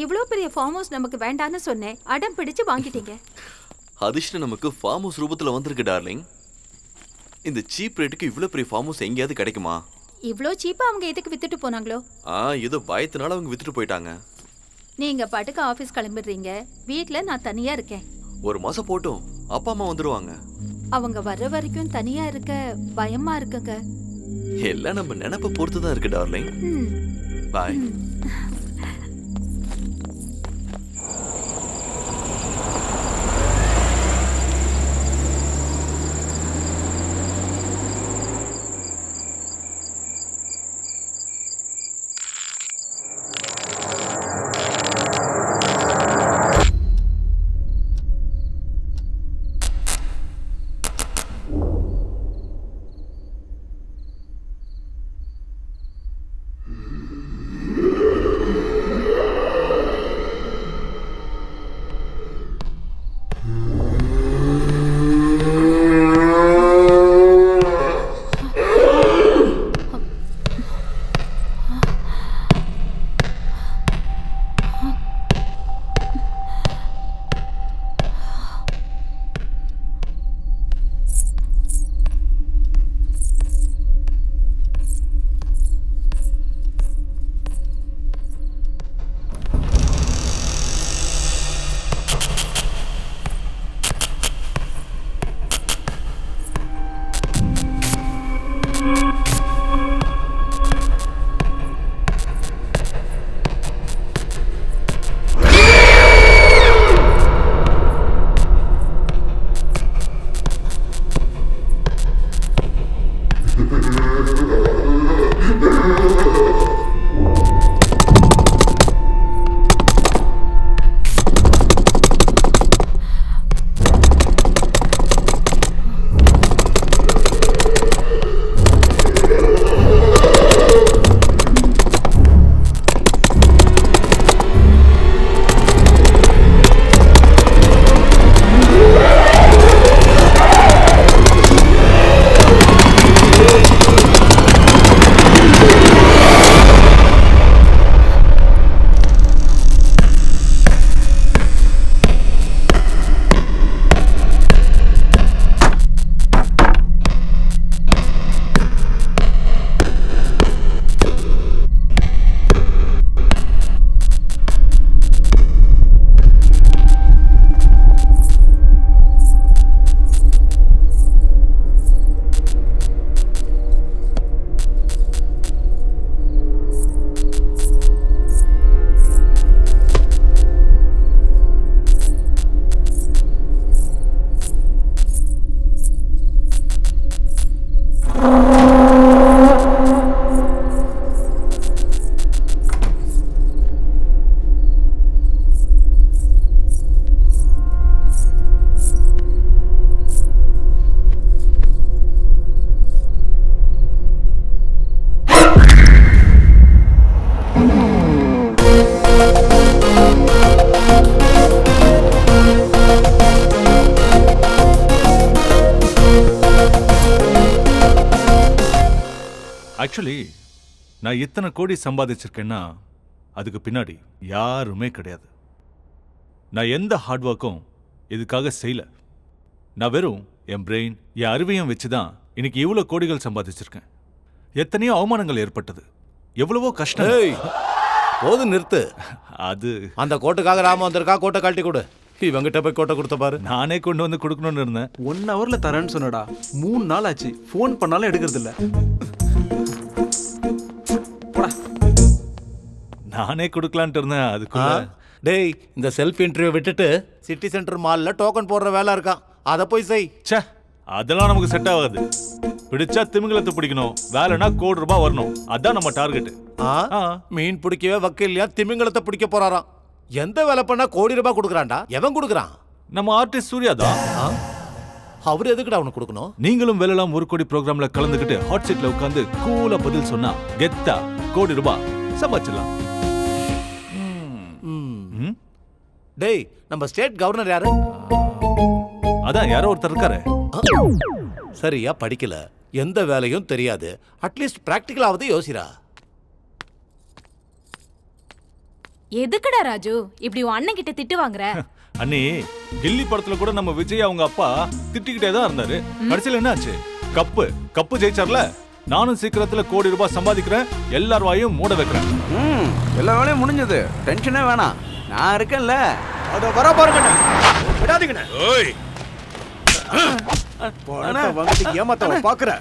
இவ்ளோ பெரிய farm house நமக்கு வேண்டான்னு சொன்னேன் அடம் பிடிச்சு வாங்கிட்டீங்க அதிர்ஷ்டம் நமக்கு ஃபார்ம் ஹவுஸ் ரூபத்துல வந்திருக்கு டார்லிங் இந்த சீப் ரேட்டுக்கு இவ்வளோ பெரிய ஃபார்ம் ஹவுஸ் எங்கேயாவது கிடைக்குமா இவ்ளோ சீப்பா அவங்க எதுக்கு வித்துட்டு போனாங்களோ ஆ ஏதோ பயத்தினால அவங்க வித்துட்டு போயிட்டாங்க நீங்க பாட்டுக்கு ஆபீஸ் கிளம்பிடுறீங்க வீட்ல நான் தனியா இருக்கேன் ஒரு மாசம் போட்டும் அப்பா அம்மா வந்துருவாங்க அவங்க வர்ற வரைக்கும் தனியா இருக்க பயமா இருக்குங்க எல்லாம் நம்ம நினைப்ப பொறுத்து தான் இருக்கு டார்லிங் ம். பாய் ஆக்சுவலி நான் இத்தனை கோடி சம்பாதிச்சிருக்கேன்னா அதுக்கு பின்னாடி யாருமே கிடையாது நான் எந்த ஹார்ட் ஒர்க்கும் இதுக்காக செய்யல நான் வெறும் என் பிரெயின் என் அறிவையும் வச்சு தான் இன்னைக்கு இவ்வளோ கோடிகள் சம்பாதிச்சிருக்கேன் எத்தனையோ அவமானங்கள் ஏற்பட்டது எவ்வளவோ கஷ்டம் ஏய் போதும் நிறுத்து அது அந்த கோட்டுக்காக ராம வந்திருக்கா கோட்டை கழட்டி கொடு இவங்கிட்ட போய் கோட்டை கொடுத்த பாரு நானே கொண்டு வந்து கொடுக்கணும்னு இருந்தேன் ஒன் ஹவர்ல தரேன்னு சொன்னடா மூணு நாள் ஆச்சு ஃபோன் பண்ணாலும் எடுக்கிறது இல்ல நானே கொடுக்கலான்ட்டு இருந்தேன் ஆ? அதுக்குள்ள டேய் இந்த செல்ஃப் இன்டர்வியூ விட்டுட்டு சிட்டி சென்டர் மால்ல டோக்கன் போடுற வேலை இருக்கான் அதை போய் செய் ச்சே அதெல்லாம் நமக்கு செட் ஆகாது பிடிச்சா திமிங்கலத்தை பிடிக்கணும் வேலைனா கோடி ரூபாய் வரணும் அதான் நம்ம டார்கெட் ஆ? மீன் பிடிக்கவே வக்கீல்லையா திமிங்கலத்தை பிடிக்க போறாராம் எந்த வேலை பண்ணா கோடி ரூபாய் கொடுக்குறான்டா எவன் கொடுக்குறான் நம்ம ஆர்டிஸ்ட் சூர்யா தான் அவர் எதுக்குடா அவனுக்கு கொடுக்கணும் நீங்களும் வெல்லலாம் ஒரு கோடி ப்ரோக்ராம்ல கலந்துக்கிட்டு ஹாட் சீட்ல உட்காந்து கூலா பதில் சொன்னா கெத்தா கோடி ரூபாய் சம்பாதிச்சிடலாம் ம்? டேய் நம்ம ஸ்டேட் கவர்னர் யாரு அதான் யாரோ ஒருத்தர் இருக்காரு சரியா படிக்கல எந்த வேலையும் தெரியாது அட்லீஸ்ட் பிராக்டிக்கலாவது யோசிரா எதுக்குடா ராஜு இப்படி உன் அண்ணன் கிட்ட திட்டு வாங்குற அண்ணி கில்லி படத்துல கூட நம்ம விஜய் அவங்க அப்பா திட்டிக்கிட்டே தான் இருந்தாரு கடைசியில் என்ன ஆச்சு கப்பு கப்பு ஜெயிச்சார்ல நானும் சீக்கிரத்துல கோடி ரூபாய் சம்பாதிக்கிறேன் எல்லார் வாயும் மூட வைக்கிறேன் ம் எல்லா வேலையும் முடிஞ்சது டென்ஷனே வேணாம் நான் இருக்கேன்ல அத வர பாருங்கண்ணே விடாதீங்கண்ணே ஓய் பணத்தை வாங்கிட்டு ஏமாத்த பாக்குற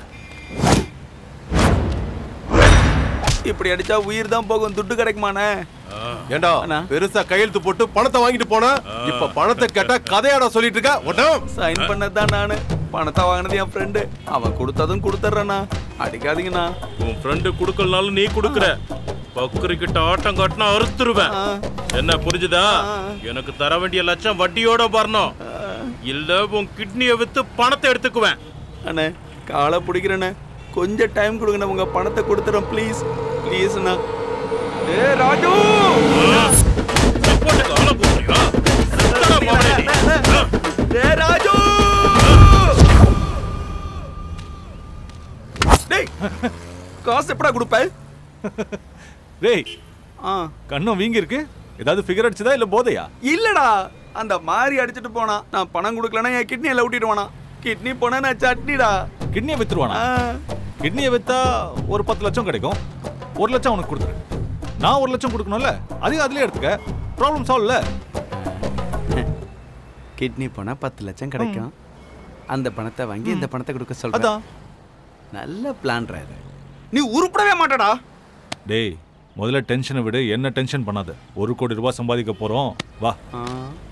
இப்படி அடிச்சா உயிர் தான் போகும் துட்டு கிடைக்குமாண்ணே ஏண்டா அண்ணா. பெருசா கையெழுத்து போட்டு பணத்தை வாங்கிட்டு போன இப்ப பணத்தை கேட்டா கதையாடா சொல்லிட்டு இருக்க உடனே சைன் பண்ணது தான் நானு பணத்தை வாங்கினது என் ஃப்ரெண்டு அவன் கொடுத்ததும் கொடுத்துட்றேண்ணா அடிக்காதீங்கண்ணா உன் ஃப்ரெண்டு குடுக்கலனாலும் நீ குடுக்குற பக்குரி கிட்ட ஆட்டம் காட்டினா அறுத்துருவேன் ஆ. என்ன புரிஞ்சுதா எனக்கு தர வேண்டிய லட்சம் வட்டியோட வரணும் இல்ல உன் கிட்னியை வித்து பணத்தை எடுத்துக்குவேன் அண்ணே காலை பிடிக்கிறேண்ணே கொஞ்சம் டைம் கொடுங்கண்ணே உங்க பணத்தை கொடுத்துறேன் ப்ளீஸ் ப்ளீஸ்ண்ணா ஏ ராஜு சப்போர்ட்டுக்கு ஆள போறியா சுத்தடா மாமனே நீ. ஏ ராஜு டேய் காசு எப்படா கொடுப்ப டேய் ஆ கண்ணும் வீங்கி இருக்கு ஏதாவது ஃபிகர் அடிச்சதா இல்ல போதையா இல்லடா அந்த மாதிரி அடிச்சிட்டு போனா நான் பணம் கொடுக்கலன்னா என் கிட்னியை லவுட்டிடுவானா கிட்னி போனா நான் சட்னிடா கிட்னியை வித்துருவானா ஆ. கிட்னியை வித்தா ஒரு பத்து லட்சம் கிடைக்கும் ஒரு லட்சம் அவனுக்கு கொடுத்துரு நான் ஒரு லட்சம் கொடுக்கணும்ல அதையும் அதுலயே எடுத்துக்க ப்ராப்ளம் சால்வ்ல கிட்னி போனா பத்து லட்சம் கிடைக்கும் அந்த பணத்தை வாங்கி இந்த பணத்தை கொடுக்க சொல்றேன் அதான் நல்ல பிளான்ரா இது நீ உருப்படவே மாட்டடா டேய் முதல்ல டென்ஷனை விடு என்ன டென்ஷன் பண்ணாத ஒரு கோடி ரூபாய் சம்பாதிக்க போறோம் வா ஆ.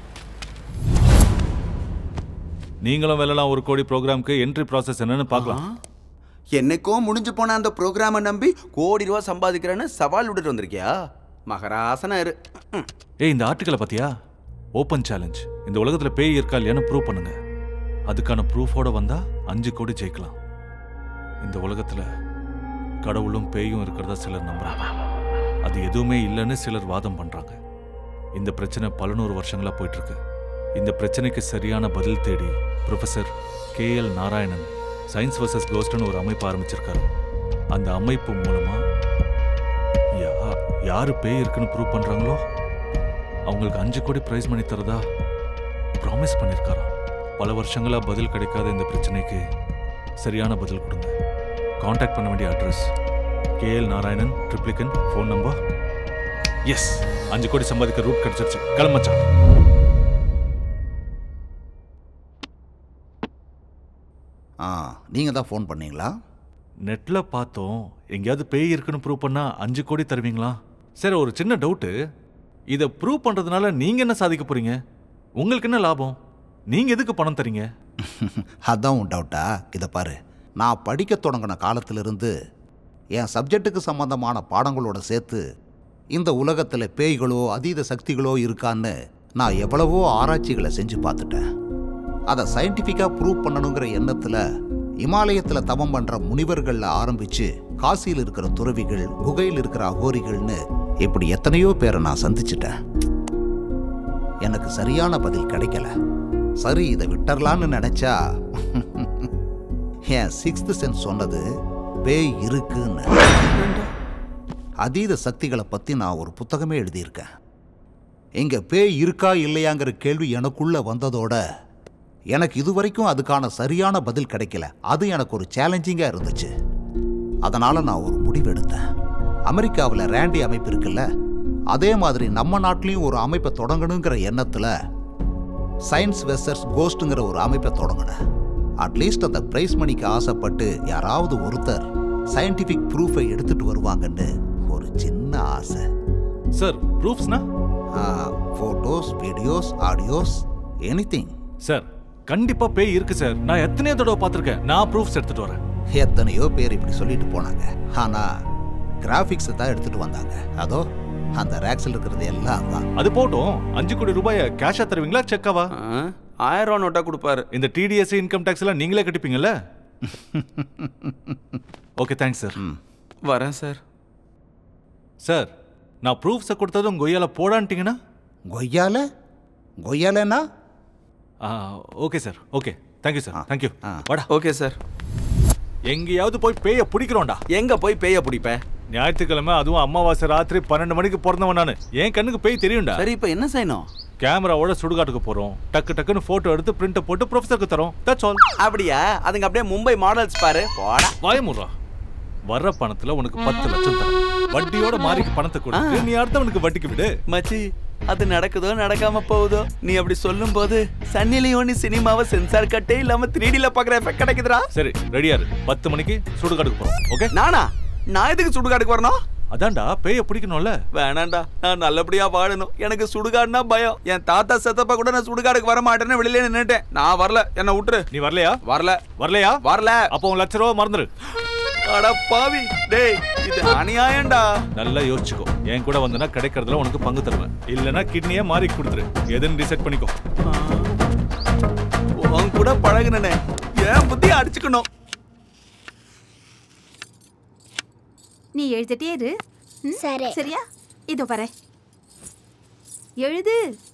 நீங்களும் வெல்லலாம் ஒரு கோடி ப்ரோக்ராம்க்கு என்ட்ரி ப்ராசஸ் என்னன்னு பார்க்கலாம் என்னைக்கோ முடிஞ்சு போன அந்த ப்ரோக்ராமை நம்பி கோடி ரூபா சம்பாதிக்கிறேன்னு சவால் விட்டுட்டு வந்திருக்கியா மகராசனா இரு ம். ஏய் இந்த ஆர்டிக்கலை பார்த்தியா ஓப்பன் சேலஞ்ச் இந்த உலகத்துல பேய் இருக்கா இல்லையான்னு ப்ரூவ் பண்ணுங்க அதுக்கான ப்ரூஃபோட வந்தா அஞ்சு கோடி ஜெயிக்கலாம் இந்த உலகத்துல கடவுளும் பேயும் இருக்கிறதா சிலர் நம்புறாங்க அது எதுவுமே இல்லைன்னு சிலர் வாதம் பண்றாங்க இந்த பிரச்சனை பல நூறு வருஷங்களா போயிட்டு இருக்கு இந்த பிரச்சனைக்கு சரியான பதில் தேடி professor K L Narayanan science versus கோஸ்ட்னு ஒரு அமைப்பு ஆரம்பிச்சிருக்காரு அந்த அமைப்பு மூலமா யா- யாரு பேய் இருக்குன்னு ப்ரூவ் பண்றாங்களோ அவங்களுக்கு அஞ்சு கோடி பிரைஸ் மணி தரதா ப்ராமிஸ் பண்ணியிருக்காராம் பல வருஷங்களா பதில் கிடைக்காத இந்த பிரச்சனைக்கு சரியான பதில் கொடுங்க காண்டாக்ட் பண்ண வேண்டிய address KL Narayanan Triplicane phone number yes அஞ்சு கோடி சம்பாதிக்க ரூட் கிடைச்சிருச்சு கிளம்பச்சான் ஆ நீங்கள் தான் ஃபோன் பண்ணீங்களா நெட்ல பார்த்தோம் எங்கேயாவது பேய் இருக்குன்னு ப்ரூவ் பண்ணா அஞ்சு கோடி தருவீங்களா சரி ஒரு சின்ன டவுட்டு இதை ப்ரூவ் பண்றதுனால நீங்க என்ன சாதிக்க போறீங்க உங்களுக்கு என்ன லாபம் நீங்க எதுக்கு பணம் தரீங்க அதான் உன் டவுட்டா இதை பாரு நான் படிக்க தொடங்கின காலத்திலிருந்து என் சப்ஜெக்ட்டுக்கு சம்பந்தமான பாடங்களோட சேர்த்து இந்த உலகத்தில் பேய்களோ அதீத சக்திகளோ இருக்கான்னு நான் எவ்வளவோ ஆராய்ச்சிகளை செஞ்சு பார்த்துட்டேன் அதை சயின்டிஃபிக்காக ப்ரூவ் பண்ணணுங்கிற எண்ணத்தில் இமாலயத்தில் தவம் பண்ணுற முனிவர்களில் ஆரம்பித்து காசியில் இருக்கிற துறவிகள் குகையில் இருக்கிற அகோரிகள்னு இப்படி எத்தனையோ பேரை நான் சந்திச்சிட்டேன் எனக்கு சரியான பதில் கிடைக்கல சரி இதை விட்டுறலான்னு நினைச்சா என் சிக்ஸ்த் சென்ஸ் சொன்னது பேய் இருக்குன்னு அதீத சக்திகளை பத்தி நான் ஒரு புத்தகமே எழுதியிருக்கேன் இங்க பேய் இருக்கா இல்லையாங்கிற கேள்வி எனக்குள்ள வந்ததோட எனக்கு இதுவரைக்கும் அதுக்கான சரியான பதில் கிடைக்கல அது எனக்கு ஒரு சேலஞ்சிங்கா இருந்துச்சு அதனால நான் ஒரு முடிவு எடுத்தேன் அமெரிக்காவில் ரேண்டி அமைப்பு இருக்குல்ல அதே மாதிரி நம்ம நாட்டிலையும் ஒரு அமைப்பை தொடங்கணுங்கிற எண்ணத்துல சயின்ஸ் வெசர்ஸ் கோஸ்ட்டுங்கிற ஒரு அமைப்பை தொடங்கினேன் அட்லீஸ்ட் அந்த பிரைஸ் மணிக்கு ஆசைப்பட்டு யாராவது ஒருத்தர் சயின்டிஃபிக் ப்ரூஃபை எடுத்துட்டு வருவாங்கன்னு ஒரு சின்ன ஆசை சார் ப்ரூஃப்ஸ்னா photos videos audios anything sir கண்டிப்பா பேய் இருக்கு சார் நான் எத்தனையோ தடவை பார்த்திருக்கேன் நான் ப்ரூஃப்ஸ் எடுத்துட்டு வரேன் எத்தனையோ பேர் இப்படி சொல்லிட்டு போனாங்க ஆனா கிராஃபிக்ஸை தான் எடுத்துட்டு வந்தாங்க அதோ அந்த ரேக்ஸில் இருக்கிறது எல்லாம் தான் அது போட்டும் அஞ்சு கோடி ரூபாய கேஷா தருவீங்களா செக்காவா ஆ, ஆயிரம் ரூபா நோட்டா கொடுப்பாரு இந்த டிடிஎஸ் இன்கம் டேக்ஸ் எல்லாம் நீங்களே கட்டிப்பீங்கல்ல ஓகே தேங்க்ஸ் சார் வரேன் சார் சார் நான் ப்ரூஃப்ஸை கொடுத்ததும் உங்க கொய்யால போடான்ட்டீங்கன்னா கொய்யால கொய்யாலன்னா okay sir okay thank you sir ஆ, தேங்க்யூ ஆ. வாடா ஓகே சார் எங்கேயாவது போய் பேய பிடிக்கிறோம்டா எங்க போய் பேய பிடிப்ப ஞாயிற்றுக்கிழமை அதுவும் அமாவாசை ராத்திரி பன்னெண்டு மணிக்கு பிறந்தவன் நானு என் கண்ணுக்கு பேய் தெரியும்டா சரி இப்போ என்ன செய்யணும் கேமராவோட சுடுகாட்டுக்கு போறோம் டக்கு டக்குன்னு போட்டோ எடுத்து பிரிண்ட் போட்டு ப்ரொஃபசருக்கு தரோம் தட்ஸ் ஆல் அப்படியா அதுங்க அப்படியே மும்பை மாடல்ஸ் பாரு போடா வாயமுறா வர்ற பணத்துல உனக்கு பத்து லட்சம் தரேன் வட்டியோட மாறிக்கு பணத்தை கொடுத்து நீ அடுத்தவனுக்கு வட்டிக்கு விடு மச்சி அது நடக்குதோ நடக்காம போகுதோ நீ அப்படி சொல்லும் போது சன்னி லியோனி சினிமாவை சென்சார் கட்டே இல்லாம த்ரீ டில பாக்குற எஃபெக்ட் கிடைக்குதுடா சரி ரெடியா இரு பத்து மணிக்கு சுடுகாட்டுக்கு போறோம் ஓகே நானா நான் எதுக்கு சுடுகாடுக்கு வரணும் அதான்டா பேய பிடிக்கணும்ல வேணாண்டா நான் நல்லபடியா வாழணும் எனக்கு சுடுகாடுனா பயம் என் தாத்தா செத்தப்ப கூட நான் சுடுகாடுக்கு வர மாட்டேன்னு வெளியில நின்னுட்டேன் நான் வரல என்ன விட்டுரு நீ வரலையா வரல வரலையா வரல அப்போ உன் லட்ச ரூபா மறந்துரு அட பாவி டேய் இது அநியாயம்டா நல்லா யோசிச்சுக்கோ என் கூட வந்தனா கிடைக்கிறதுல உனக்கு பங்கு தருவேன் இல்லனா கிட்னியே மாறி கொடுத்துரு எதுன்னு டிசைட் பண்ணிக்கோ உன் கூட பழகுனனே ஏன் புத்தி அடிச்சுக்கணும் நீ எழுதிட்டே இரு ம்? சரி. சரியா இதோ வரேன் எழுது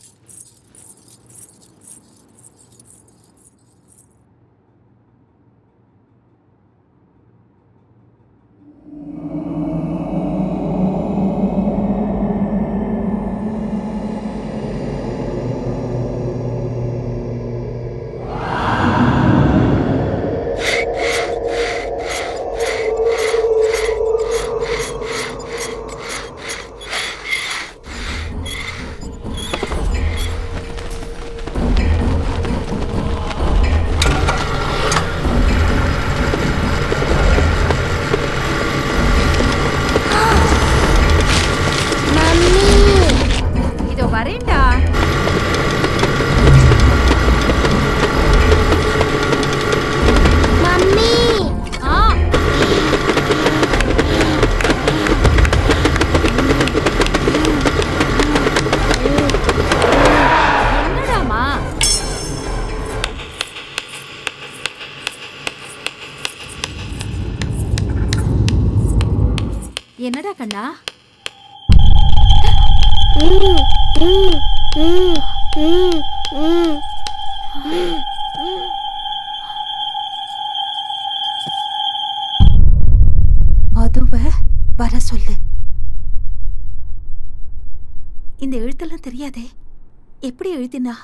இதோ வரேன்டா மம்மி ஆ என்னடாமா என்னடா கண்ணா மதுவ வர சொல்லு இந்த எழுத்தெல்லாம் தெரியாதே எப்படி எழுதினா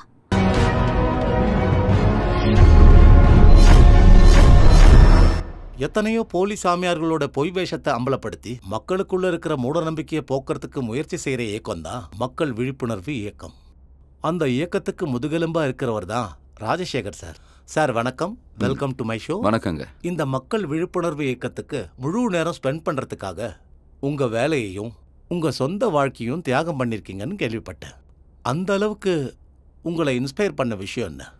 எத்தனையோ போலி சாமியார்களோட பொய் வேஷத்தை அம்பலப்படுத்தி மக்களுக்குள்ள இருக்கிற மூட நம்பிக்கையை போக்குறதுக்கு முயற்சி செய்யற இயக்கம் தான் மக்கள் விழிப்புணர்வு இயக்கம் அந்த இயக்கத்துக்கு முதுகெலும்பா இருக்கிறவர் தான் ராஜசேகர் சார் சார் வணக்கம் வெல்கம் டு மை ஷோ வணக்கங்க இந்த மக்கள் விழிப்புணர்வு இயக்கத்துக்கு முழு நேரம் ஸ்பெண்ட் பண்றதுக்காக உங்க வேலையையும் உங்க சொந்த வாழ்க்கையும் தியாகம் பண்ணிருக்கீங்கன்னு கேள்விப்பட்டேன் அந்த அளவுக்கு உங்களை இன்ஸ்பயர் பண்ண விஷயம் என்ன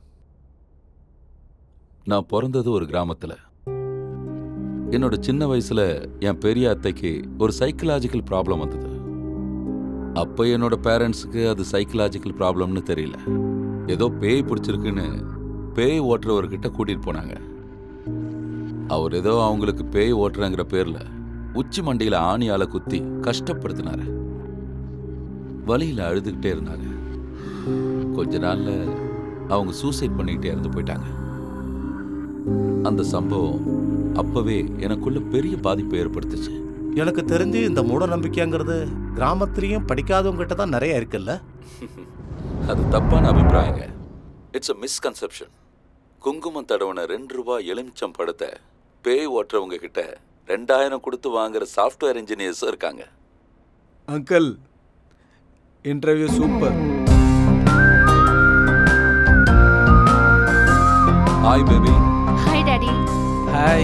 நான் பிறந்தது ஒரு கிராமத்துல என்னோட சின்ன வயசுல என் பெரிய அத்தைக்கு ஒரு சைக்கலாஜிக்கல் ப்ராப்ளம் வந்தது அப்ப என்னோட பேரண்ட்ஸுக்கு அது சைக்கலாஜிக்கல் ப்ராப்ளம்னு தெரியல ஏதோ பேய் பிடிச்சிருக்குன்னு பேய் ஓட்டுறவர்கிட்ட கூட்டிட்டு போனாங்க அவர் ஏதோ அவங்களுக்கு பேய் ஓட்டுறங்கிற பேர்ல உச்சி மண்டையில ஆணியால குத்தி கஷ்டப்படுத்தினாரு வலியில அழுதுகிட்டே இருந்தாங்க கொஞ்ச நாள்ல அவங்க சூசைட் பண்ணிக்கிட்டே இறந்து போயிட்டாங்க அந்த சம்பவம் அப்பவே எனக்குள்ள பெரிய பாதிப்பை ஏற்படுத்துச்சு எனக்கு தெரிஞ்சு இந்த மூட நம்பிக்கைங்கிறது கிராமத்திலையும் படிக்காதவங்ககிட்ட தான் நிறைய இருக்குல்ல அது தப்பான அபிப்பிராயங்க இட்ஸ் அ மிஸ்கன்செப்ஷன் குங்குமம் தடவன ரெண்டு ரூபாய் எலுமிச்சம் படத்தை பேய் ஓட்டுறவங்க கிட்ட ரெண்டாயிரம் கொடுத்து வாங்குற சாஃப்ட்வேர் இன்ஜினியர்ஸும் இருக்காங்க uncle interview super hi baby hi daddy hi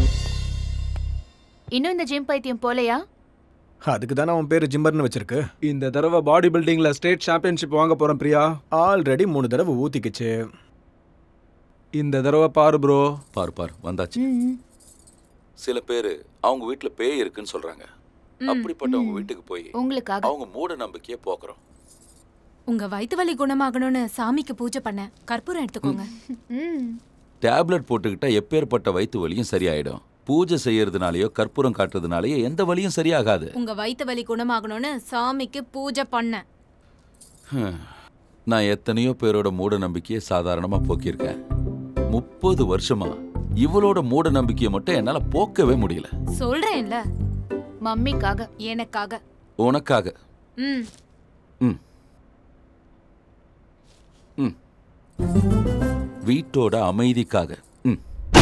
இன்னும் இந்த ஜிம் பைத்தியம் போலையா அதுக்கு தானே அவன் பேர் ஜிம்பர்னு வச்சிருக்கு இந்த தடவை பாடி பில்டிங்ல ஸ்டேட் சாம்பியன்ஷிப் வாங்க போறேன் பிரியா ஆல்ரெடி மூணு தடவை ஊத்திக்கிச்சு இந்த தடவை பாரு ப்ரோ பார் பார் வந்தாச்சு சில பேர் அவங்க வீட்ல பேய் இருக்குன்னு சொல்றாங்க அப்படிப்பட்டவங்க வீட்டுக்கு போய் உங்களுக்காக அவங்க மூட நம்பிக்கையை போக்குறோம் உங்க வயித்து வலி குணமாகணும்னு சாமிக்கு பூஜை பண்ணேன் கற்பூரம் எடுத்துக்கோங்க டேப்லெட் போட்டுக்கிட்டா எப்பேற்பட்ட வயிற்று வலியும் சரியாயிடும் பூஜை செய்யறதுனாலயோ கற்பூரம் காட்டுறதுனாலயோ எந்த வலியும் சரியாகாது உங்க வயித்து வலி குணமாகணும்னு சாமிக்கு பூஜை பண்ணேன் ஹம். நான் எத்தனையோ பேரோட மூட நம்பிக்கையை சாதாரணமா போக்கியிருக்கேன் முப்பது வருஷமா இவளோட மூட நம்பிக்கையை மட்டும் என்னால போக்கவே முடியல சொல்றேன்ல மம்மிக்காக எனக்காக உனக்காக ம் ம் ம் வீட்டோட அமைதிக்காக ம்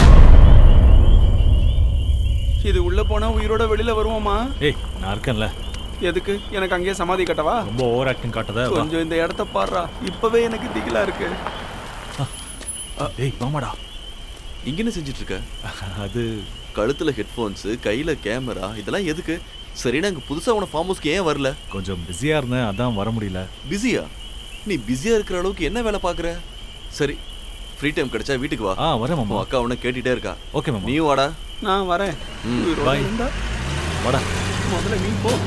இது உள்ள போனா உயிரோட வெளியில வருவோமா ஏய் நான் இருக்கேன்ல எதுக்கு எனக்கு அங்கேயே சமாதி கட்டவா ரொம்ப ஓவர் ஆக்டிங் காட்டதா வா. கொஞ்சம் இந்த இடத்த பாடுறா இப்பவே எனக்கு திகிலா இருக்கு டேய் வாமாடா இங்க என்ன செஞ்சுட்டு இருக்க அது கழுத்துல ஹெட்ஃபோன்ஸ் கையில கேமரா இதெல்லாம் எதுக்கு சரி நாங்க புதுசா உன ஃபார்ம் ஹவுஸ்க்கு ஏன் வரல கொஞ்சம் பிஸியா இருந்தேன் அதான் வர முடியல பிஸியா நீ பிஸியா இருக்கிற அளவுக்கு என்ன வேலை பாக்குற சரி ஃப்ரீ டைம் கிடைச்சா வீட்டுக்கு வா ஆ வரேன் மாமா உன் அக்கா உன்னை கேட்டுட்டே இருக்கா ஓகே மாமா நீயும் வாடா நான் வரேன் ம், உயிரோட bye. இருந்தா வாடா முதல்ல நீ போ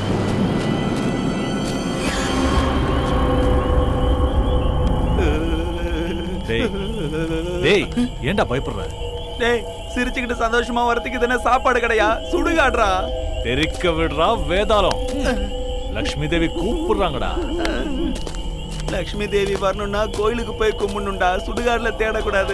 டேய் டேய் ஏன்டா பயப்படுற டேய் சிரிச்சுக்கிட்டு சந்தோஷமா வரதுக்கு தானே சாப்பாடு கிடையா சுடுகாடுறா தெரிக்க விடுறா வேதாளம் லக்ஷ்மி தேவி கூப்பிடுறாங்கடா லக்ஷ்மி தேவி வரணும்னா கோயிலுக்கு போய் கும்பிடணும்டா சுடுகாடுல தேடக்கூடாது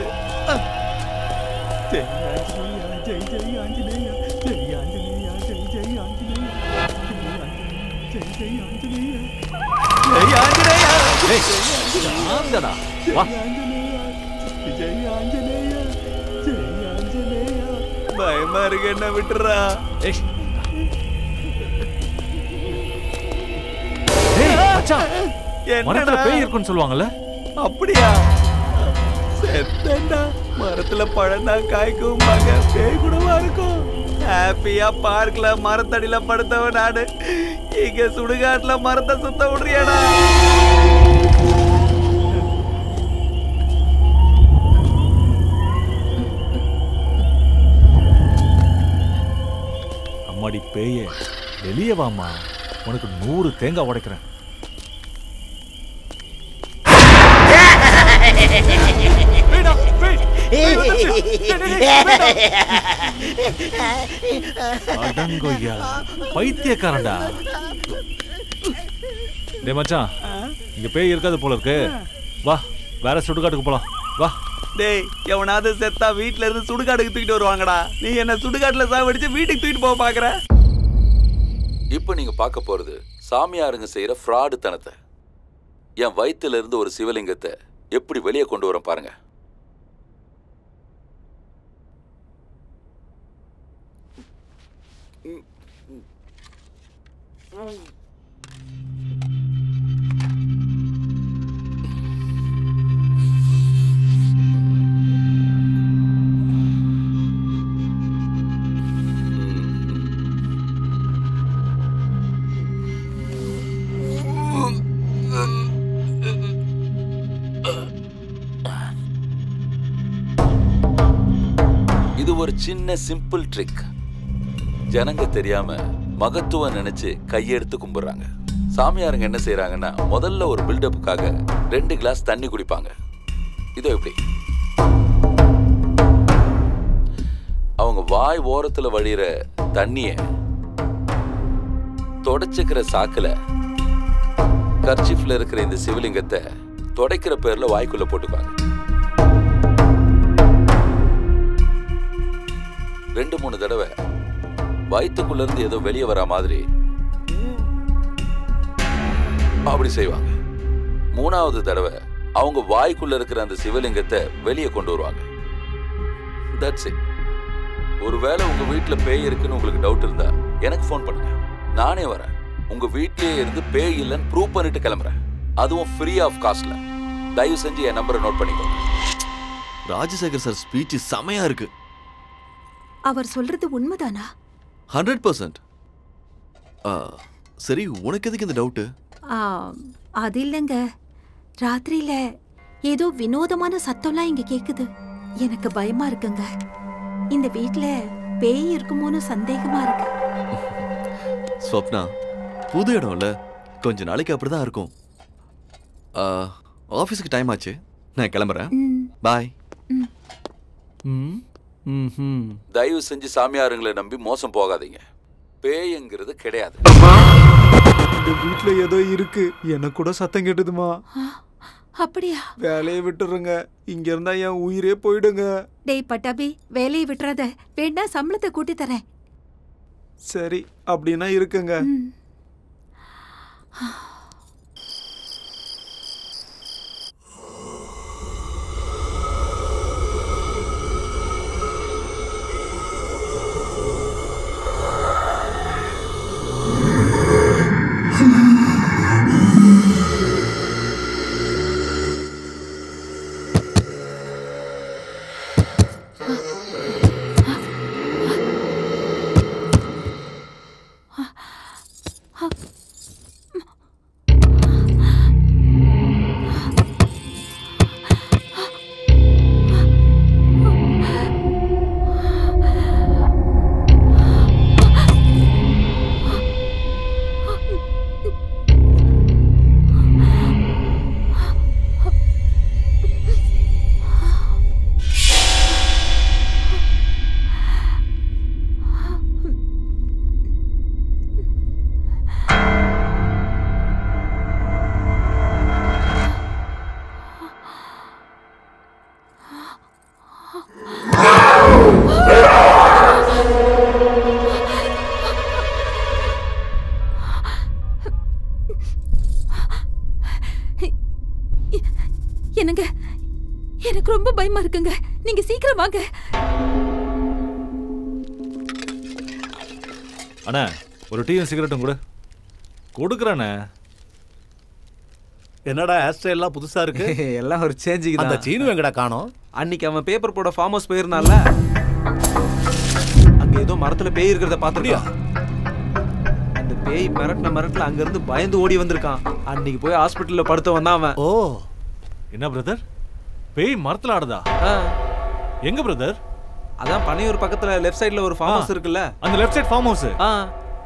ஜெய் ஆஞ்சநேயா, ஜெய் ஜெய் ஆஞ்சநேயா, ஜெய் ஆஞ்சநேயா, ஜெய் ஜெய் ஆஞ்சநேயா, ஜெய் ஜெய் ஆஞ்சநேயா, ஜெய் ஆஞ்சநேயா, டேய் சாந்தடா வா ஜெய் ஆஞ்சநேயா, ஜெய் ஆஞ்சநேயா. பயமா இருக்கு என்ன விட்டுறா ஏய் டேய் மச்சான் மரத்துல பேய் இருக்குன்னு சொல்லுவாங்கல்ல அப்படியா செத்தேன்டா மரத்துல பழம் தான் காய்க்கும் மக பேய் கூடவா இருக்கும் ஹாப்பியா பார்க்ல மரத்தடியில படுத்தவன் நாடு இங்க சுடுகாட்டுல மரத்தை சுத்த விடுறியாடா அம்மாடி பேயே வெளியே வாம்மா உனக்கு நூறு தேங்காய் உடைக்கிறேன் அடங்கொய்யா பைத்தியக்காரன்டா டேய் மச்சான் இங்க பேய் இருக்காது போல இருக்கு வா வேற சுடுகாட்டுக்கு போலாம் வா டேய் எவனாவது செத்தா வீட்ல இருந்து சுடுகாட்டுக்கு தூக்கிட்டு வருவாங்கடா நீ என்ன சுடுகாட்டுல சாவடிச்சு வீட்டுக்கு தூக்கிட்டு போக பாக்குற இப்போ நீங்க பார்க்க போறது சாமியாருங்க செய்யற ஃப்ராடு தனத்தை என் வயித்துல இருந்து ஒரு சிவலிங்கத்தை எப்படி வெளியே கொண்டு வரேன் பாருங்க இது ஒரு சின்ன சிம்பிள் ட்ரிக் ஜனங்க தெரியாம மகத்துவம் நினைச்சு கையெடுத்து கும்பிடுறாங்க சாமியாருங்க என்ன செய்றாங்கன்னா முதல்ல ஒரு பில்டப்புக்காக ரெண்டு கிளாஸ் தண்ணி குடிப்பாங்க இதோ எப்படி அவங்க வாய் ஓரத்துல வழியிற தண்ணிய தொடச்சுக்கிற சாக்குல கர்ச்சிஃப்ல இருக்கிற இந்த சிவலிங்கத்தை தொடைக்கிற பேர்ல வாய்க்குள்ள போட்டுக்குவாங்க ரெண்டு மூணு தடவை வயிற்றுக்குள்ள இருந்து ஏதோ வெளியே வர மாதிரி அப்படி செய்வாங்க மூணாவது தடவை அவங்க வாய்க்குள்ள இருக்கிற அந்த சிவலிங்கத்தை வெளியே கொண்டு வருவாங்க தட்ஸ் இட் ஒருவேளை உங்க வீட்ல பேய் இருக்குன்னு உங்களுக்கு டவுட் இருந்தா எனக்கு ஃபோன் பண்ணுங்க நானே வரேன் உங்க வீட்லயே இருந்து பேய் இல்லைன்னு ப்ரூவ் பண்ணிட்டு கிளம்புறேன் அதுவும் ஃப்ரீ ஆஃப் காஸ்ட்ல தயவு செஞ்சு என் நம்பரை நோட் பண்ணிக்கோங்க ராஜசேகர் சார் ஸ்பீச் செமையா இருக்கு அவர் சொல்றது உண்மைதானா ஹண்ட்ரட் பர்சன்ட் சரி உனக்கு எதுக்கு இந்த டவுட்டு ஆ, அது இல்லைங்க ராத்திரியில ஏதோ வினோதமான சத்தம்லாம் இங்க கேக்குது எனக்கு பயமா இருக்குங்க இந்த வீட்ல பேய் இருக்குமோன்னு சந்தேகமா இருக்கு ஸ்வப்னா புது இடம்ல கொஞ்ச நாளைக்கு அப்படிதான் இருக்கும் ஆ, ஆஃபீஸுக்கு டைம் ஆச்சு நான் கிளம்புறேன் ம். பாய் தயவு செஞ்சு சாமியாருங்களை நம்பி மோசம் போகாதீங்க பேய்ங்கிறது கிடையாது இந்த வீட்ல ஏதோ இருக்கு எனக்கு கூட சத்தம் கேட்டுதுமா அப்படியா வேலையை விட்டுருங்க இங்க இருந்தா என் உயிரே போயிடுங்க டேய் பட்டாபி வேலையை விட்டுறாத வேணா சம்பளத்தை கூட்டி தரேன் சரி அப்படின்னா இருக்குங்க என்னங்க எனக்கு ரொம்ப பயமா இருக்குங்க நீங்க சீக்கிரம் வாங்க அண்ணா ஒரு டீயும் சிகரெட்டும் கூட கொடுக்குறேண்ணே என்னடா ஹேர் ஸ்டைல்லாம் புதுசா இருக்கு எல்லாம் ஒரு சேஞ்சுக்கு அந்த தான் சீனு எங்கடா காணோம் அன்னைக்கு அவன் பேப்பர் போட ஃபார்ம் ஹவுஸ் போயிருந்தான்ல அங்க ஏதோ மரத்துல பேய் இருக்கிறத பாத்துட்டியா அந்த பேய் மிரட்டின மிரட்டல அங்க இருந்து பயந்து ஓடி வந்திருக்கான் அன்னைக்கு போய் ஹாஸ்பிட்டல்ல படுத்து வந்தான் அவன் ஓ என்ன பிரதர் பேய் மரத்துல ஆடுதா எங்க பிரதர் அதான் பனையூர் பக்கத்துல லெஃப்ட் சைடுல ஒரு ஃபார்ம் ஹவுஸ் இருக்குல்ல அந்த லெஃப்ட் சைடு ஃபார்ம் ஹவுஸ் ஆ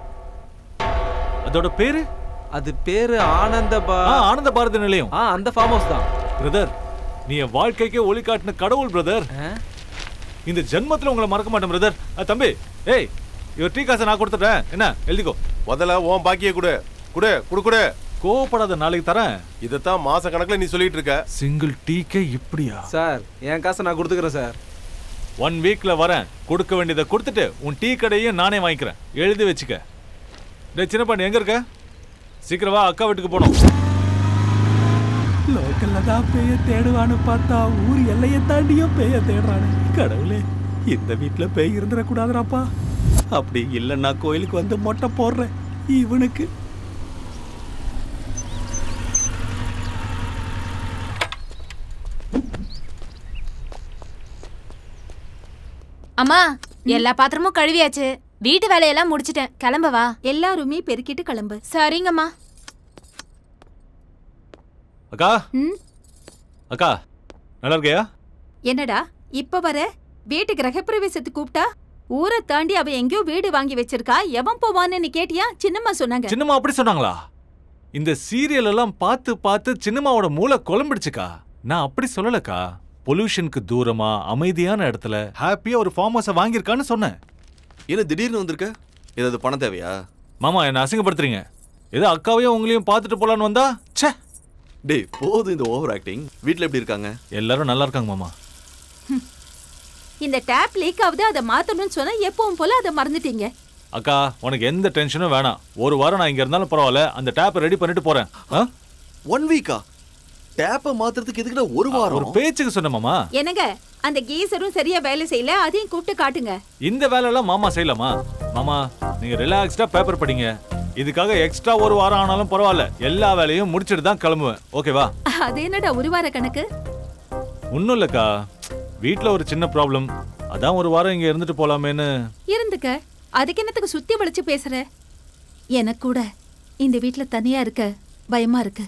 அதோட பேரு அது பேரு ஆனந்த பா ஆ, ஆனந்த பாரதி நிலையம் ஆ அந்த ஃபார்ம் ஹவுஸ் தான் பிரதர் நீ என் வாழ்க்கைக்கே ஒளி காட்டின கடவுள் பிரதர் இந்த ஜென்மத்துல உங்களை மறக்க மாட்டேன் பிரதர் தம்பி ஏய் இவர் டீ காசை நான் கொடுத்துட்டேன் என்ன எழுதிக்கோ முதல்ல உன் பாக்கிய கொடு குடு குடு குடு கோவப்படாத நாளைக்கு தரேன் இதைத்தான் மாச கணக்குல நீ சொல்லிட்டு இருக்க சிங்கிள் டீக்கே இப்படியா சார் என் காசை நான் கொடுத்துக்கிறேன் சார் ஒன் வீக்ல வரேன் கொடுக்க வேண்டியதை கொடுத்துட்டு உன் டீ கடையும் நானே வாங்கிக்கிறேன் எழுதி வச்சுக்க டேய் சின்ன பண்ணி எங்க இருக்க சீக்கிரம் வா அக்கா வீட்டுக்கு போகணும் லோக்கல்ல தான் பேய தேடுவான்னு பார்த்தா ஊர் எல்லையை தாண்டியும் பேய தேடுறானே கடவுளே இந்த வீட்ல பேய் இருந்துடக்கூடாதுடாப்பா அப்படி இல்லைன்னா கோயிலுக்கு வந்து மொட்டை போடுறேன் இவனுக்கு அம்மா எல்லா பாத்திரமும் கழுவியாச்சு வீட்டு வேலையெல்லாம் முடிச்சிட்டேன் கிளம்பவா எல்லாருமே பெருக்கிட்டு கிளம்பு சரிங்கம்மா அக்கா ம் அக்கா நல்லா இருக்கியா என்னடா இப்ப வர வீட்டு கிரகப்பிரவேசத்துக்கு கூப்பிட்டா ஊரை தாண்டி அவ எங்கேயோ வீடு வாங்கி வச்சிருக்கா எவன் போவான்னு நீ கேட்டியா சின்னம்மா சொன்னாங்க சின்னம்மா அப்படி சொன்னாங்களா இந்த சீரியல் எல்லாம் பார்த்து பார்த்து சின்னம்மாவோட மூளை குழம்பிடுச்சுக்கா நான் அப்படி சொல்லலக்கா பொல்யூஷனுக்கு தூரமா அமைதியான இடத்துல ஹாப்பியா ஒரு ஃபார்ம் ஹவுஸை வாங்கியிருக்கான்னு சொன்னேன் என்ன திடீர்னு வந்திருக்க ஏதாவது பணம் தேவையா மாமா என்ன அசிங்கப்படுத்துறீங்க ஏதோ அக்காவையும் உங்களையும் பார்த்துட்டு போலான்னு வந்தா ச்சே டேய் போதும் இந்த ஓவர் ஆக்டிங் வீட்ல எப்படி இருக்காங்க எல்லாரும் நல்லா இருக்காங்க மாமா இந்த டேப் லீக் ஆகுது அதை மாத்தணும்னு சொன்னா எப்பவும் போல அதை மறந்துட்டீங்க அக்கா உனக்கு எந்த டென்ஷனும் வேணாம் ஒரு வாரம் நான் இங்க இருந்தாலும் பரவாயில்ல அந்த டேப்பை ரெடி பண்ணிட்டு போறேன் ஆ? ஒன் வீக்கா டேப்பை மாத்துறதுக்கு எதுக்குடா ஒரு வாரம் ஒரு பேச்சுக்கு சொன்ன மாமா என்னங்க அந்த கீசரும் சரியா வேலை செய்யல அதையும் கூப்பிட்டு காட்டுங்க இந்த வேலையெல்லாம் மாமா செய்யலாமா மாமா நீங்க ரிலாக்ஸ்டா பேப்பர் படிங்க இதுக்காக எக்ஸ்ட்ரா ஒரு வாரம் ஆனாலும் பரவாயில்ல எல்லா வேலையும் முடிச்சிட்டு தான் கிளம்புவேன் ஓகேவா அது என்னடா ஒரு வார கணக்கு ஒன்றும் இல்லைக்கா வீட்டில் ஒரு சின்ன ப்ராப்ளம் அதான் ஒரு வாரம் இங்கே இருந்துட்டு போலாமேன்னு இருந்துக்க அதுக்கு என்னத்துக்கு சுத்தி வளைச்சு பேசுற எனக்கு கூட இந்த வீட்ல தனியா இருக்க பயமா இருக்கு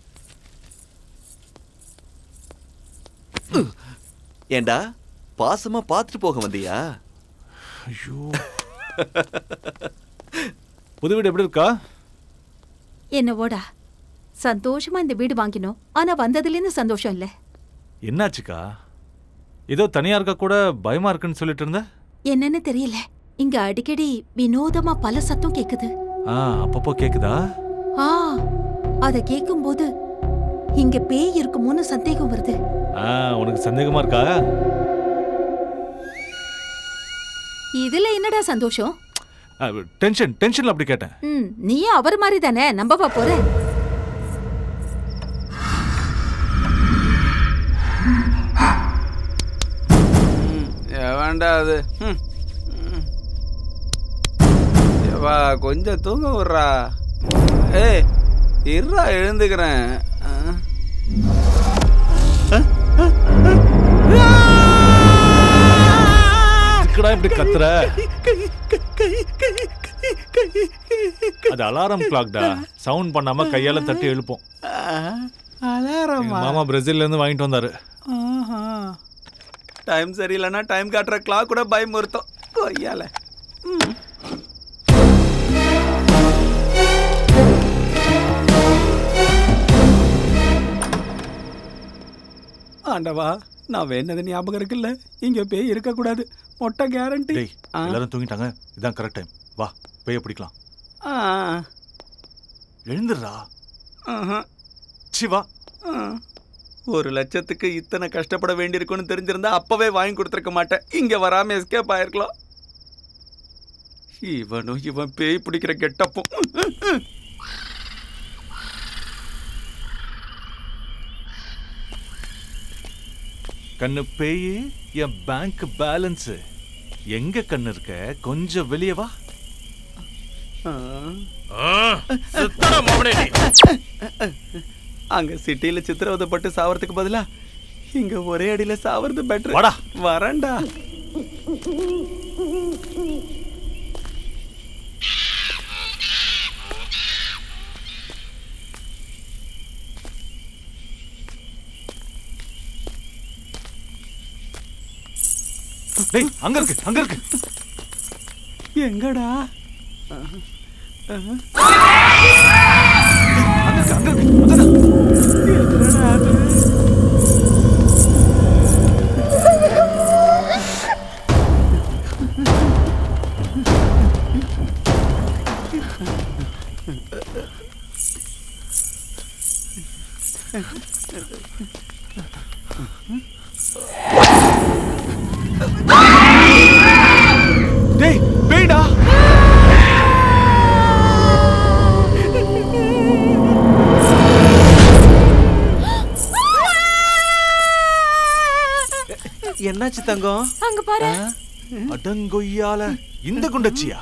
ஏண்டா பாசமா பார்த்துட்டு போக வந்தியா ஐயோ புது வீடு எப்படி இருக்கா என்னவோடா சந்தோஷமா இந்த வீடு வாங்கினோம் ஆனா வந்ததுலேருந்து சந்தோஷம் இல்ல என்னாச்சுக்கா ஏதோ தனியா இருக்க கூட பயமா இருக்குன்னு சொல்லிட்டு இருந்த என்னன்னு தெரியல இங்க அடிக்கடி வினோதமா பல சத்தம் கேக்குது ஆ அப்பப்போ கேக்குதா ஆ அத கேக்கும்போது இங்க பேய் இருக்குமோன்னு சந்தேகம் வருது ஆ உனக்கு சந்தேகமா இருக்கா இதுல என்னடா சந்தோஷம் டென்ஷன் டென்ஷன்ல அப்படி கேட்டேன் ம் நீயும் அவர் மாதிரி தானே நம்பவா போற வேண்டா அது ம். ம். ஏவா கொஞ்சம் தூங்க விட்றா ஏய் இருறா எழுந்துக்கிறேன் ஆ. இதுக்குடா இப்படி கத்துற அது அலாரம் கிளாக்டா சவுண்ட் பண்ணாம கையால தட்டி எழுப்போம் எங்க அலாரமா மாமா பிரேசில்ல இருந்து வாங்கிட்டு வந்தாரு டைம் சரியில்லைன்னா டைம் காட்டுற கிளாக் கூட பயமுறுத்தும் கொய்யால ம். ஆண்டவா நான் வேணது ஞாபகம் இருக்குல்ல இங்க பேய் இருக்க கூடாது மொட்டை கேரண்டி டேய் எல்லாரும் தூங்கிட்டாங்க இதான் கரெக்ட் டைம் வா பேய பிடிக்கலாம் எழுந்துடுறா சி வா ஒரு லட்சத்துக்கு இத்தனை கஷ்டப்பட வேண்டியிருக்கும்னு தெரிஞ்சிருந்தா அப்பவே வாங்கி கொடுத்துருக்க மாட்டேன் இங்க வராம எஸ்கேப் ஆயிருக்கலாம் இவனும் இவன் பேய் பிடிக்கிற கெட்டப்பும் கண்ணு பேயி என் பேங்க் பேலன்ஸ் எங்க கண்ணு இருக்க கொஞ்சம் வெளியே வா அங்க சிட்டில சித்திரவதைப்பட்டு சாவறதுக்கு பதிலா இங்க ஒரே அடியில சாவறது பெட்டர் வாடா. வரேன்டா டேய் அங்க இருக்கு அங்க இருக்கு எங்கடா டேய் பேய்டா என்னாச்சு தங்கம் அங்க பாரு அடங்கொய்யால இந்த குண்டச்சியா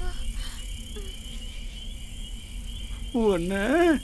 ஒண்ணு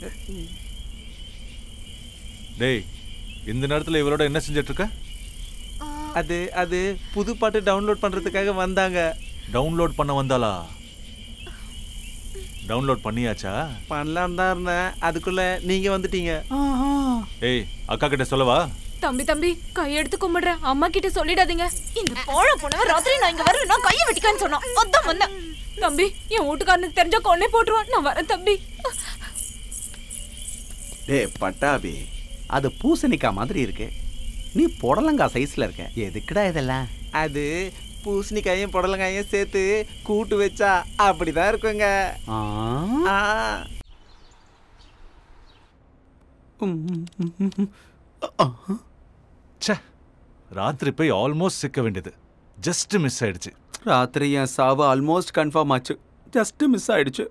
டேய் இந்த நேரத்துல இவரோட என்ன செஞ்சிட்டு இருக்க அது அது புது பாட்டு டவுன்லோட் பண்றதுக்காக வந்தாங்க டவுன்லோட் பண்ண வந்தாளா டவுன்லோட் பண்ணியாச்சா பண்ணலாம் தான் இருந்தேன் அதுக்குள்ள நீங்க வந்துட்டீங்க ஏய் அக்கா கிட்ட சொல்லவா தம்பி தம்பி கையெடுத்து கும்பிடுறேன் அம்மா கிட்ட சொல்லிடாதீங்க இந்த போழ போனவன் ராத்திரி நான் இங்க வரேன் நான் கையை வெட்டிக்கான்னு சொன்னான் அதான் வந்தேன் தம்பி என் வீட்டுக்காரனுக்கு தெரிஞ்சா கொன்னே போட்டுருவான் நான் வரேன் தம்பி டேய் பட்டாபி அது பூசணிக்காய் மாதிரி இருக்கு நீ புடலங்காய் சைஸ்ல இருக்க எதுக்குடா இதெல்லாம் அது பூசணிக்காயும் புடலங்காயும் சேர்த்து கூட்டு வச்சா அப்படிதான் இருக்குங்க ஆ? ஆ. ச்சே ராத்திரி போய் ஆல்மோஸ்ட் சிக்க வேண்டியது ஜஸ்ட் மிஸ் ஆயிடுச்சு ராத்திரி என் சாவு ஆல்மோஸ்ட் கன்ஃபார்ம் ஆச்சு ஜஸ்ட் மிஸ் ஆயிடுச்சு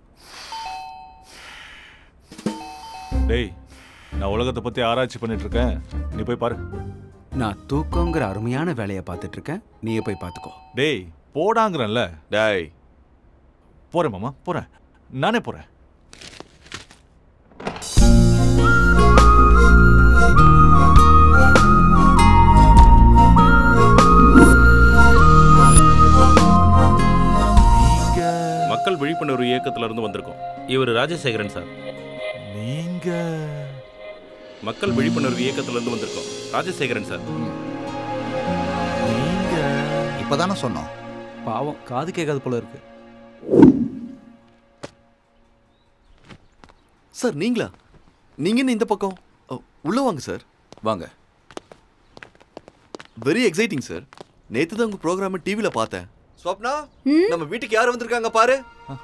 டேய் நான் உலகத்தை பத்தி ஆராய்ச்சி பண்ணிட்டு இருக்கேன் நீ போய் பாரு நான் தூக்கங்கிற அருமையான வேலையை பார்த்துட்டு இருக்கேன் நீயே போய் பார்த்துக்கோ டேய் போடாங்கிறேன்ல டேய் போறேன் மாமா போறேன் நானே போறேன் மக்கள் விழிப்புணர்வு இயக்கத்துல இருந்து வந்திருக்கோம் இவர் ராஜசேகரன் சார் நீங்க மக்கள் விழிப்புணர்வு இயக்கத்துல இருந்து வந்திருக்கோம் ராஜசேகரன் சார் இப்பதானே சொன்னோம் பாவம் காது கேட்காது போல இருக்கு சார் நீங்களா நீங்க என்ன இந்த பக்கம் அ, உள்ள வாங்க சார் வாங்க வெரி எக்ஸைட்டிங் சார் நேத்து தான் உங்க ப்ரோக்ராம் டிவில பார்த்தேன் ஸ்வப்னா நம்ம வீட்டுக்கு யார் வந்திருக்காங்க பாரு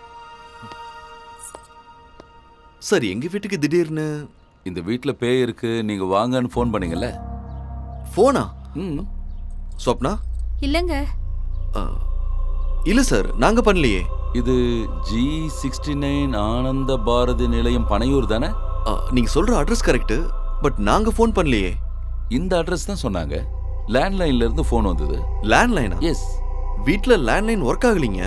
சார் எங்க வீட்டுக்கு திடீர்னு இந்த வீட்ல பேய் இருக்கு நீங்க வாங்கன்னு ஃபோன் பண்ணீங்கல்ல போனா ம் ஸ்வப்னா இல்லங்க அ, இல்ல சார் நாங்க பண்ணலையே இது ஜி சிக்ஸ்டி நைன் ஆனந்த பாரதி நிலையம் பனையூர் தானே நீங்க சொல்ற அட்ரஸ் கரெக்ட் பட் நாங்க ஃபோன் பண்ணலையே இந்த அட்ரஸ் தான் சொன்னாங்க லேண்ட்லைன்ல இருந்து ஃபோன் வந்தது லேண்ட்லைனா எஸ் வீட்ல லேண்ட்லைன் ஒர்க் ஆகலீங்க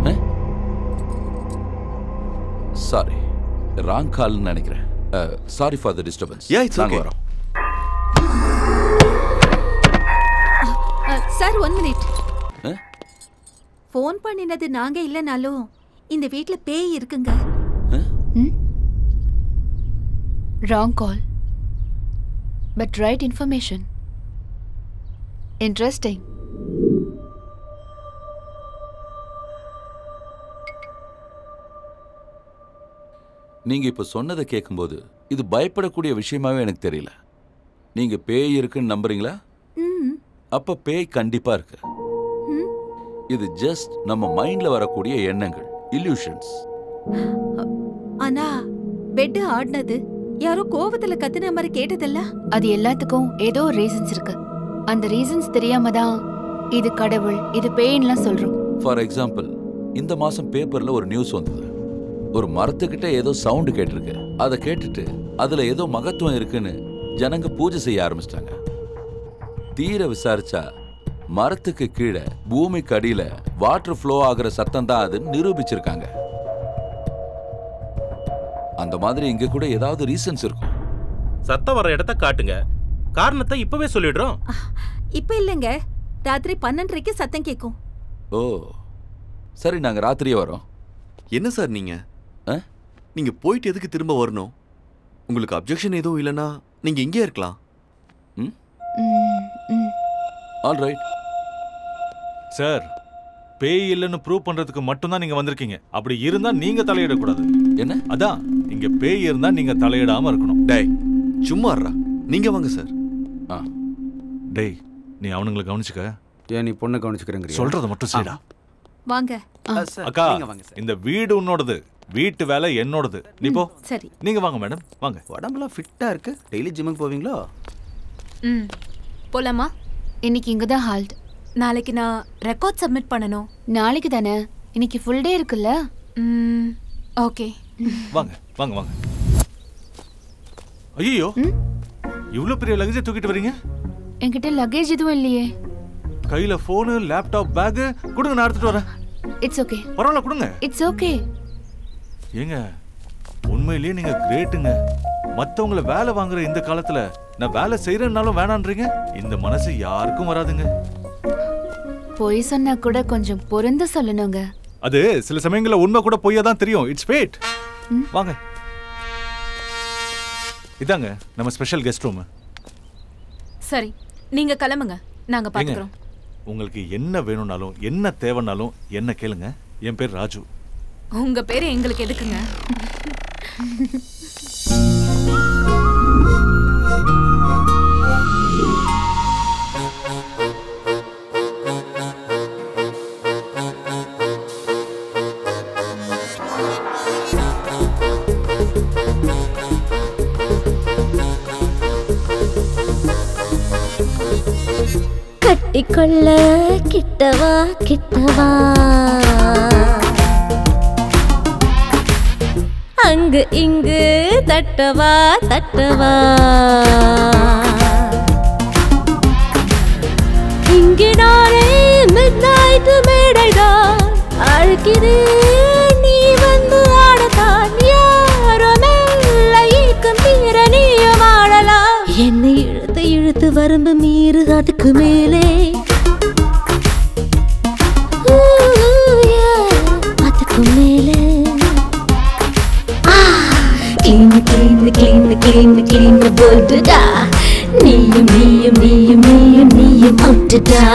சாரி ராங் கால்னு நினைக்கிறேன் sorry for the disturbance Yeah, it's நாங்க okay. வரோம் சார் ஒன் மினிட் ஆ? ஃபோன் பண்ணினது நாங்க இல்லைனாலும் இந்த வீட்ல பேய் இருக்குங்க wrong call but right information interesting நீங்க இப்ப சொன்னதை கேட்கும்போது இது பயப்படக்கூடிய விஷயமாவே எனக்கு தெரியல நீங்க பேய் இருக்குன்னு நம்புறீங்களா ம் அப்ப பேய் கண்டிப்பா இருக்கு ம். இது ஜஸ்ட் நம்ம மைண்ட்ல வரக்கூடிய எண்ணங்கள் illusions ஆனா பெட் ஆடினது யாரோ கோவத்துல கத்துன மாதிரி கேட்டதில்ல அது எல்லாத்துக்கும் ஏதோ ஒரு ரீசன்ஸ் இருக்கு அந்த ரீசன்ஸ் தெரியாம தான் இது கடவுள் இது பேயின்லாம் சொல்றோம் ஃபார் எக்ஸாம்பிள் இந்த மாசம் பேப்பர்ல ஒரு நியூஸ் வந்தது ஒரு மரத்துக்கிட்ட ஏதோ சவுண்டு கேட்டிருக்கு அதை கேட்டுட்டு அதுல ஏதோ மகத்துவம் இருக்குன்னு ஜனங்க பூஜை செய்ய ஆரம்பிச்சிட்டாங்க தீர விசாரிச்சா மரத்துக்கு கீழே பூமிக்கு அடியில வாட்டர் ஃப்ளோ ஆகுற சத்தம் தான் அதுன்னு நிரூபிச்சிருக்காங்க அந்த மாதிரி இங்க கூட ஏதாவது ரீசன்ஸ் இருக்கும் சத்தம் வர இடத்த காட்டுங்க காரணத்தை இப்பவே சொல்லிடுறோம் இப்ப இல்லைங்க ராத்திரி பன்னெண்டரைக்கு சத்தம் கேட்கும் ஓ சரி நாங்க ராத்திரியே வரோம் என்ன சார் நீங்க நீங்க போயிட்டு எதுக்கு திரும்ப வரணும் உங்களுக்கு அப்ஜெக்ஷன் எதுவும் இல்லைன்னா நீங்க இங்கே இருக்கலாம் ஆல் ரைட் சார் பேய் இல்லைன்னு ப்ரூவ் பண்றதுக்கு மட்டும்தான் நீங்க வந்திருக்கீங்க அப்படி இருந்தா நீங்க தலையிடக்கூடாது என்ன அதான் இங்க பேய் இருந்தா நீங்க தலையிடாம இருக்கணும் டேய் சும்மா இருடா நீங்க வாங்க சார் டேய் நீ அவனுங்களை கவனிச்சுக்க ஏன் நீ பொண்ணை கவனிச்சுக்கிறேங்க சொல்றத மட்டும் செய்டா வாங்க அக்கா இந்த வீடு உன்னோடது வீட்டு வேலை என்னோடது நீ போ சரி நீங்க வாங்க மேடம் வாங்க உடம்புலாம் ஃபிட்டா இருக்கு டெய்லி ஜிம்முக்கு போவீங்களோ ம் போலாமா இன்னைக்கு இங்க தான் ஹால்ட் நாளைக்கு நான் ரெக்கார்ட் சப்மிட் பண்ணணும் நாளைக்கு தானே இன்னைக்கு ஃபுல் டே இருக்குல்ல ம் ஓகே வாங்க வாங்க வாங்க ஐயோ இவ்ளோ பெரிய லகேஜை தூக்கிட்டு வரீங்க என்கிட்ட லக்கேஜ் எதுவும் இல்லையே கையில போனு லேப்டாப் பேக் கொடுங்க நான் எடுத்துட்டு வரேன் இட்ஸ் ஓகே பரவாயில்ல கொடுங்க இட்ஸ் ஓகே ஏங்க உண்மையிலேயே நீங்க கிரேட்டுங்க மத்தவங்கள வேலை வாங்குற இந்த காலத்துல நான் வேலை செய்யறேன்னாலும் வேணான்றீங்க இந்த மனசு யாருக்கும் வராதுங்க பொய் சொன்னா கூட கொஞ்சம் பொருந்து சொல்லணுங்க அது சில சமயங்கள்ல உண்மை கூட பொய்யா தான் தெரியும் இட்ஸ் ஃபேட் வாங்க இதாங்க நம்ம ஸ்பெஷல் கெஸ்ட் ரூம் சரி நீங்க கிளம்புங்க நாங்க பாத்துக்கிறோம் உங்களுக்கு என்ன வேணும்னாலும் என்ன தேவைனாலும் என்ன கேளுங்க என் பேர் ராஜு உங்க பேரு எங்களுக்கு எதுக்குங்க கட்டிக்கொள்ள கிட்டவா கிட்டவா அங்கு இங்கு தட்டவா தட்டவா இங்கு நானே மிட்நைட் மேடைதான் அழுக்கிறேன் நீ வந்து ஆடத்தான் யாரோ மெல்ல ஈர்க்கும் தீர நீயும் ஆடலாம் என்னை இழுத்து இழுத்து வரம்பு மீறு அதுக்கு மேலே ஊ, yeah, அதுக்கு மேலே clean clean clean clean clean போட்டுடா நீயும் நீயும் நீயும் நீயும் நீயும் அவுட்டுடா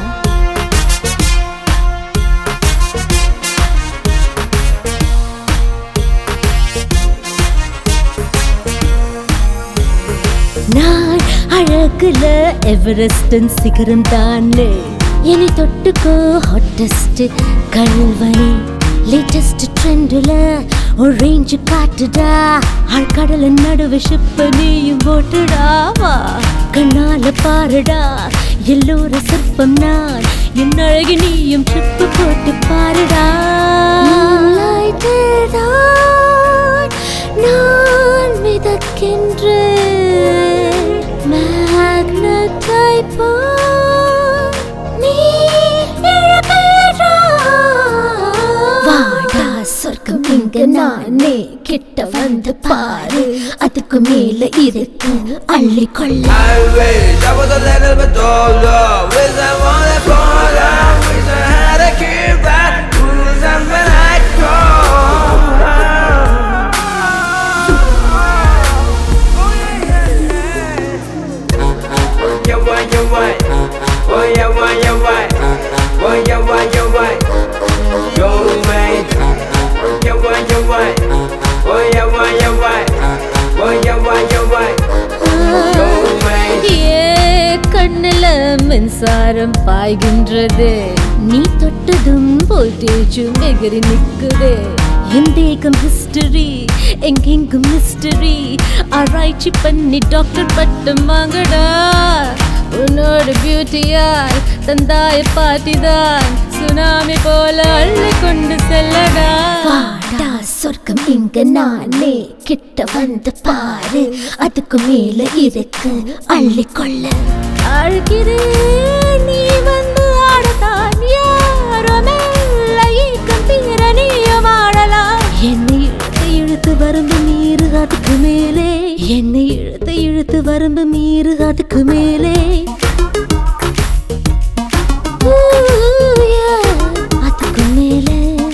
நான் அழகுல எவரெஸ்டன் சிகரம் தானே என்னை தொட்டுக்கோ ஹாட்டஸ்ட் கல்வனே லேட்டஸ்ட் ட்ரெண்டுல ஒரு ரேஞ்சு காட்டுடா ஆழ்கடல நடுவு ஷிப்ப நீயும் போட்டுடா வா கண்ணால பாருடா எல்லோர சிற்பம் நான் என் அழகி நீயும் ட்ரிப்பு போட்டு பாருடா நான் மிதக்கின்றேன் மேக்னட்டை நீ வாடா சொர்க்கம் இங்க நானே கிட்ட வந்து பாரு அதுக்கு மேல இருக்கு அள்ளி கொள்ள I was a little bit older With a one for Wish I had a kid back Who's when I Yeah, why, yeah, why? Oh, yeah, why, yeah, why? Oh, yeah, why, yeah, why? Yo, mate. Yeah, why, yeah, why? Oh, yeah, why, yeah, why? Oh, yeah, why, yeah, why? Yo, mate. ஏ கண்ணுல மின்சாரம் பாய்கின்றது நீ தொட்டதும் வோல்டேஜும் எகிரி நிக்குதே என் தேகம் history எங்கெங்கும் mystery ஆராய்ச்சி பண்ணி doctor பட்டம் வாங்கடா உன்னோட பியூட்டியால் தந்தாய பாட்டிதான் சுனாமி போல அள்ளி கொண்டு செல்லடா வாடா சொர்க்கம் இங்க நானே கிட்ட வந்து பாரு அதுக்கு மேல இருக்கு அள்ளி கொள்ள அழுகிறேன் நீ வந்து ஆடத்தான் யாருமே கம்பீர நீயும் ஆடலாம் என்னை இழுத்து இழுத்து வரம்பு மீறு அதுக்கு மேலே என்னை இழுத்து இழுத்து வரம்பு மீறு அதுக்கு மேலே ஊ, yeah, அதுக்கு மேலே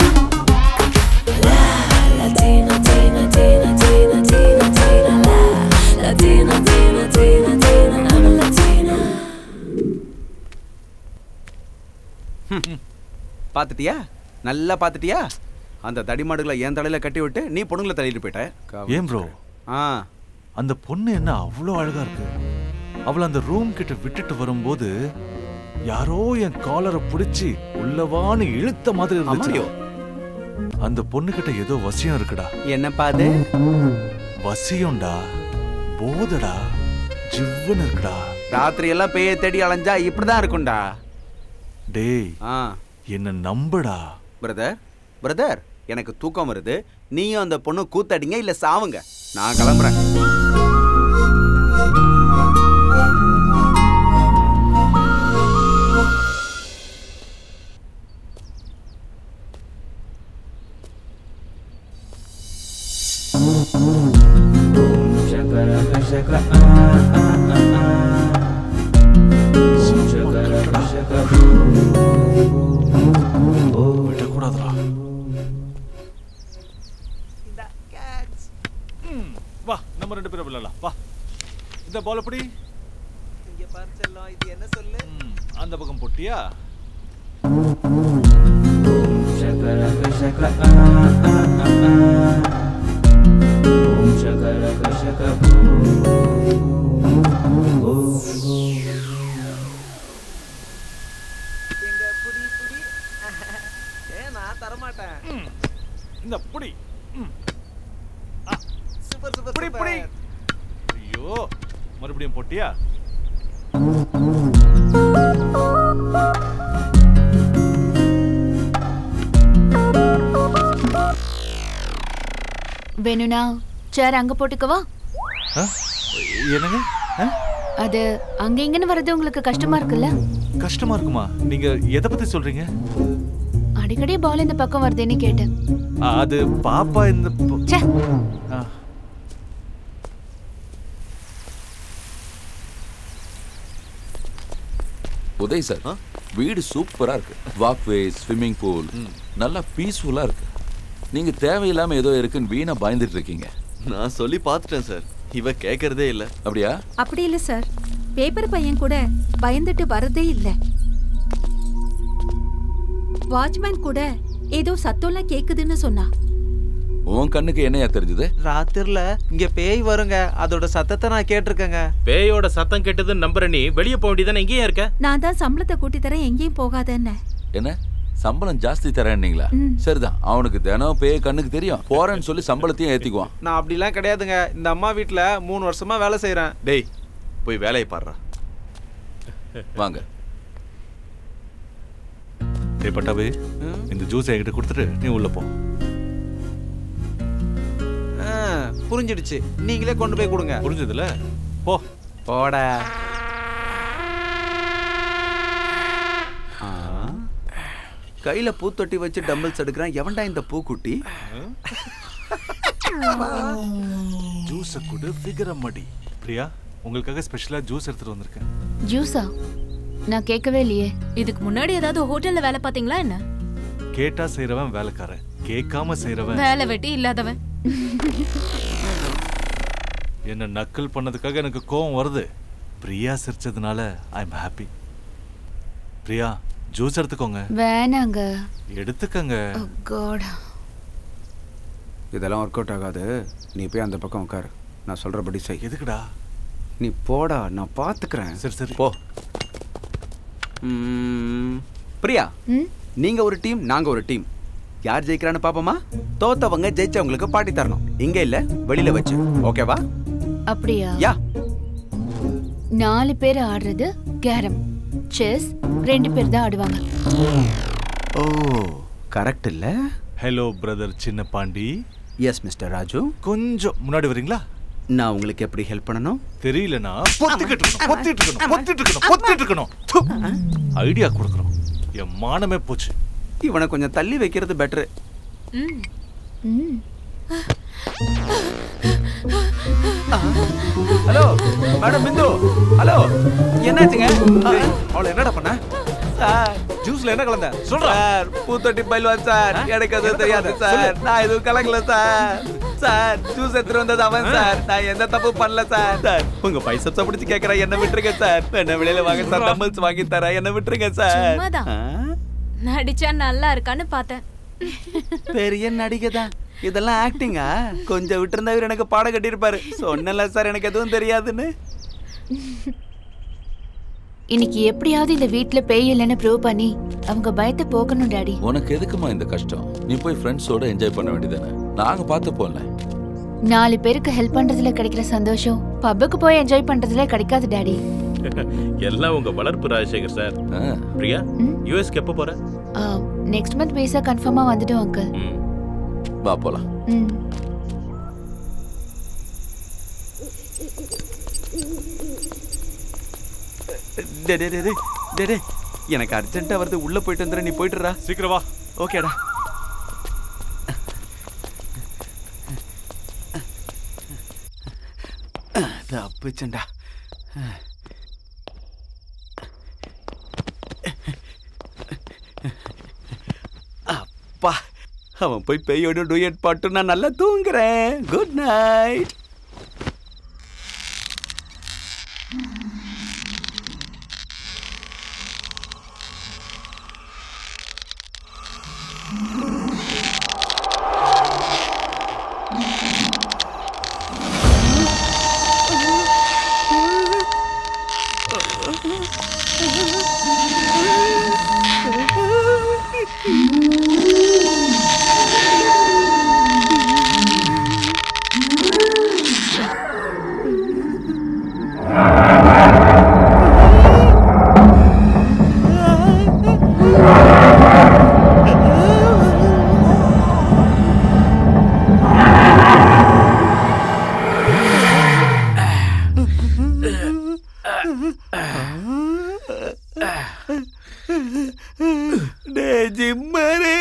Latina, Tina, Tina, Tina, Tina, Tina, la. Latina, Tina, Tina, Tina, I'm a Latina. பாத்துட்டியா நல்லா பாத்துட்டியா அந்த தடிமாடுகளை என் தலையில கட்டி விட்டு நீ பொண்ணுங்களை தள்ளிட்டு போயிட்ட ஏன் ப்ரோ ஆ அந்த பொண்ணு என்ன அவ்வளோ அழகா இருக்கு அவளை அந்த ரூம் கிட்ட விட்டுட்டு வரும்போது யாரோ என் காலரை பிடிச்சி உள்ளவான்னு இழுத்த மாதிரி இருந்துச்சு ஆமாடியோ. அந்த பொண்ணு கிட்ட ஏதோ வசியம் இருக்குடா என்னப்பா அது வசியம்டா போதடா ஜிவ்வுன்னு இருக்குடா ராத்திரி எல்லாம் பேய தேடி அலைஞ்சா இப்படிதான் இருக்கும்டா டேய் ஆ என்ன நம்புடா பிரதர் பிரதர் எனக்கு தூக்கம் வருது நீயும் அந்த பொண்ணு கூத்தடிங்க இல்ல சாவுங்க நான் கிளம்புறேன் விடக்கூடாதுடா ம், வா நம்ம ரெண்டு பேரும் விளையாடலாம் வா இந்த பால் எப்படி இங்க பாரு செல்லம் இது என்ன சொல்லு ம், அந்த பக்கம் போட்டியா எங்க புடி புடி ஏ நான் தர மாட்டேன் இந்த புடி ம். சூப்பர் சூப்பர் புடி புடி ஐயோ மறுபடியும் போட்டியா வேணும்னா சேர் அங்க போட்டுக்கவா ஆ? என்னங்க ஆ? அது அங்க இங்கன்னு வர்றது உங்களுக்கு கஷ்டமா இருக்குல்ல கஷ்டமா இருக்குமா நீங்க எதை பத்தி சொல்றீங்க அடிக்கடி பால் இந்த பக்கம் வருதுன்னு கேட்டேன் ஆ, அது பாப்பா இந்த ப- ச்சே ஆ. உதய் சார் வீடு சூப்பரா இருக்கு வாக்வே ஸ்விம்மிங் பூல் நல்லா பீஸ்ஃபுல்லா இருக்கு நீங்க தேவையில்லாம ஏதோ இருக்குன்னு வீணா பயந்துட்டு இருக்கீங்க நான் சொல்லி பார்த்துட்டேன் சார் இவ கேட்கறதே இல்ல அப்படியா அப்படி இல்ல சார் பேப்பர் பையன் கூட பயந்துட்டு வரதே இல்ல வாட்ச்மேன் கூட ஏதோ சத்தம்லாம் கேக்குதுன்னு சொன்னா உன் கண்ணுக்கு என்னையா தெரிஞ்சது ராத்திரில இங்க பேய் வருங்க அதோட சத்தத்தை நான் கேட்டிருக்கேங்க பேயோட சத்தம் கேட்டதுன்னு நம்புற நீ வெளியே போக வேண்டியதானே இங்கேயே இருக்க நான் தான் சம்பளத்தை கூட்டி தரேன் எங்கேயும் போகாதன்னு என்ன சம்பளம் ஜாஸ்தி தரேன்னீங்களா சரிதான் அவனுக்கு தினம் பேய் கண்ணுக்கு தெரியும் போறேன்னு சொல்லி சம்பளத்தையும் ஏத்திக்குவான் நான் அப்படிலாம் கிடையாதுங்க இந்த அம்மா வீட்ல மூணு வருஷமா வேலை செய்றேன் டேய் போய் வேலையை பாடுறா வாங்க டேய் பட்டாபே இந்த ஜூஸ் என்கிட்ட கொடுத்துட்டு நீ உள்ள போ ஆ, புரிஞ்சிடுச்சு நீங்களே கொண்டு போய் கொடுங்க புரிஞ்சதுல போ போட கையில பூத்தொட்டி வச்சு டம்பிள்ஸ் எடுக்கிறான் எவன்டா இந்த பூக்குட்டி ஜூஸை கொடு ஃபிகர மடி பிரியா உங்களுக்காக ஸ்பெஷலா ஜூஸ் எடுத்துட்டு வந்திருக்கேன் ஜூஸா நான் கேட்கவே இல்லையே இதுக்கு முன்னாடி ஏதாவது ஹோட்டல்ல வேலை பாத்தீங்களா என்ன கேட்டா செய்றவன் வேலைக்காரன் கேட்காம செய்றவன் வேலை வெட்டி இல்லாதவன் என்ன நக்கல் பண்ணதுக்காக எனக்கு கோவம் வருது பிரியா சிரிச்சதுனால I am happy Priya juice எடுத்துக்கோங்க வேணாங்க எடுத்துக்கங்க காட் இதெல்லாம் ஒர்க் அவுட் ஆகாது நீ போய் அந்த பக்கம் உட்காரு நான் சொல்றபடி செய் எதுக்குடா நீ போடா நான் பாத்துக்கிறேன் சரி சரி போ ம், பிரியா நீங்க ஒரு டீம் நாங்க ஒரு டீம் யார் ஜெயிக்கிறான்னு பாப்போமா தோத்தவங்க ஜெயிச்சவங்களுக்கு பாட்டி தரணும் இங்க இல்ல வெளியில வச்சு ஓகேவா அப்படியா யா நாலு பேர் ஆடுறது கேரம் செஸ் ரெண்டு பேர் தான் ஆடுவாங்க ஓ கரெக்ட் இல்ல ஹலோ பிரதர் சின்ன பாண்டி எஸ் மிஸ்டர் ராஜு கொஞ்சம் முன்னாடி வரீங்களா நான் உங்களுக்கு எப்படி ஹெல்ப் பண்ணணும் தெரியலனா பொத்திக்கிட்டு இருக்கணும் பொத்திட்டு இருக்கணும் பொத்திட்டு இருக்கணும் பொத்திட்டு இருக்கணும் ஐடியா கொடுக்குறோம் என் மானமே போச்சு இவனை கொஞ்சம் தள்ளி வைக்கிறது better hello madam Bindu hello என்னாச்சுங்க அவளை என்னடா பண்ண சார் ஜூஸ்ல என்ன கலந்த சொல்றா சார் பூத்தொட்டி பயில்வான் சார் எனக்கு அது தெரியாது சார் நான் எதுவும் கலங்கல சார் சார் ஜூஸ் எடுத்துட்டு வந்தது அவன் சார் நான் எந்த தப்பு பண்ணல சார் சார் உங்க பைசப்ஸ பிடிச்சு கேக்குறேன் என்ன விட்டுருங்க சார் என்ன வெளியில வாங்க சார் டம்பிள்ஸ் வாங்கி தரேன் என்ன விட்டுருங்க சார் சும்மாதான் நடிச்சா நல்லா இருக்கான்னு பார்த்தேன் பெரிய நடிகை தான் இதெல்லாம் ஆக்டிங்கா கொஞ்சம் விட்டுருந்தா இவர் எனக்கு பாட கட்டியிருப்பாரு சொன்னல சார் எனக்கு எதுவும் தெரியாதுன்னு இன்னைக்கு எப்படியாவது இந்த வீட்ல பேய் இல்லைன்னு ப்ரூவ் பண்ணி அவங்க பயத்தை போக்கணும் டாடி உனக்கு எதுக்குமா இந்த கஷ்டம் நீ போய் ஃப்ரெண்ட்ஸோட என்ஜாய் பண்ண வேண்டியதானே நாங்க பார்த்து போல நாலு பேருக்கு ஹெல்ப் பண்றதுல கிடைக்கிற சந்தோஷம் பப்புக்கு போய் என்ஜாய் பண்றதுல கிடைக்காது டாடி எல்லாம் உங்க வளர்ப்பு ராஜசேகர் சார் பிரியா யூஎஸ்க்கு எப்போ போற நெக்ஸ்ட் மந்த் விசா கன்ஃபார்மா வந்துடும் அங்கிள் வா போலாம் ம் டே டே டே டே, டே டே எனக்கு அர்ஜென்ட்டா வருது உள்ள போயிட்டு வந்துடுற நீ போயிட்டுறா சீக்கிரம் வா ஓகேடா தப்பிச்சண்டா அப்பா அவன் போய் பேயோட டூயட் பாட்டு நான் நல்லா தூங்குறேன் குட் நைட் டே ஜிம்மரு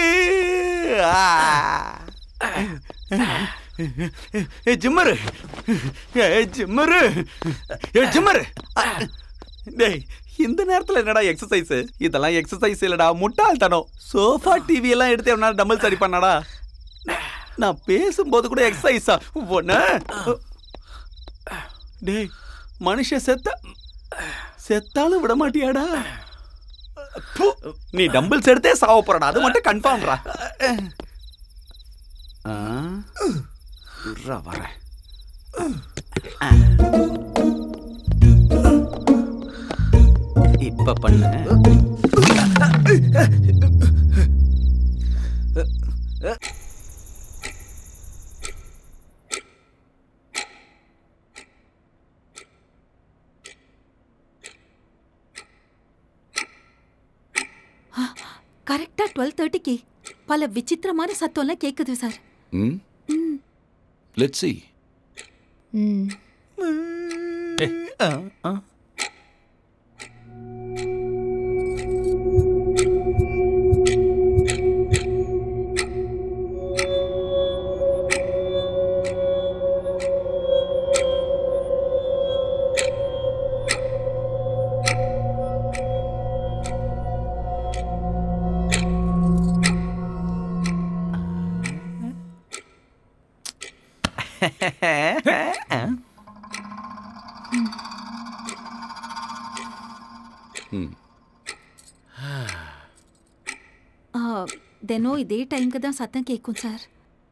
ஏ ஜிம்மரு ஏ ஜிம்மரு ஏ ஜிம்மரு டேய் இந்த நேரத்துல என்னடா எக்ஸசைஸ் இதெல்லாம் எக்ஸசைஸ் இல்லடா முட்டாள்தனம் சோஃபா டிவி எல்லாம் எடுத்து எவனால டம்பிள்ஸ் அடி பண்ணாடா நான் பேசும்போது கூட எக்ஸசைஸா ஒண்ணு டேய் மனுஷன் செத்த செத்தாலும் விட மாட்டியாடா ப்பு, நீ டம்பிள்ஸ் எடுத்தே சாவ போறடா அது மட்டும் கன்ஃபார்ம்ரா வரேன் இப்ப பண்ணு கரெக்டா டுவெல் தேர்ட்டிக்கு பல விசித்திரமான சத்தம்லாம் கேக்குது சார் ம் லெட் சி ம் ம் ஆ, தினம் இதே டைம்க்கு தான் சத்தம் கேட்கும் சார்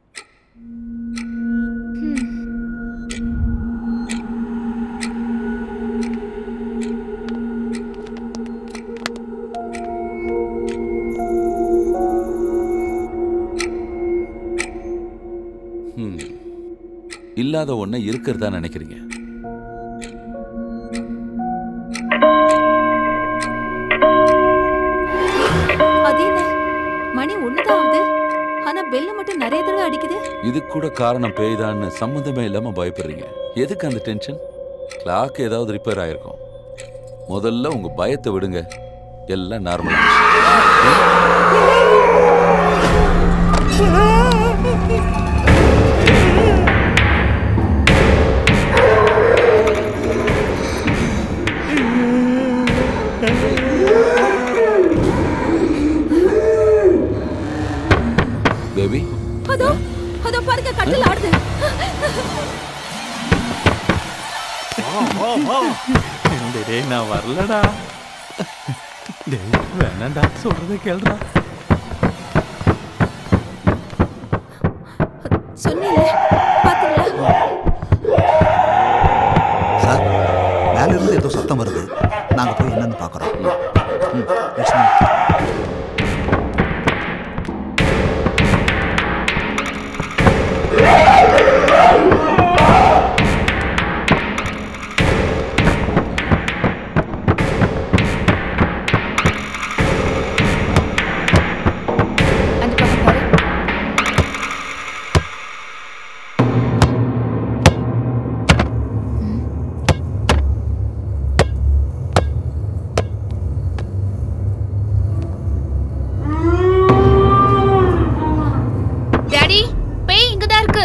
ம் இல்லாத ஒன்றை இருக்கிறதா நினைக்கிறீங்க அது என்ன மணி ஒண்ணுதான் ஆகுது ஆனா பெல்லு மட்டும் நிறைய தடவை அடிக்குது இது கூட காரணம் பேய்தான்னு சம்மந்தமே இல்லாம பயப்படுறீங்க எதுக்கு அந்த டென்ஷன் கிளாக் ஏதாவது ரிப்பேர் ஆயிருக்கும் முதல்ல உங்க பயத்தை விடுங்க எல்லாம் நார்மல் பேபி அதோ அதோ பாருங்க கட்டில் ஆடுது டேய், டேய் நான் வரலடா டேய் வேணாண்டா சொல்றதை கேளுடா சொன்னீங்க பாத்தீங்களா சார் மேல இருந்து ஏதோ சத்தம் வருது நாங்க போய் என்னன்னு பார்க்கறோம் ம், லட்சுமி அந்த பக்கம் பாரு டாடி பேய் இங்கதான் இருக்கு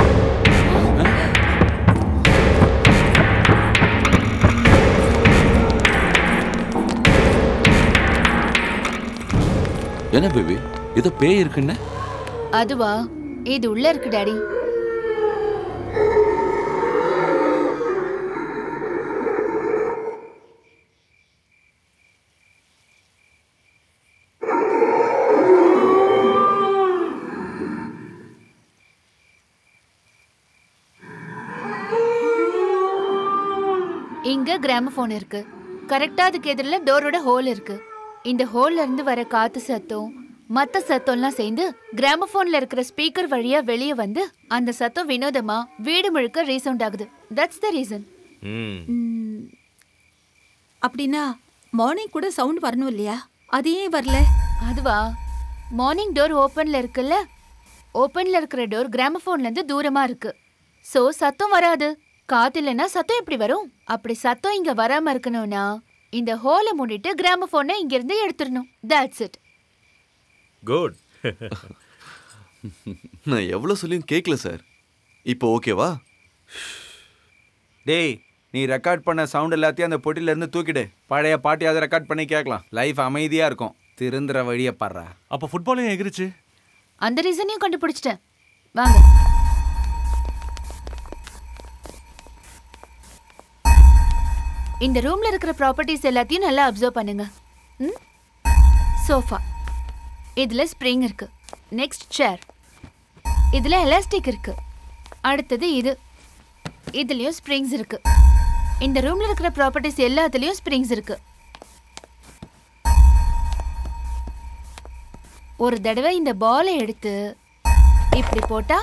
என்ன பேபி ஏதோ பேய் இருக்குன்னு அதுவா இது உள்ள இருக்கு டாடி இங்க கிராமபோன் இருக்கு கரெக்டா அதுக்கு எதிரில் டோரோட ஹோல் இருக்கு இந்த ஹோல்ல இருந்து வர காத்து சத்தம் மத்த சத்தம்லாம் சேர்ந்து கிராமபோன்ல இருக்கிற ஸ்பீக்கர் வழியா வெளியே வந்து அந்த சத்தம் வினோதமா வீடு முழுக்க ரீசவுண்ட் ஆகுது தட்ஸ் த ரீசன் ம், அப்படின்னா மார்னிங் கூட சவுண்ட் வரணும் இல்லையா அது ஏன் வரல அதுவா மார்னிங் டோர் ஓப்பன்ல இருக்குல்ல ஓப்பன்ல இருக்கிற டோர் கிராமபோன்ல இருந்து தூரமா இருக்கு சோ சத்தம் வராது காத்து இல்லைன்னா சத்தம் எப்படி வரும் அப்படி சத்தம் இங்க வராம இருக்கணும்னா இந்த ஹோலை மூடிட்டு கிராமபோனை இங்க இருந்து எடுத்துடணும் தட்ஸ் இட் குட் நான் எவ்வளோ சொல்லியும் கேட்கல சார் இப்போ ஓகேவா டேய் நீ ரெக்கார்ட் பண்ண சவுண்ட் எல்லாத்தையும் அந்த பொட்டில இருந்து தூக்கிடு பழைய பாட்டியாவது ரெக்கார்ட் பண்ணி கேட்கலாம் லைஃப் அமைதியா இருக்கும் திருந்துற வழியை பாடுறா அப்ப ஃபுட்பாலையும் எகிரிச்சு அந்த ரீசனையும் கண்டுபிடிச்சிட்டேன் வாங்க இந்த ரூம்ல இருக்கிற ப்ராப்பர்ட்டிஸ் எல்லாத்தையும் நல்லா அப்சர்வ் பண்ணுங்க ம் சோஃபா இதுல ஸ்ப்ரிங் இருக்கு நெக்ஸ்ட் சேர் இதுல எலாஸ்டிக் இருக்கு அடுத்தது இது இதுலயும் ஸ்ப்ரிங்ஸ் இருக்கு இந்த ரூம்ல இருக்கிற ப்ராப்பர்ட்டிஸ் எல்லாத்துலயும் ஸ்ப்ரிங்ஸ் இருக்கு ஒரு தடவை இந்த பாலை எடுத்து இப்படி போட்டா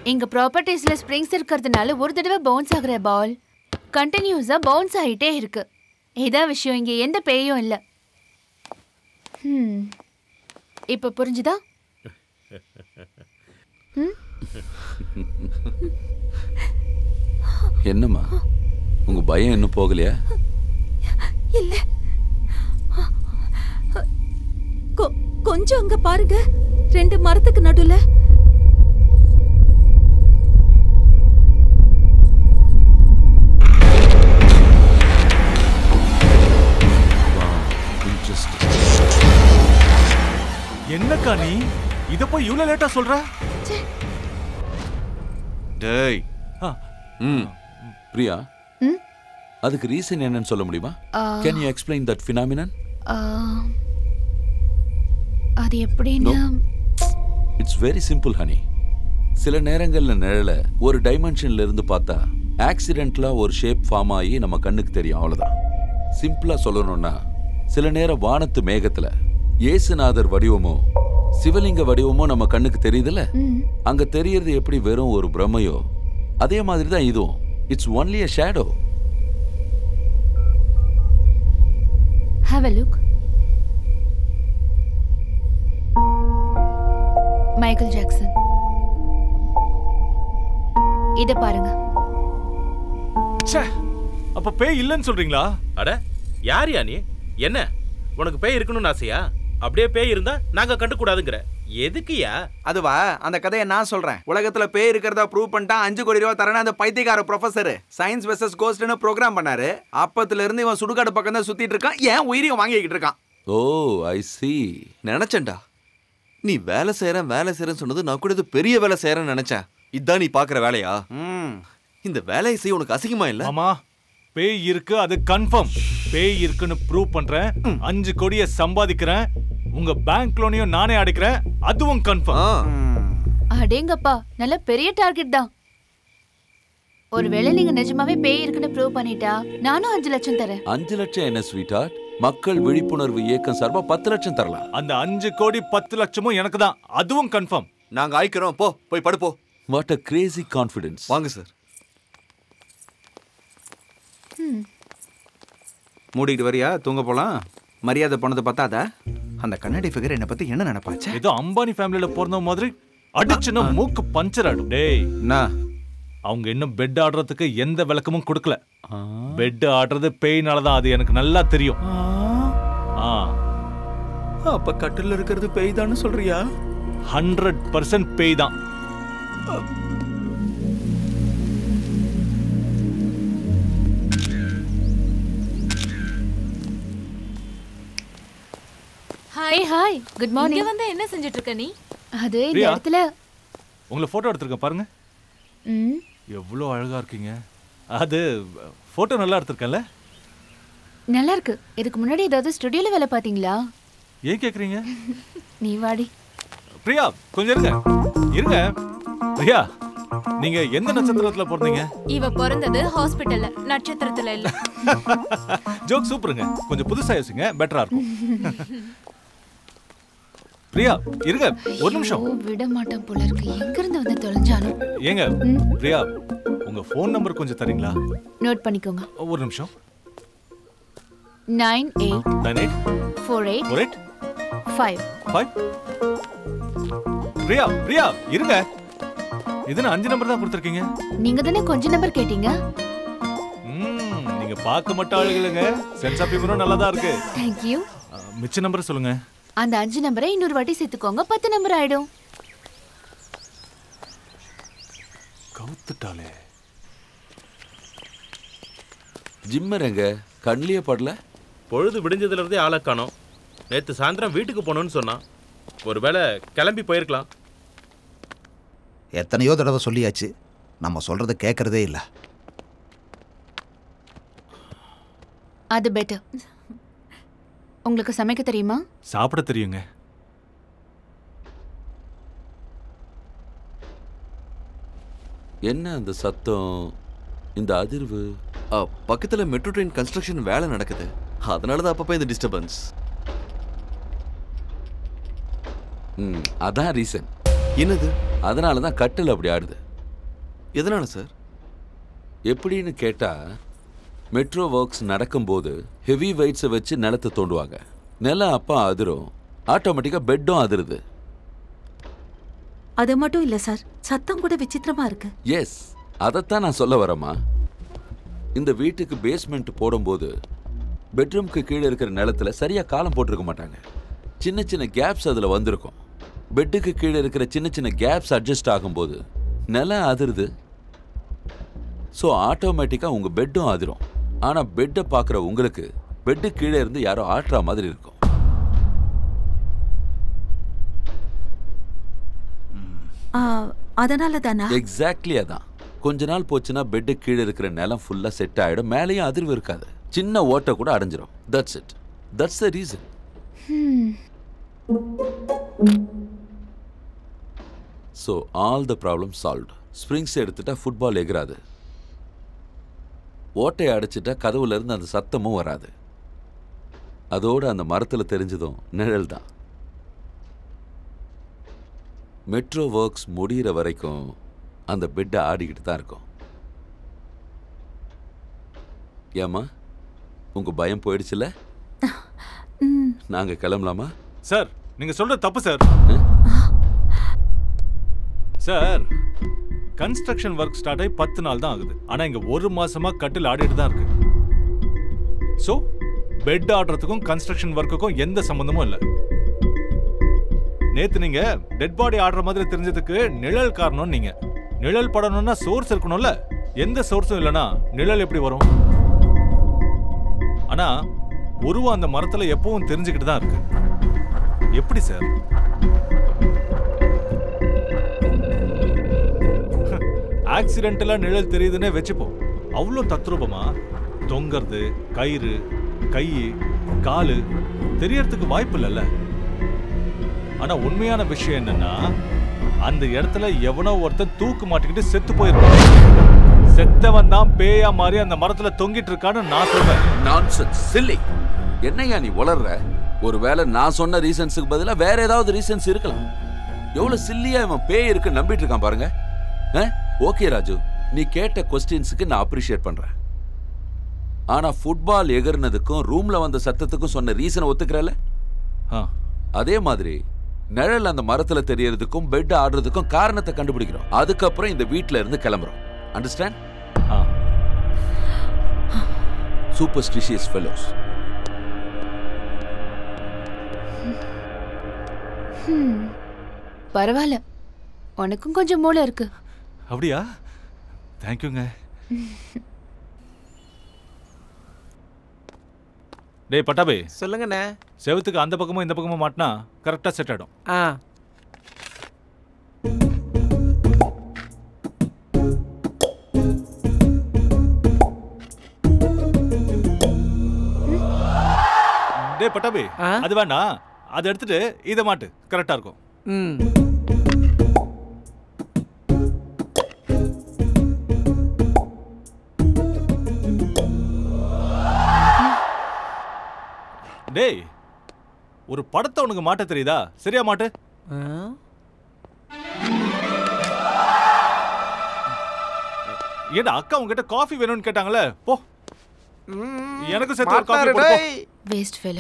எங்க ப்ராப்பர்ட்டிஸ்ல ஸ்ப்ரிங்ஸ் இருக்கிறதுனால ஒரு தடவை பவுன்ஸ் ஆகுற பால் கண்டினியூஸா பவுன்ஸ் ஆயிட்டே இருக்கு இதான் விஷயம் இங்க எந்த பேயும் இல்ல ஹம். இப்ப புரிஞ்சுதா ம்? என்னம்மா உங்க பயம் இன்னும் போகலையா இல்ல கொ- கொஞ்சம் அங்க பாருங்க ரெண்டு மரத்துக்கு நடுவுல என்னக்கா நீ இத போய் இவ்வளவு லேட்டா சொல்ற டேய் ம் பிரியா ம்? அதுக்கு ரீசன் என்னன்னு சொல்ல முடியுமா ஆ. Can you explain that phenomenon ஆ, அது எப்படின்னா இட்ஸ் வெரி சிம்பிள் ஹனி சில நேரங்கள்ல நிழல ஒரு டைமென்ஷன்ல இருந்து பார்த்தா ஆக்சிடென்ட்ல ஒரு ஷேப் ஃபார்ம் ஆகி நம்ம கண்ணுக்கு தெரியும் அவ்வளவுதான் சிம்பிளா சொல்லணும்னா சில நேரம் வானத்து மேகத்துல இயேசுநாதர் வடிவமோ சிவலிங்க வடிவமோ நம்ம கண்ணுக்கு தெரியுதுல்ல ம். அங்க தெரியறது எப்படி வெறும் ஒரு பிரமையோ அதே மாதிரி தான் இதுவும் it's only a shadow Have a look. Michael Jackson இத பாருங்க ச்சே அப்ப பேய் இல்லைன்னு சொல்றீங்களா அட யார் யா நீ என்ன உனக்கு பேய் இருக்கணும்னு ஆசையா அப்படியே பேய் இருந்தா நாங்க கண்டுக்கூடாதுங்கிற எதுக்குயா அதுவா அந்த கதையை நான் சொல்றேன் உலகத்துல பேய் இருக்கிறதா ப்ரூவ் பண்ணிட்டா அஞ்சு கோடி ரூபா தரேன்னு அந்த பைத்தியக்கார ப்ரொஃபசர் சயின்ஸ் வெர்சஸ் கோஸ்ட்னு ப்ரோக்ராம் பண்ணாரு அப்பத்துல இருந்து இவன் சுடுகாடு பக்கம் தான் சுத்திட்டு இருக்கான் ஏன் உயிரையும் வாங்கிக்கிட்டு இருக்கான் ஓ ஐ சி நினைச்சேன்டா நீ வேலை செய்யறேன் வேலை செய்யறேன்னு சொன்னது நான் கூட இது பெரிய வேலை செய்யறேன்னு நினைச்சேன் இதான் நீ பாக்குற வேலையா இந்த வேலையை செய்ய உனக்கு அசிங்கமா இல்ல ஆமா பேய் இருக்கு அது கன்ஃபார்ம் பேய் இருக்குன்னு ப்ரூவ் பண்றேன் அஞ்சு கோடியை சம்பாதிக்கிறேன் உங்க பேங்க் லோனையும் நானே அடைக்கிறேன் அதுவும் கன்ஃபார்ம் அடேங்கப்பா நல்ல பெரிய டார்கெட் தான் ஒருவேளை நீங்க நிஜமாவே பேய் இருக்குன்னு ப்ரூவ் பண்ணிட்டா நானும் அஞ்சு லட்சம் தரேன் அஞ்சு லட்சம் என்ன ஸ்வீட் மக்கள் விழிப்புணர்வு இயக்கம் சார்பா பத்து லட்சம் தரலாம் அந்த அஞ்சு கோடி பத்து லட்சமும் எனக்கு தான் அதுவும் கன்ஃபார்ம் நாங்க ஆயிக்கிறோம் போ போய் படுப்போ வாட் அ கிரேசி கான்ஃபிடன்ஸ் வாங்க சார் மூடிட்டு வரியா தூங்க போலாம் மரியாதை போனது பத்தாதா அந்த கண்ணாடி ஃபிகர் என்னை பத்தி என்ன நினைப்பாச்சு ஏதோ அம்பானி ஃபேமிலியில பிறந்த மாதிரி அடிச்சுன்னா மூக்கு பஞ்சர் ஆடும் டேய் அவங்க இன்னும் பெட் ஆடுறதுக்கு எந்த விளக்கமும் கொடுக்கல பெட் ஆடுறது பேய்னால தான் அது எனக்கு நல்லா தெரியும் ஆ அப்ப கட்டில் இருக்கிறது பேய் தானே சொல்றியா ஹண்ட்ரட் பர்சன்ட் பேய் தான் ஹாய் ஹாய் குட் இங்க மார்னிங் வந்து என்ன செஞ்சுட்டு இருக்க நீ அது இந்த பிரியா? இடத்துல உங்களை போட்டோ எடுத்திருக்கேன் பாருங்க ம் எவ்வளோ அழகா இருக்கீங்க அது போட்டோ நல்லா எடுத்திருக்கேன்ல நல்லா இருக்கு இதுக்கு முன்னாடி ஏதாவது ஸ்டுடியோல வேலை பாத்தீங்களா ஏன் கேக்குறீங்க நீ வாடி பிரியா கொஞ்சம் இருங்க இருங்க பிரியா நீங்க எந்த நட்சத்திரத்துல பிறந்தீங்க இவ பிறந்தது ஹாஸ்பிட்டல்ல நட்சத்திரத்துல இல்ல ஜோக் சூப்பருங்க கொஞ்சம் புதுசா யோசிங்க பெட்டரா இருக்கும் பிரியா இருங்க ஒரு நிமிஷம் ஓ விட மாட்டேன் போல இருக்கு எங்க இருந்து வந்து தொலைஞ்சானோ ஏங்க பிரியா உங்க ஃபோன் நம்பர் கொஞ்சம் தரீங்களா நோட் பண்ணிக்கோங்க ஒரு நிமிஷம் nine eight nine eight four eight four eight five five Priya Priya இருங்க இது நான் அஞ்சு நம்பர் தான் கொடுத்துருக்கீங்க நீங்க தானே கொஞ்ச நம்பர் கேட்டீங்க ம், நீங்க பார்க்க மட்டும் அழகுலங்க சென்ஸ் ஆஃப் ஹியூமரும் நல்லா தான் இருக்கு தேங்க்யூ அஹ், மிச்ச நம்பர் சொல்லுங்க அந்த அஞ்சு நம்பரை இன்னொரு வாட்டி சேர்த்துக்கோங்க பத்து நம்பர் ஆயிடும் கவுத்துட்டாலே ஜிம்மர் எங்க கண்ணிலேயே படல பொழுது விடிஞ்சதுல இருந்தே ஆளை காணோம் நேத்து சாயந்தரம் வீட்டுக்கு போகணும்னு சொன்னான் ஒருவேளை கிளம்பி போயிருக்கலாம் எத்தனையோ தடவை சொல்லியாச்சு நம்ம சொல்றத கேட்கறதே இல்லை அது பெட்டர் உங்களுக்கு சமைக்க தெரியுமா சாப்பிட தெரியுங்க என்ன அந்த சத்தம் இந்த அதிர்வு அஹ், பக்கத்துல மெட்ரோ ட்ரெயின் கன்ஸ்ட்ரக்ஷன் வேலை நடக்குது அதனால தான் அப்பப்போ இந்த டிஸ்டர்பன்ஸ் ம் அதான் ரீசன் என்னது அதனால தான் கட்டில் அப்படி ஆடுது எதனால சார் எப்படின்னு கேட்டா மெட்ரோ ஒர்க்ஸ் நடக்கும்போது ஹெவி வெயிட்ஸை வச்சு நிலத்தை தோண்டுவாங்க நிலம் அப்போ அதிரும் ஆட்டோமேட்டிக்காக பெட்டும் அதிருது அது மட்டும் இல்ல சார் சத்தம் கூட விசித்திரமா இருக்கு எஸ் அதைத்தான் நான் சொல்ல வரேம்மா இந்த வீட்டுக்கு பேஸ்மெண்ட் போடும்போது பெட்ரூம்க்கு கீழே இருக்கிற நிலத்துல சரியா காலம் போட்டிருக்க மாட்டாங்க சின்ன சின்ன கேப்ஸ் அதுல வந்திருக்கும் பெட்டுக்கு கீழே இருக்கிற சின்ன சின்ன கேப்ஸ் அட்ஜஸ்ட் ஆகும்போது நிலம் அதிருது ஸோ ஆட்டோமேட்டிக்காக உங்கள் பெட்டும் அதிரும் ஆனால் பெட்டை பார்க்குற உங்களுக்கு பெட்டு கீழே இருந்து யாரோ ஆட்டுற மாதிரி இருக்கும் ஆ, அதனால தானா எக்ஸாக்ட்லி அதான் கொஞ்ச நாள் போச்சுன்னா பெட்டு கீழே இருக்கிற நிலம் ஃபுல்லாக செட் ஆகிடும் மேலேயும் அதிர்வு இருக்காது சின்ன ஓட்டை கூட அடைஞ்சிரும் that's it that's the reason so all the problem solved springs எடுத்துட்டா ஃபுட்பால் எகிராது ஓட்டையை அடைச்சிட்டா கதவுல இருந்து அந்த சத்தமும் வராது அதோட அந்த மரத்தில் தெரிஞ்சதும் நிழல் தான் மெட்ரோ ஒர்க்ஸ் முடியிற வரைக்கும் அந்த பெட்டை ஆடிக்கிட்டு தான் இருக்கும் ஏம்மா உங்க பயம் போயிடுச்சுல நாங்க கிளம்பலாமா சார் நீங்க சொல்றது தப்பு sir sir construction work start ஆகி பத்து நாள் தான் ஆகுது ஆனா இங்க ஒரு மாசமா கட்டில் ஆடிட்டு தான் இருக்கு சோ பெட் ஆடுறதுக்கும் கன்ஸ்ட்ரக்ஷன் ஒர்க்குக்கும் எந்த சம்பந்தமும் இல்லை நேத்து நீங்க டெட் பாடி ஆடுற மாதிரி தெரிஞ்சதுக்கு நிழல் காரணம் நீங்க நிழல் படணும்னா சோர்ஸ் இருக்கணும்ல எந்த சோர்ஸும் இல்லனா நிழல் எப்படி வரும் ஆனா உருவம் அந்த மரத்துல எப்பவும் தெரிஞ்சுக்கிட்டு தான் இருக்கு எப்படி சார் ஆக்சிடென்டலா நிழல் தெரியுதுன்னே வச்சுப்போம் அவ்வளோ தத்ரூபமா தொங்கறது கயிறு கை காலு தெரியறதுக்கு வாய்ப்பு இல்லைல்ல ஆனா உண்மையான விஷயம் என்னன்னா அந்த இடத்துல எவனோ ஒருத்தன் தூக்கு மாட்டிக்கிட்டு செத்து போயிருக்கான் செத்தவன் தான் பேயா மாதிரி அந்த மரத்துல தொங்கிட்டு இருக்கான்னு நான் சொல்றேன் நான்சென்ஸ் சில்லி என்னையா நீ உளர்ற ஒருவேளை நான் சொன்ன ரீசன்ஸுக்கு பதிலா வேற ஏதாவது ரீசன்ஸ் இருக்கலாம் எவ்வளவு சில்லியா இவன் பேய் இருக்கு நம்பிட்டு இருக்கான் பாருங்க ஓகே ராஜு நீ கேட்ட கொஸ்டின்ஸுக்கு நான் அப்ரிஷியேட் பண்றேன் ஆனா ஃபுட்பால் எகர்னதுக்கும் ரூம்ல வந்த சத்தத்துக்கும் சொன்ன ரீசனை ஒத்துக்கிறல அதே மாதிரி நிழல் அந்த மரத்துல தெரியறதுக்கும் பெட் ஆடுறதுக்கும் காரணத்தை கண்டுபிடிக்கிறோம் அதுக்கப்புறம் இந்த வீட்ல இருந்து கிளம்புறோம் அண்டர்ஸ்டாண்ட் சூப்பர்ஸ்டிஷியஸ் ஃபெலோஸ் ஹம். பரவாயில்ல உனக்கும் கொஞ்சம் மூளை இருக்கு அப்படியா தேங்க்யூங்க டேய் பட்டாபே சொல்லுங்கண்ணே செவுத்துக்கு அந்த பக்கமும் இந்த பக்கமும் மாட்டினா கரெக்டா செட் ஆயிடும் ஆ டேய் பட்டாபே அது வேண்டாம் அதை எடுத்துட்டு இதை மாட்டு கரெக்டா இருக்கும் ம் டேய் ஒரு படத்தை உனக்கு மாட்ட தெரியுதா சரியா மாட்டு ஏடா அக்கா உங்ககிட்ட காஃபி வேணும்னு கேட்டாங்களே போ எனக்கு சேர்த்து ஒரு காஃபி போடு போ. வேஸ்ட் ஃபெலோ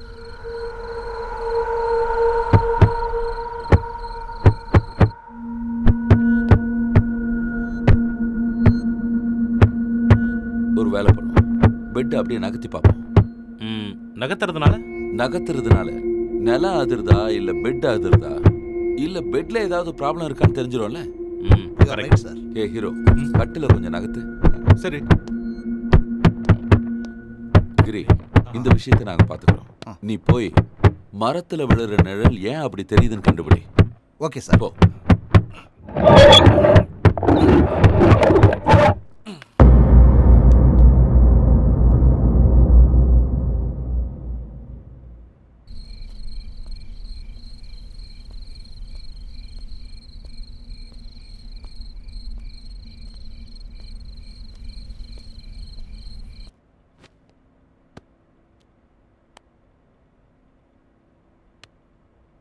ஒரு வேலை பண்ணுவோம் பெட் அப்படியே நகர்த்தி பார்ப்போம் நகர்த்துறதுனால நகர்த்துறதுனால நிலம் அதிருதா இல்ல பெட் அதிருதா இல்ல பெட்ல ஏதாவது ப்ராப்ளம் இருக்கான்னு தெரிஞ்சிடும்ல சார் ஏ ஹீரோ கட்டில கொஞ்சம் நகர்த்து சரி கிரி இந்த விஷயத்தை நாங்க பாத்துக்கிறோம் நீ போய் மரத்துல விழுற நிழல் ஏன் அப்படி தெரியுதுன்னு கண்டுபிடி ஓகே சார் போ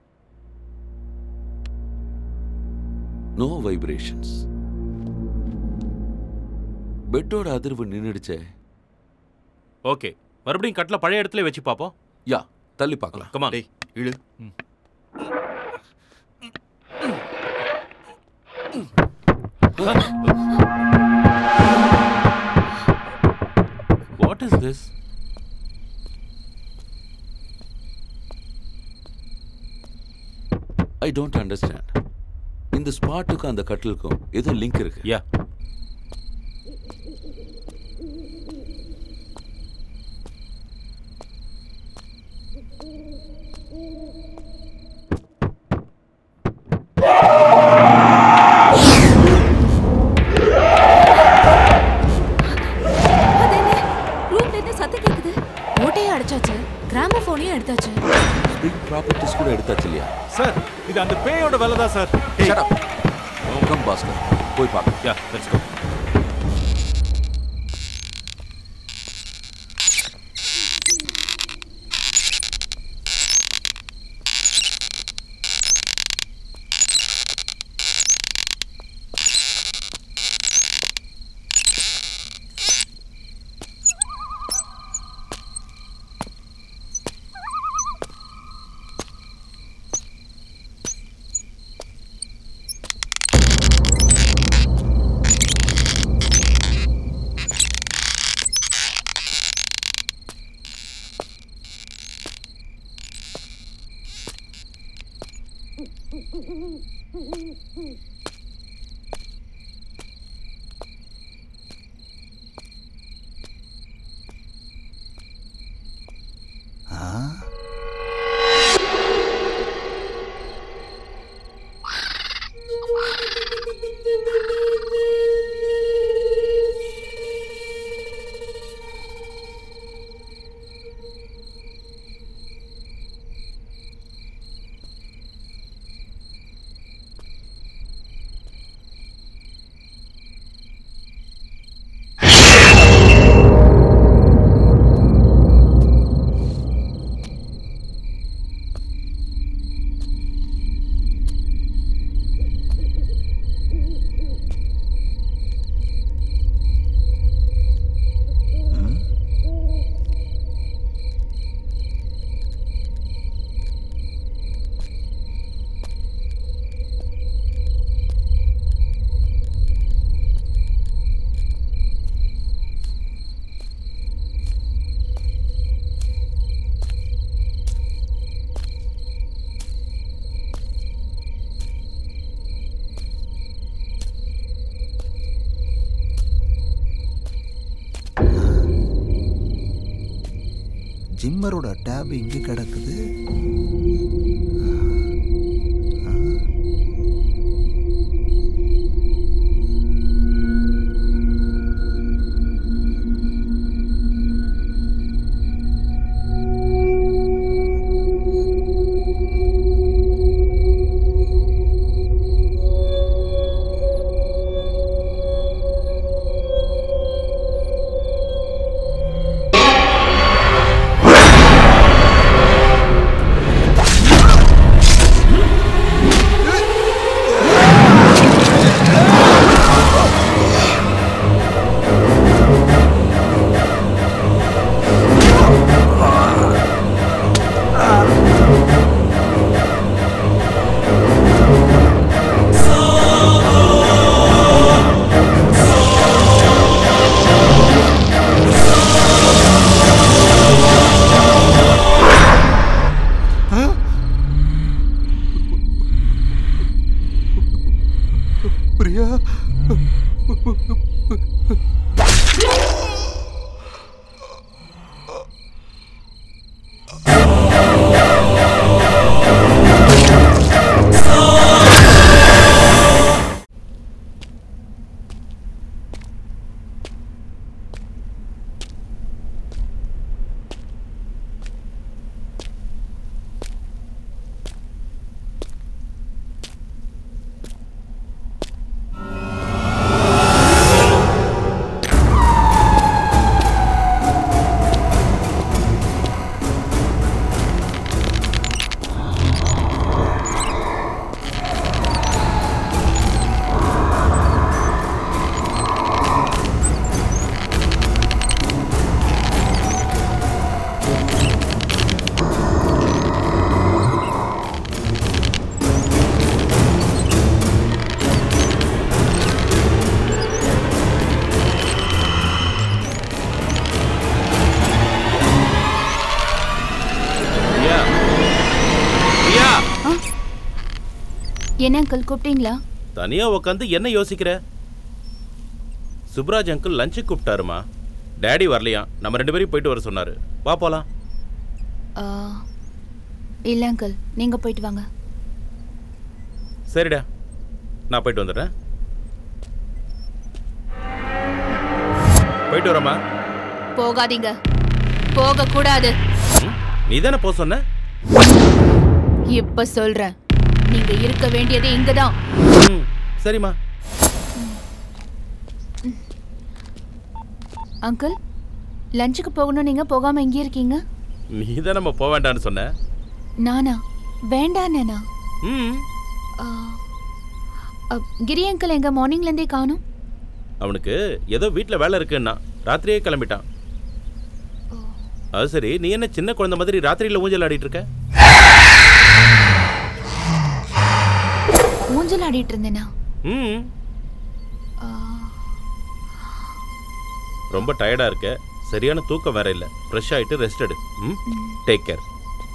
நோ வைப்ரேஷன்ஸ் பெட்டோட அதிர்வு நின்னுடுச்சே ஓகே மறுபடியும் கட்டில பழைய இடத்துல வச்சு பார்ப்போம் யா தள்ளி பார்க்கலாம் கமான் டேய் இழு what is this I don't understand இந்த ஸ்பாட்டுக்கும் அந்த கட்டிலுக்கும் ஏதோ லிங்க் இருக்கு யா ரூம்ல இருந்து சத்தம் கேக்குது ஓட்டையும் அடைச்சாச்சு கிராமபோனையும் எடுத்தாச்சு ஸ்பிரிங் ப்ராப்பர்ட்டிஸ் கூட எடுத்தாச்சு இல்லையா சார் இது அந்த பேயோட வேலை தான் சார் கம் பாஸ்கர் போய் பார்க்கலாம் யா லெட்ஸ் கோ ஜிம்மரோட டேப் இங்கே கிடக்குது ஆ என்ன அங்கிள் கூப்பிட்டீங்களா தனியா உட்காந்து என்ன யோசிக்கிற சுப்ராஜ் அங்கிள் லஞ்சுக்கு கூப்பிட்டாருமா டேடி வரலையா நம்ம ரெண்டு பேரும் போயிட்டு வர சொன்னாரு வா போலாம் ஆ, இல்ல அங்கிள் நீங்க போயிட்டு வாங்க சரிடா நான் போயிட்டு வந்துடுறேன் போயிட்டு வரேம்மா போகாதீங்க போக கூடாது நீ தானே போக சொன்ன இப்ப சொல்றேன் நீங்க இருக்க வேண்டியது இங்கதான் ம், சரிம்மா அங்கிள் லஞ்சுக்கு போகணும் நீங்க போகாம எங்கே இருக்கீங்க நீ தான் நம்ம போக வேண்டாம்னு சொன்ன நானா வேண்டாண்ணா ம் கிரி அங்கிள் எங்க மார்னிங்ல இருந்தே காணும் அவனுக்கு ஏதோ வீட்டில் வேலை இருக்குன்னா ராத்திரியே கிளம்பிட்டான் அது சரி நீ என்ன சின்ன குழந்தை மாதிரி ராத்திரியில ஊஞ்சல் ஆடிட்டு இருக்க ஊஞ்சல் ஆடிட்டு இருந்தேனா ம் ரொம்ப டயர்டா இருக்க சரியான தூக்கம் வேற இல்ல ஃப்ரெஷ் ஆயிட்டு ரெஸ்ட் எடு ம் take care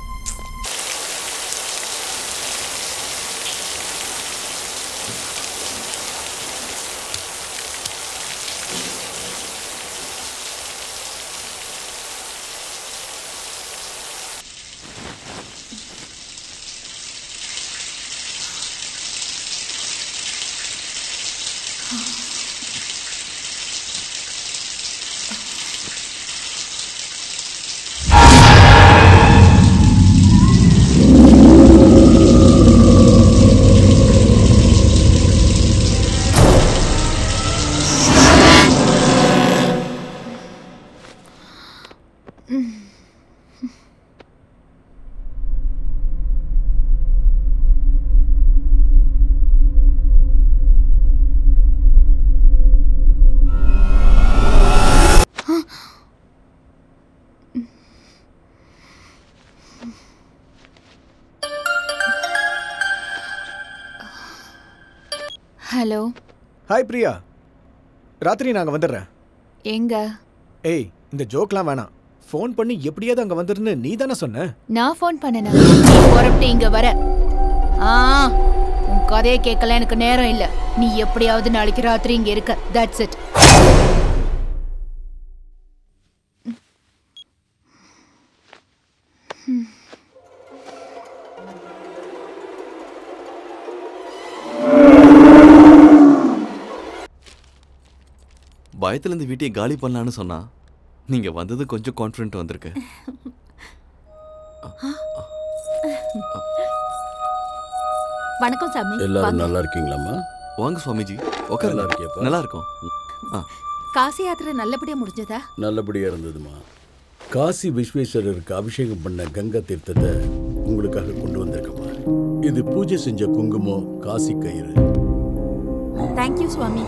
hello hi Priya ராத்திரி நாங்கள் வந்துடுறேன் எங்க ஏய் இந்த ஜோக்லாம் வேணாம் ஃபோன் பண்ணி எப்படியாவது அங்கே வந்துருன்னு நீ தானே சொன்ன நான் ஃபோன் பண்ணனா நீ புறப்பட்டு இங்க வர ஆ உன் கதையை கேட்கல எனக்கு நேரம் இல்ல நீ எப்படியாவது நாளைக்கு ராத்திரி இங்க இருக்க தட்ஸ் இட் பயத்துல இந்த வீட்டையை காலி பண்ணலான்னு சொன்னா நீங்க வந்தது கொஞ்சம் கான்ஃபிடென்ட் வந்திருக்கு வணக்கம் சாமி எல்லாரும் வாங்க. நல்லா இருக்கீங்களாம்மா வாங்க சுவாமிஜி நல்லா உட்காருங்க இருக்கியாப்பா? நல்லா இருக்கும் ஆ காசி யாத்திரை நல்லபடியா முடிஞ்சதா நல்லபடியா இருந்ததுமா காசி விஸ்வேஸ்வரருக்கு அபிஷேகம் பண்ண கங்கா தீர்த்தத்தை உங்களுக்காக கொண்டு வந்திருக்கேம்மா இது பூஜை செஞ்ச குங்குமம் காசி கயிறு தேங்க்யூ சுவாமி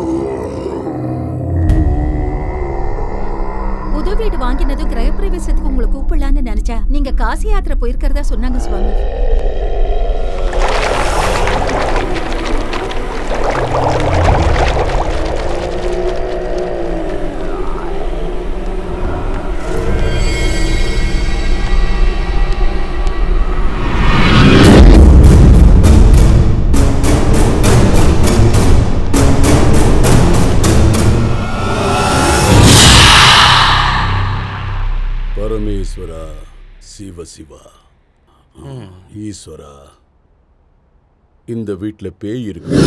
புது வீடு வாங்கினதும் கிரகப்பிரவேசத்துக்கு உங்களை கூப்பிடலான்னு நினைச்சா நீங்க காசி யாத்திரை போயிருக்கிறதா சொன்னாங்க சுவாமி பரமேஸ்வரா சிவ சிவா ஈஸ்வரா இந்த வீட்ல பேய் இருக்கு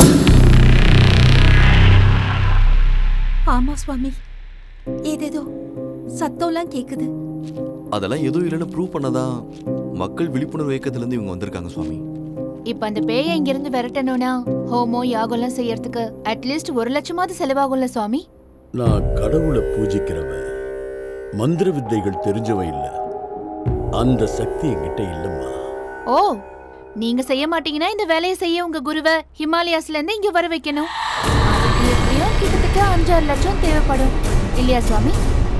ஆமா சுவாமி ஏதேதோ சத்தம்லாம் கேக்குது அதெல்லாம் எதுவும் இல்லைன்னு ப்ரூவ் பண்ணதான் மக்கள் விழிப்புணர்வு இயக்கத்துல இருந்து இவங்க வந்திருக்காங்க சுவாமி இப்ப அந்த பேயை இங்க இருந்து விரட்டணும்னா ஹோமோ யாகம்லாம் செய்யறதுக்கு அட்லீஸ்ட் ஒரு லட்சமாவது செலவாகும்ல சுவாமி நான் கடவுளை பூஜிக்கிறவன் மந்திர வித்தைகள் தெரிஞ்சவன் இல்ல அந்த சக்தி என்கிட்ட இல்லம்மா ஓ நீங்க செய்ய மாட்டீங்கன்னா இந்த வேலையை செய்ய உங்க குருவை ஹிமாலயாஸ்ல இருந்து இங்க வர வைக்கணும் அதுக்கு எப்படியும் கிட்டத்தட்ட அஞ்சாறு லட்சம் தேவைப்படும் இல்லையா சுவாமி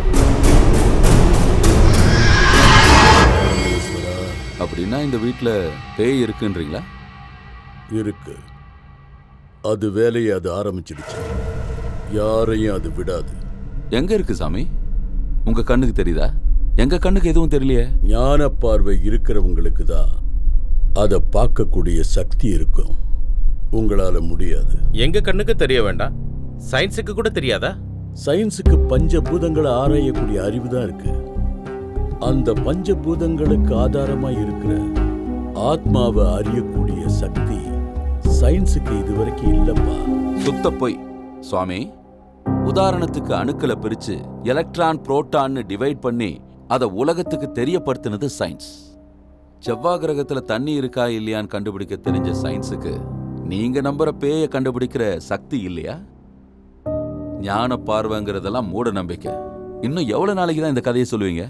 அப்படின்னா இந்த வீட்ல பேய் இருக்குன்றீங்களா இருக்கு அது வேலையை அது ஆரம்பிச்சிடுச்சு யாரையும் அது விடாது எங்க இருக்கு சாமி உங்க கண்ணுக்கு தெரியுதா எங்க கண்ணுக்கு எதுவும் தெரியலையே ஞான பார்வை இருக்கிறவங்களுக்கு தான் அதை பார்க்கக்கூடிய சக்தி இருக்கும் உங்களால முடியாது எங்க கண்ணுக்கு தெரிய வேண்டாம் சயின்ஸுக்கு கூட தெரியாதா சயின்ஸுக்கு பஞ்சபூதங்களை ஆராயக்கூடிய அறிவு தான் இருக்கு அந்த பஞ்சபூதங்களுக்கு ஆதாரமா இருக்கிற ஆத்மாவை அறியக்கூடிய சக்தி சயின்ஸுக்கு இதுவரைக்கும் இல்லப்பா சுத்த பொய் சுவாமி உதாரணத்துக்கு அணுக்களை பிரிச்சு எலக்ட்ரான் புரோட்டான்னு டிவைட் பண்ணி அதை உலகத்துக்கு தெரியப்படுத்தினது சயின்ஸ் செவ்வாய் கிரகத்துல தண்ணி இருக்கா இல்லையான்னு கண்டுபிடிக்க தெரிஞ்ச சயின்ஸுக்கு நீங்க நம்புற பேய கண்டுபிடிக்கிற சக்தி இல்லையா ஞான பார்வைங்கிறதெல்லாம் மூட நம்பிக்கை இன்னும் எவ்வளவு நாளைக்கு தான் இந்த கதையை சொல்லுவீங்க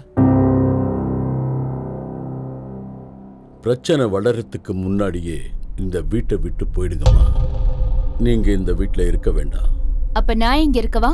பிரச்சனை வளர்றதுக்கு முன்னாடியே இந்த வீட்டை விட்டு போயிடுங்கம்மா நீங்க இந்த வீட்ல இருக்க வேண்டாம் அப்ப நான் இங்க இருக்கவா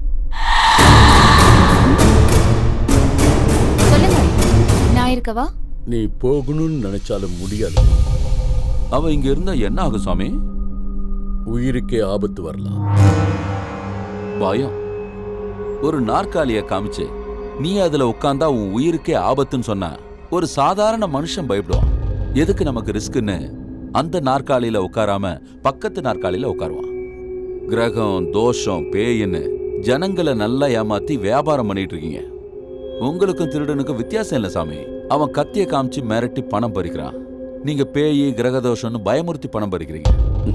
சொல்லுங்க நான் இருக்கவா நீ போகணும்னு நினைச்சாலும் முடியாது அவ இங்க இருந்தா என்ன ஆகும் சுவாமி உயிருக்கே ஆபத்து வரலாம் பயம் ஒரு நாற்காலிய காமிச்சு நீ அதுல உட்கார்ந்தா உன் உயிருக்கே ஆபத்துன்னு சொன்னா ஒரு சாதாரண மனுஷன் பயப்படுவான் எதுக்கு நமக்கு ரிஸ்க்னு அந்த நாற்காலியில உட்காராம பக்கத்து நாற்காலியில உட்காருவான் கிரகம் தோஷம் பேயின்னு ஜனங்களை நல்லா ஏமாத்தி வியாபாரம் பண்ணிட்டு இருக்கீங்க உங்களுக்கும் திருடனுக்கும் வித்தியாசம் இல்லை சாமி அவன் கத்திய காமிச்சு மிரட்டி பணம் பறிக்கிறான் நீங்க பேயி கிரகதோஷம்னு பயமுறுத்தி பணம் பறிக்கிறீங்க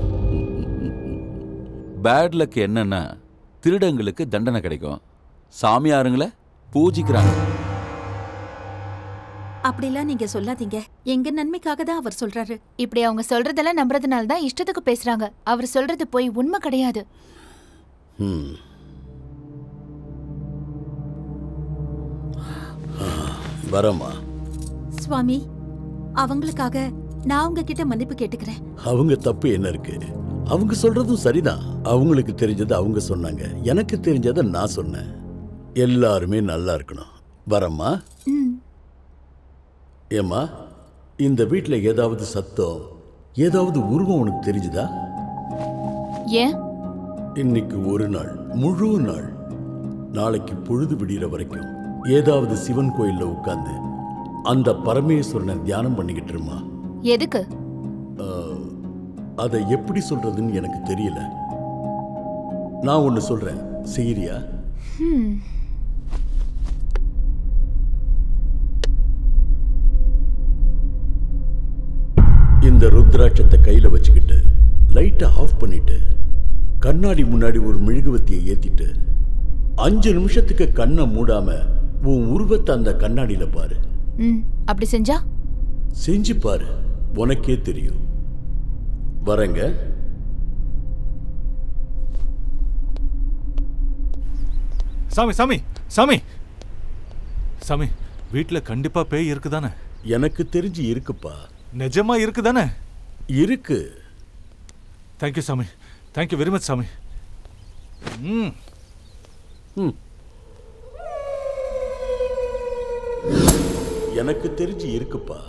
பேட் லக் என்னன்னா திருடங்களுக்கு தண்டனை கிடைக்கும் சாமியாருங்கள பூஜிக்கிறாங்க அப்படிலாம் நீங்க சொல்லாதீங்க எங்க நன்மைக்காக தான் அவர் சொல்றாரு இப்படி அவங்க சொல்றதெல்லாம் நம்புறதுனால தான் இஷ்டத்துக்கு பேசுறாங்க அவர் சொல்றது போய் உண்மை கிடையாது ம். ஆ, வரேம்மா சுவாமி அவங்களுக்காக நான் உங்ககிட்ட மன்னிப்பு கேட்டுக்கிறேன் அவங்க தப்பு என்ன இருக்கு அவங்க சொல்றதும் சரிதான் அவங்களுக்கு தெரிஞ்சதை அவங்க சொன்னாங்க எனக்கு தெரிஞ்சதை நான் சொன்னேன் எல்லாருமே நல்லா இருக்கணும் வரம்மா ம் ஏம்மா இந்த வீட்ல ஏதாவது சத்தம் ஏதாவது உருவம் உனக்கு தெரிஞ்சுதா ஏன் இன்னைக்கு ஒரு நாள் முழு நாள் நாளைக்கு பொழுது விடிகிற வரைக்கும் ஏதாவது சிவன் கோயில்ல உட்கார்ந்து அந்த பரமேஸ்வரனை தியானம் பண்ணிக்கிட்டு இருமா எதுக்கு அதை எப்படி சொல்றதுன்னு எனக்கு தெரியல நான் ஒன்னு சொல்றேன் செய்யறியா ஹம். இந்த ருத்ராட்சத்தை கையில வச்சுக்கிட்டு லைட்டை ஆஃப் பண்ணிட்டு கண்ணாடி முன்னாடி ஒரு மெழுகுவத்தியை ஏத்திட்டு அஞ்சு நிமிஷத்துக்கு கண்ணை மூடாம உன் உருவத்தை அந்த கண்ணாடியில பாரு ம் அப்படி செஞ்சா செஞ்சு பாரு உனக்கே தெரியும் வரேங்க சாமி சாமி சாமி சாமி வீட்ல கண்டிப்பா பேய் இருக்குதானே எனக்கு தெரிஞ்சு இருக்குப்பா நிஜமா இருக்குதானே இருக்கு தேங்க்யூ சாமி தேங்க்யூ வெரி மச் சாமி ம் ம். எனக்கு தெரிஞ்சு இருக்குப்பா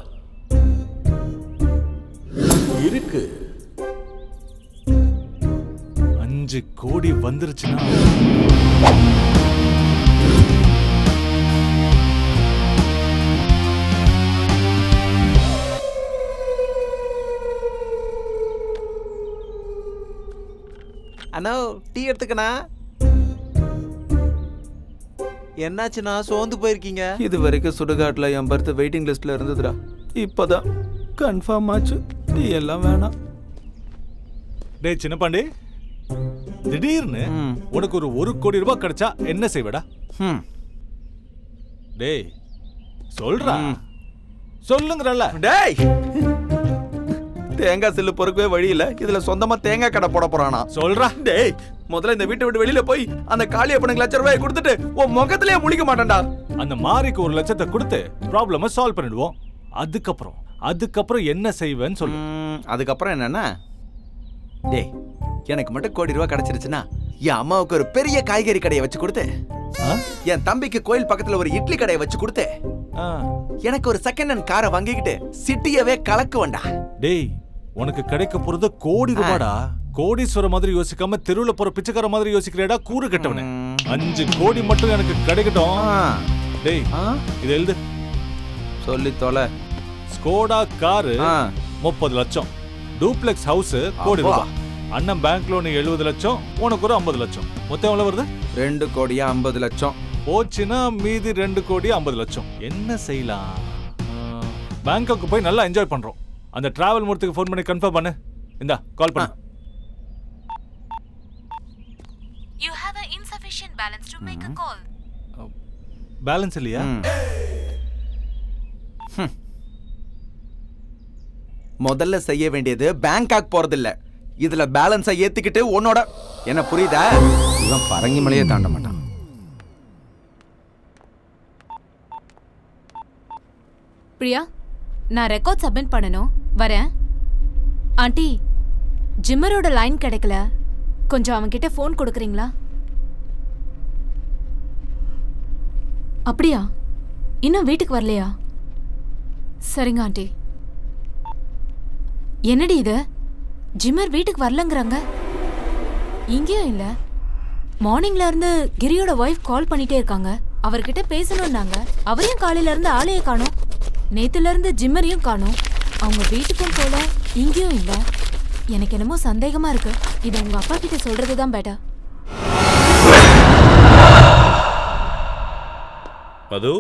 இருக்கு அஞ்சு கோடி வந்துருச்சுன்னா அண்ணா டீ எடுத்துக்கண்ணா என்னாச்சுண்ணா சோர்ந்து போயிருக்கீங்க இது வரைக்கும் சுடுகாட்டில் என் பர்த் வெயிட்டிங் லிஸ்ட்ல இருந்ததுடா இப்போதான் கன்ஃபார்ம் ஆச்சு டீ எல்லாம் வேணாம் டேய் சின்னப்பாண்டி திடீர்னு உனக்கு ஒரு ஒரு கோடி ரூபாய் கிடைச்சா என்ன செய்வடா டேய் சொல்றா சொல்லுங்கறல்ல டேய் தேங்காய் சில்லு பொறுக்கவே வழி இல்ல இதுல சொந்தமா தேங்காய் கடை போட போறானா சொல்றா டேய் முதல்ல இந்த வீட்டை விட்டு வெளியில போய் அந்த காளிய பொண்ணுக்கு லட்ச ரூபாய் கொடுத்துட்டு உன் முகத்திலேயே முழிக்க மாட்டேன்டா அந்த மாரிக்கு ஒரு லட்சத்தை கொடுத்து ப்ராப்ளம சால்வ் பண்ணிடுவோம் அதுக்கப்புறம் அதுக்கப்புறம் என்ன செய்வேன்னு சொல்லு அதுக்கப்புறம் என்னன்னா டேய் எனக்கு மட்டும் கோடி ரூபாய் கிடைச்சிருச்சுன்னா என் அம்மாவுக்கு ஒரு பெரிய காய்கறி கடையை வச்சு கொடுத்து என் தம்பிக்கு கோயில் பக்கத்துல ஒரு இட்லி கடையை வச்சு கொடுத்து எனக்கு ஒரு செகண்ட் ஹேண்ட் காரை வாங்கிக்கிட்டு சிட்டியவே கலக்குவேன்டா டேய் உனக்கு கிடைக்க போறது கோடி ரூபாடா கோடீஸ்வர மாதிரி யோசிக்காம தெருவுல போற பிச்சைக்கார மாதிரி யோசிக்கிறேடா கூறு கட்டவனே அஞ்சு கோடி மட்டும் எனக்கு கிடைக்கட்டும் டேய் இது எழுது சொல்லி தொலை ஸ்கோடா காரு முப்பது லட்சம் டூப்ளெக்ஸ் ஹவுஸ் கோடி அப்பா. ரூபாய் அண்ணன் பேங்க் லோன் எழுபது லட்சம் உனக்கு ஒரு ஐம்பது லட்சம் மொத்தம் எவ்வளவு வருது ரெண்டு கோடியா ஐம்பது லட்சம் போச்சுன்னா மீதி ரெண்டு கோடி ஐம்பது லட்சம் என்ன செய்யலாம் பேங்காக்கு போய் நல்லா என்ஜாய் பண்றோம் அந்த டிராவல் மூர்த்துக்கு ஃபோன் பண்ணி கன்ஃபார்ம் பண்ணு இந்தா கால் பண்ணு You have an insufficient balance to make a call. Balance இல்லையா முதல்ல செய்ய வேண்டியது பேங்காக் போறது இல்ல இதுல பேலன்ஸை ஏத்திக்கிட்டு உன்னோட என்ன புரியுதா இவன் பரங்கி மலையே தாண்ட மாட்டான் பிரியா நான் ரெக்கார்ட் சப்மிட் பண்ணணும் வரேன் ஆண்டி ஜிம்மரோட லைன் கிடைக்கல கொஞ்சம் அவன்கிட்ட ஃபோன் கொடுக்குறீங்களா அப்படியா இன்னும் வீட்டுக்கு வரலையா சரிங்க ஆண்டி என்னடி இது ஜிம்மர் வீட்டுக்கு வரலங்கிறாங்க இங்கேயும் இல்ல மார்னிங்ல இருந்து கிரியோட ஒய்ஃப் கால் பண்ணிட்டே இருக்காங்க அவர்கிட்ட பேசணும்னாங்க அவரையும் காலையில இருந்து ஆளையே காணோம் நேத்துல இருந்து ஜிம்மரையும் காணோம் அவங்க வீட்டுக்கும் போல இங்கேயும் இல்ல எனக்கு என்னமோ சந்தேகமா இருக்கு இது உங்க அப்பா கிட்ட சொல்றது தான் பெட்டர் மது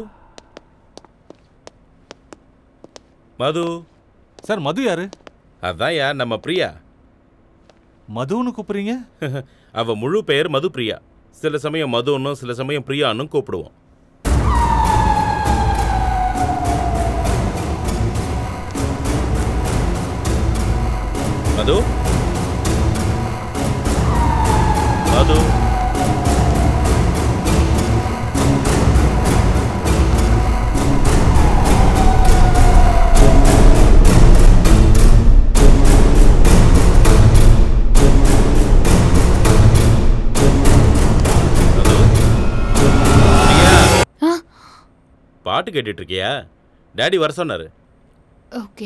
மது சார் மது யாரு அதான் யார் நம்ம பிரியா மதுன்னு கூப்பிடுறீங்க அவ முழு பெயர் மது பிரியா சில சமயம் மதுன்னும் சில சமயம் பிரியான்னும் கூப்பிடுவோம் மது மது பாட்டு கேட்டுட்டு இருக்கியா டாடி வர சொன்னாரு ஓகே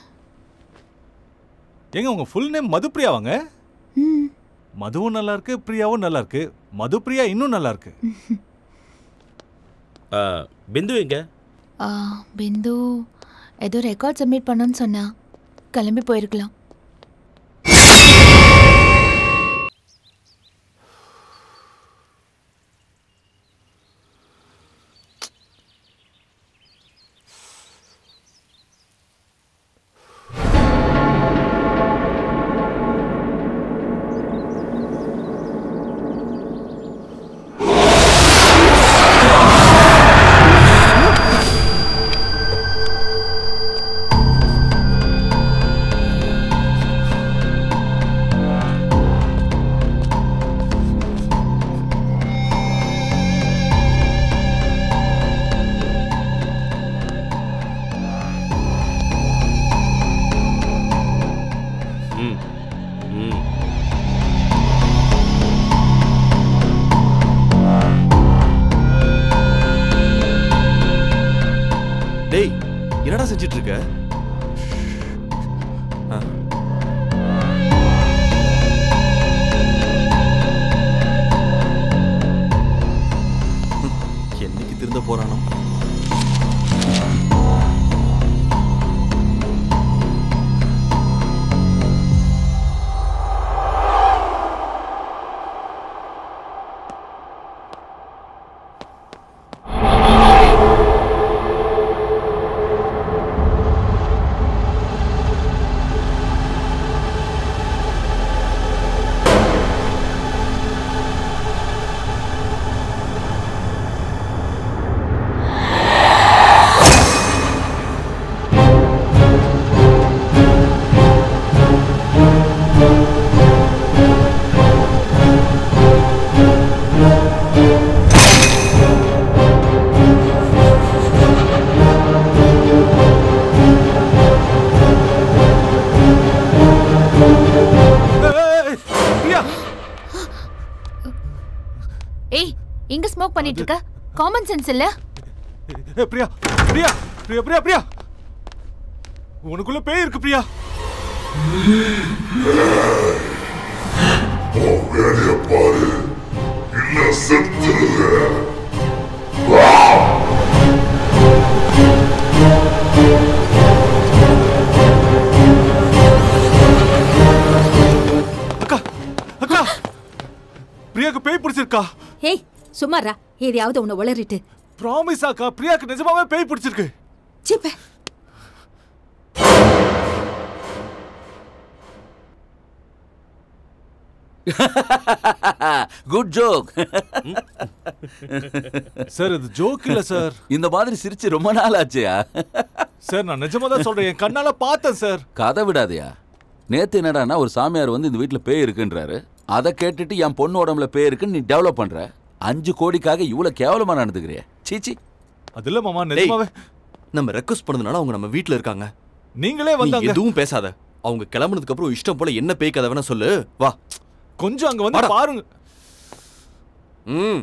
ஏங்க உங்க ஃபுல் நேம் மதுப்பிரியாவாங்க மதுவும் நல்லா இருக்கு பிரியாவும் நல்லா இருக்கு மது பிரியா இன்னும் நல்லா இருக்கு ஆ, பிந்து எங்க ஆ, பிந்து ஏதோ ரெக்கார்ட் சப்மிட் பண்ணணும்னு சொன்னா கிளம்பி போயிருக்கலாம் ம் ம் டேய் என்னடா செஞ்சிட்டு இருக்க ஆ. ஹம், என்னைக்கு திருந்த போறானோ ஏய் இங்க ஸ்மோக் பண்ணிட்டு இருக்க காமன் சென்ஸ் இல்ல ஏய், பிரியா பிரியா பிரியா பிரியா பிரியா உனக்குள்ள பேய் இருக்கு பிரியா வேலைய பாரு இல்ல செத்துருங்க ஏய் அக்கா ஏய் சும்மாரா எதையாவது உன்னை உளறிட்டு ப்ராமிஸ் அக்கா பிரியாக்கு நிஜமாவே பேய் பிடிச்சிருக்கு சிப்ப குட் ஜோக் சார் இது ஜோக் இல்ல சார் இந்த மாதிரி சிரிச்சு ரொம்ப நாள் ஆச்சுயா சார் நான் நிஜமா தான் சொல்றேன் என் கண்ணால பார்த்தேன் சார் கதை விடாதயா நேத்து என்னடான்னா ஒரு சாமியார் வந்து இந்த வீட்ல பேய் இருக்குன்றாரு அதை கேட்டுட்டு என் பொண்ணு உடம்புல பேய் இருக்குன்னு நீ டெவலப் பண்ற அஞ்சு கோடிக்காக இவ்வளவு கேவலமா நடந்துக்கிறிய சீச்சி அது இல்ல மாமா டேய், நிஜமாவே நம்ம ரெக்வஸ்ட் பண்ணதுனால அவங்க நம்ம வீட்ல இருக்காங்க நீங்களே நீ வந்தாங்க எதுவும் பேசாத அவங்க கிளம்புனதுக்கு அப்புறம் இஷ்டம் போல என்ன பேய் கதை வேணா சொல்லு வா கொஞ்சம் அங்க வந்து வாடா. பாருங்க ம்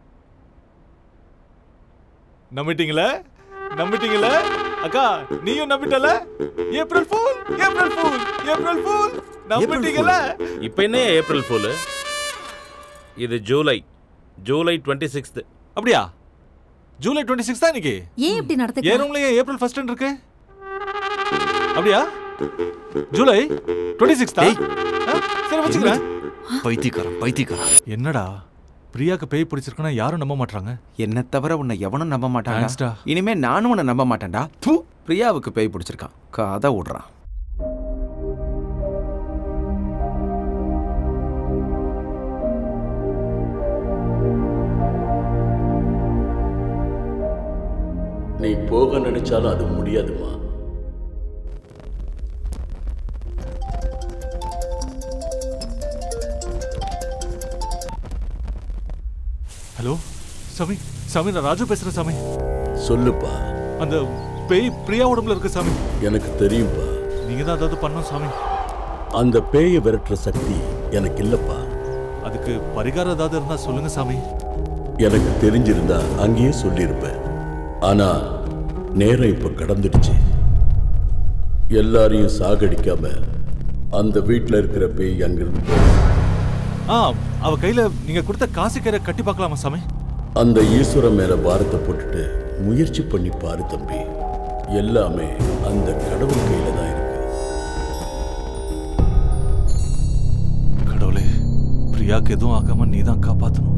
நம்பிட்டீங்களா நம்பிட்டீங்களா அக்கா நீயும் நம்பிட்டல April fool April fool April fool நம்பிட்டீங்களா இப்போ என்ன ஏப்ரல் ஃபூலு இது ஜூலை ஜூலை டுவெண்ட்டி சிக்ஸ்த்து அப்படியா ஜூலை டுவெண்ட்டி சிக்ஸ் தான் இன்னைக்கு ஏன் இப்படி என் நடந்துக்க ரூம்ல ஏன் ஏப்ரல் ஃபர்ஸ்ட் இருக்கு அப்படியா ஜூலை டுவெண்ட்டி சிக்ஸ் தான் ஆ, சரி வச்சுக்கிறேன் பைத்தியக்காரன் பைத்தியக்காரன் என்னடா பிரியாக்கு பேய் பிடிச்சிருக்குன்னா யாரும் நம்ப மாட்டாங்க என்ன தவிர உன்னை எவனும் நம்ப Thanks மாட்டான்டா டா. இனிமே நானும் உன்னை நம்ப மாட்டேன்டா தூ பிரியாவுக்கு பேய் பிடிச்சிருக்கான் கதை விடுறான் நீ போக நினைச்சாலும் அது முடியாதுமா ஹலோ சாமி சாமி நான் ராஜு பேசுறேன் சாமி சொல்லுப்பா அந்த பேய் பிரியா உடம்புல இருக்கு சாமி எனக்கு தெரியும்பா நீங்க தான் ஏதாவது பண்ணணும் சாமி அந்த பேயை விரட்டுற சக்தி எனக்கு இல்லப்பா அதுக்கு பரிகாரம் ஏதாவது இருந்தா சொல்லுங்க சாமி எனக்கு தெரிஞ்சிருந்தா அங்கேயே சொல்லியிருப்பேன் ஆனா நேரம் இப்ப கடந்துடுச்சு எல்லாரையும் சாகடிக்காம அந்த வீட்ல இருக்கிற பேய் அங்கிருந்து போ. ஆ அவ கையில நீங்க கொடுத்த காசு கயிறை கட்டி பார்க்கலாமா சாமி அந்த ஈஸ்வரன் மேல பாரத்தை போட்டுட்டு முயற்சி பண்ணி பாரு தம்பி எல்லாமே அந்த கடவுள் கையில தான் இருக்கு கடவுளே பிரியாக்கு எதுவும் ஆகாம நீ தான் காப்பாத்தணும்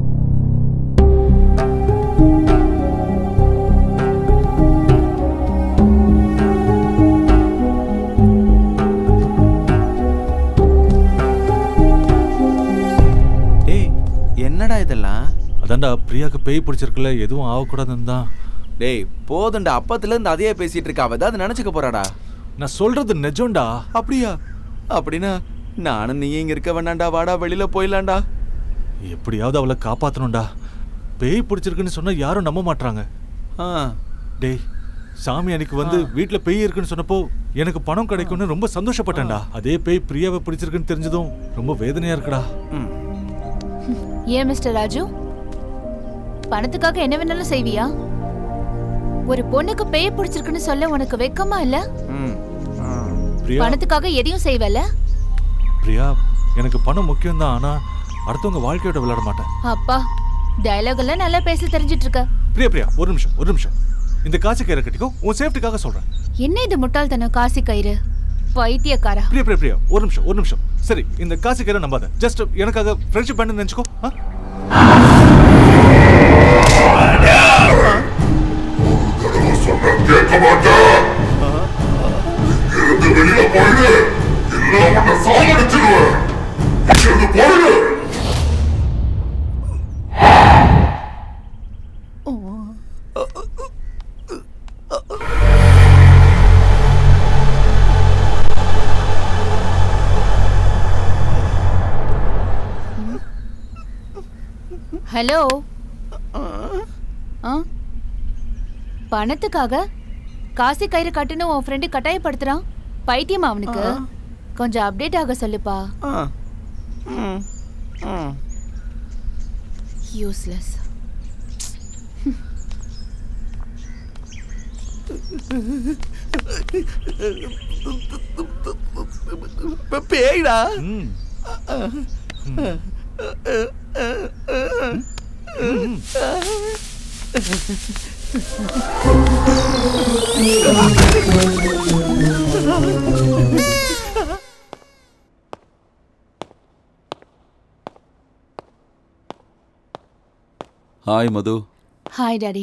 டேய் என்னடா இதெல்லாம் அதான்டா பிரியாக்கு பேய் பிடிச்சிருக்குல்ல எதுவும் ஆகக்கூடாதுன்னு தான் டேய் போதும்டா அப்பத்துல இருந்து அதையே பேசிட்டு இருக்க அவ ஏதாவது நினைச்சுக்க போறாடா நான் சொல்றது நிஜம்டா அப்படியா அப்படின்னா நானும் நீ இங்க இருக்க வேண்டாம்டா வாடா வெளியில போயிடலாம்டா எப்படியாவது அவளை காப்பாத்தணும்டா பேய் பிடிச்சிருக்குன்னு சொன்னா யாரும் நம்ப மாட்றாங்க ஆ டேய் சாமி அன்னைக்கு வந்து வீட்ல பேய் இருக்குன்னு சொன்னப்போ எனக்கு பணம் கிடைக்கும்னு ரொம்ப சந்தோஷப்பட்டேன்டா அதே பேய் பிரியாவை பிடிச்சிருக்குன்னு தெரிஞ்சதும் ரொம்ப வேதனையா இருக்குடா ஏன் மிஸ்டர் ராஜு பணத்துக்காக என்ன வேணாலும் செய்வியா ஒரு பொண்ணுக்கு பேய் பிடிச்சிருக்குன்னு சொல்ல உனக்கு வெக்கமா இல்ல பிரியா பணத்துக்காக எதையும் செய்வல பிரியா எனக்கு பணம் முக்கியம் தான் ஆனா அடுத்தவங்க வாழ்க்கையோட விளையாட மாட்டேன் அப்பா டயலாக் எல்லாம் நல்லா பேச தெரிஞ்சிட்டு இருக்க பிரியா பிரியா ஒரு நிமிஷம் ஒரு நிமிஷம் இந்த காசு கயிறை கட்டிக்கோ உன் சேஃப்டிக்காக சொல்றேன் என்ன இது முட்டாள்தனம் காசி கயிறு பைத்தியக்காரா பிரியா பிரியா பிரியா ஒரு நிமிஷம் ஒரு நிமிஷம் சரி இந்த காசு கயிறை நம்பாத ஜஸ்ட் எனக்காக ஃப்ரெண்ட்ஷிப் பண்ணு நினைச்சுக்கோ ஆ? கேட்க மாட்டேன் இங்கிருந்து வெளியில போயிடு இல்ல உன்னை சாகடிச்சிடுவேன் இங்கிருந்து போயிடு ஹலோ ஆ பணத்துக்காக காசி கயிறு கட்டுன்னு உன் ஃப்ரெண்டு கட்டாயப்படுத்துறான் பைத்தியமா அவனுக்கு கொஞ்சம் அப்டேட் ஆக சொல்லுப்பா யூஸ்லெஸ் பேய்டா ஹாய் மது ஹாய் டாடி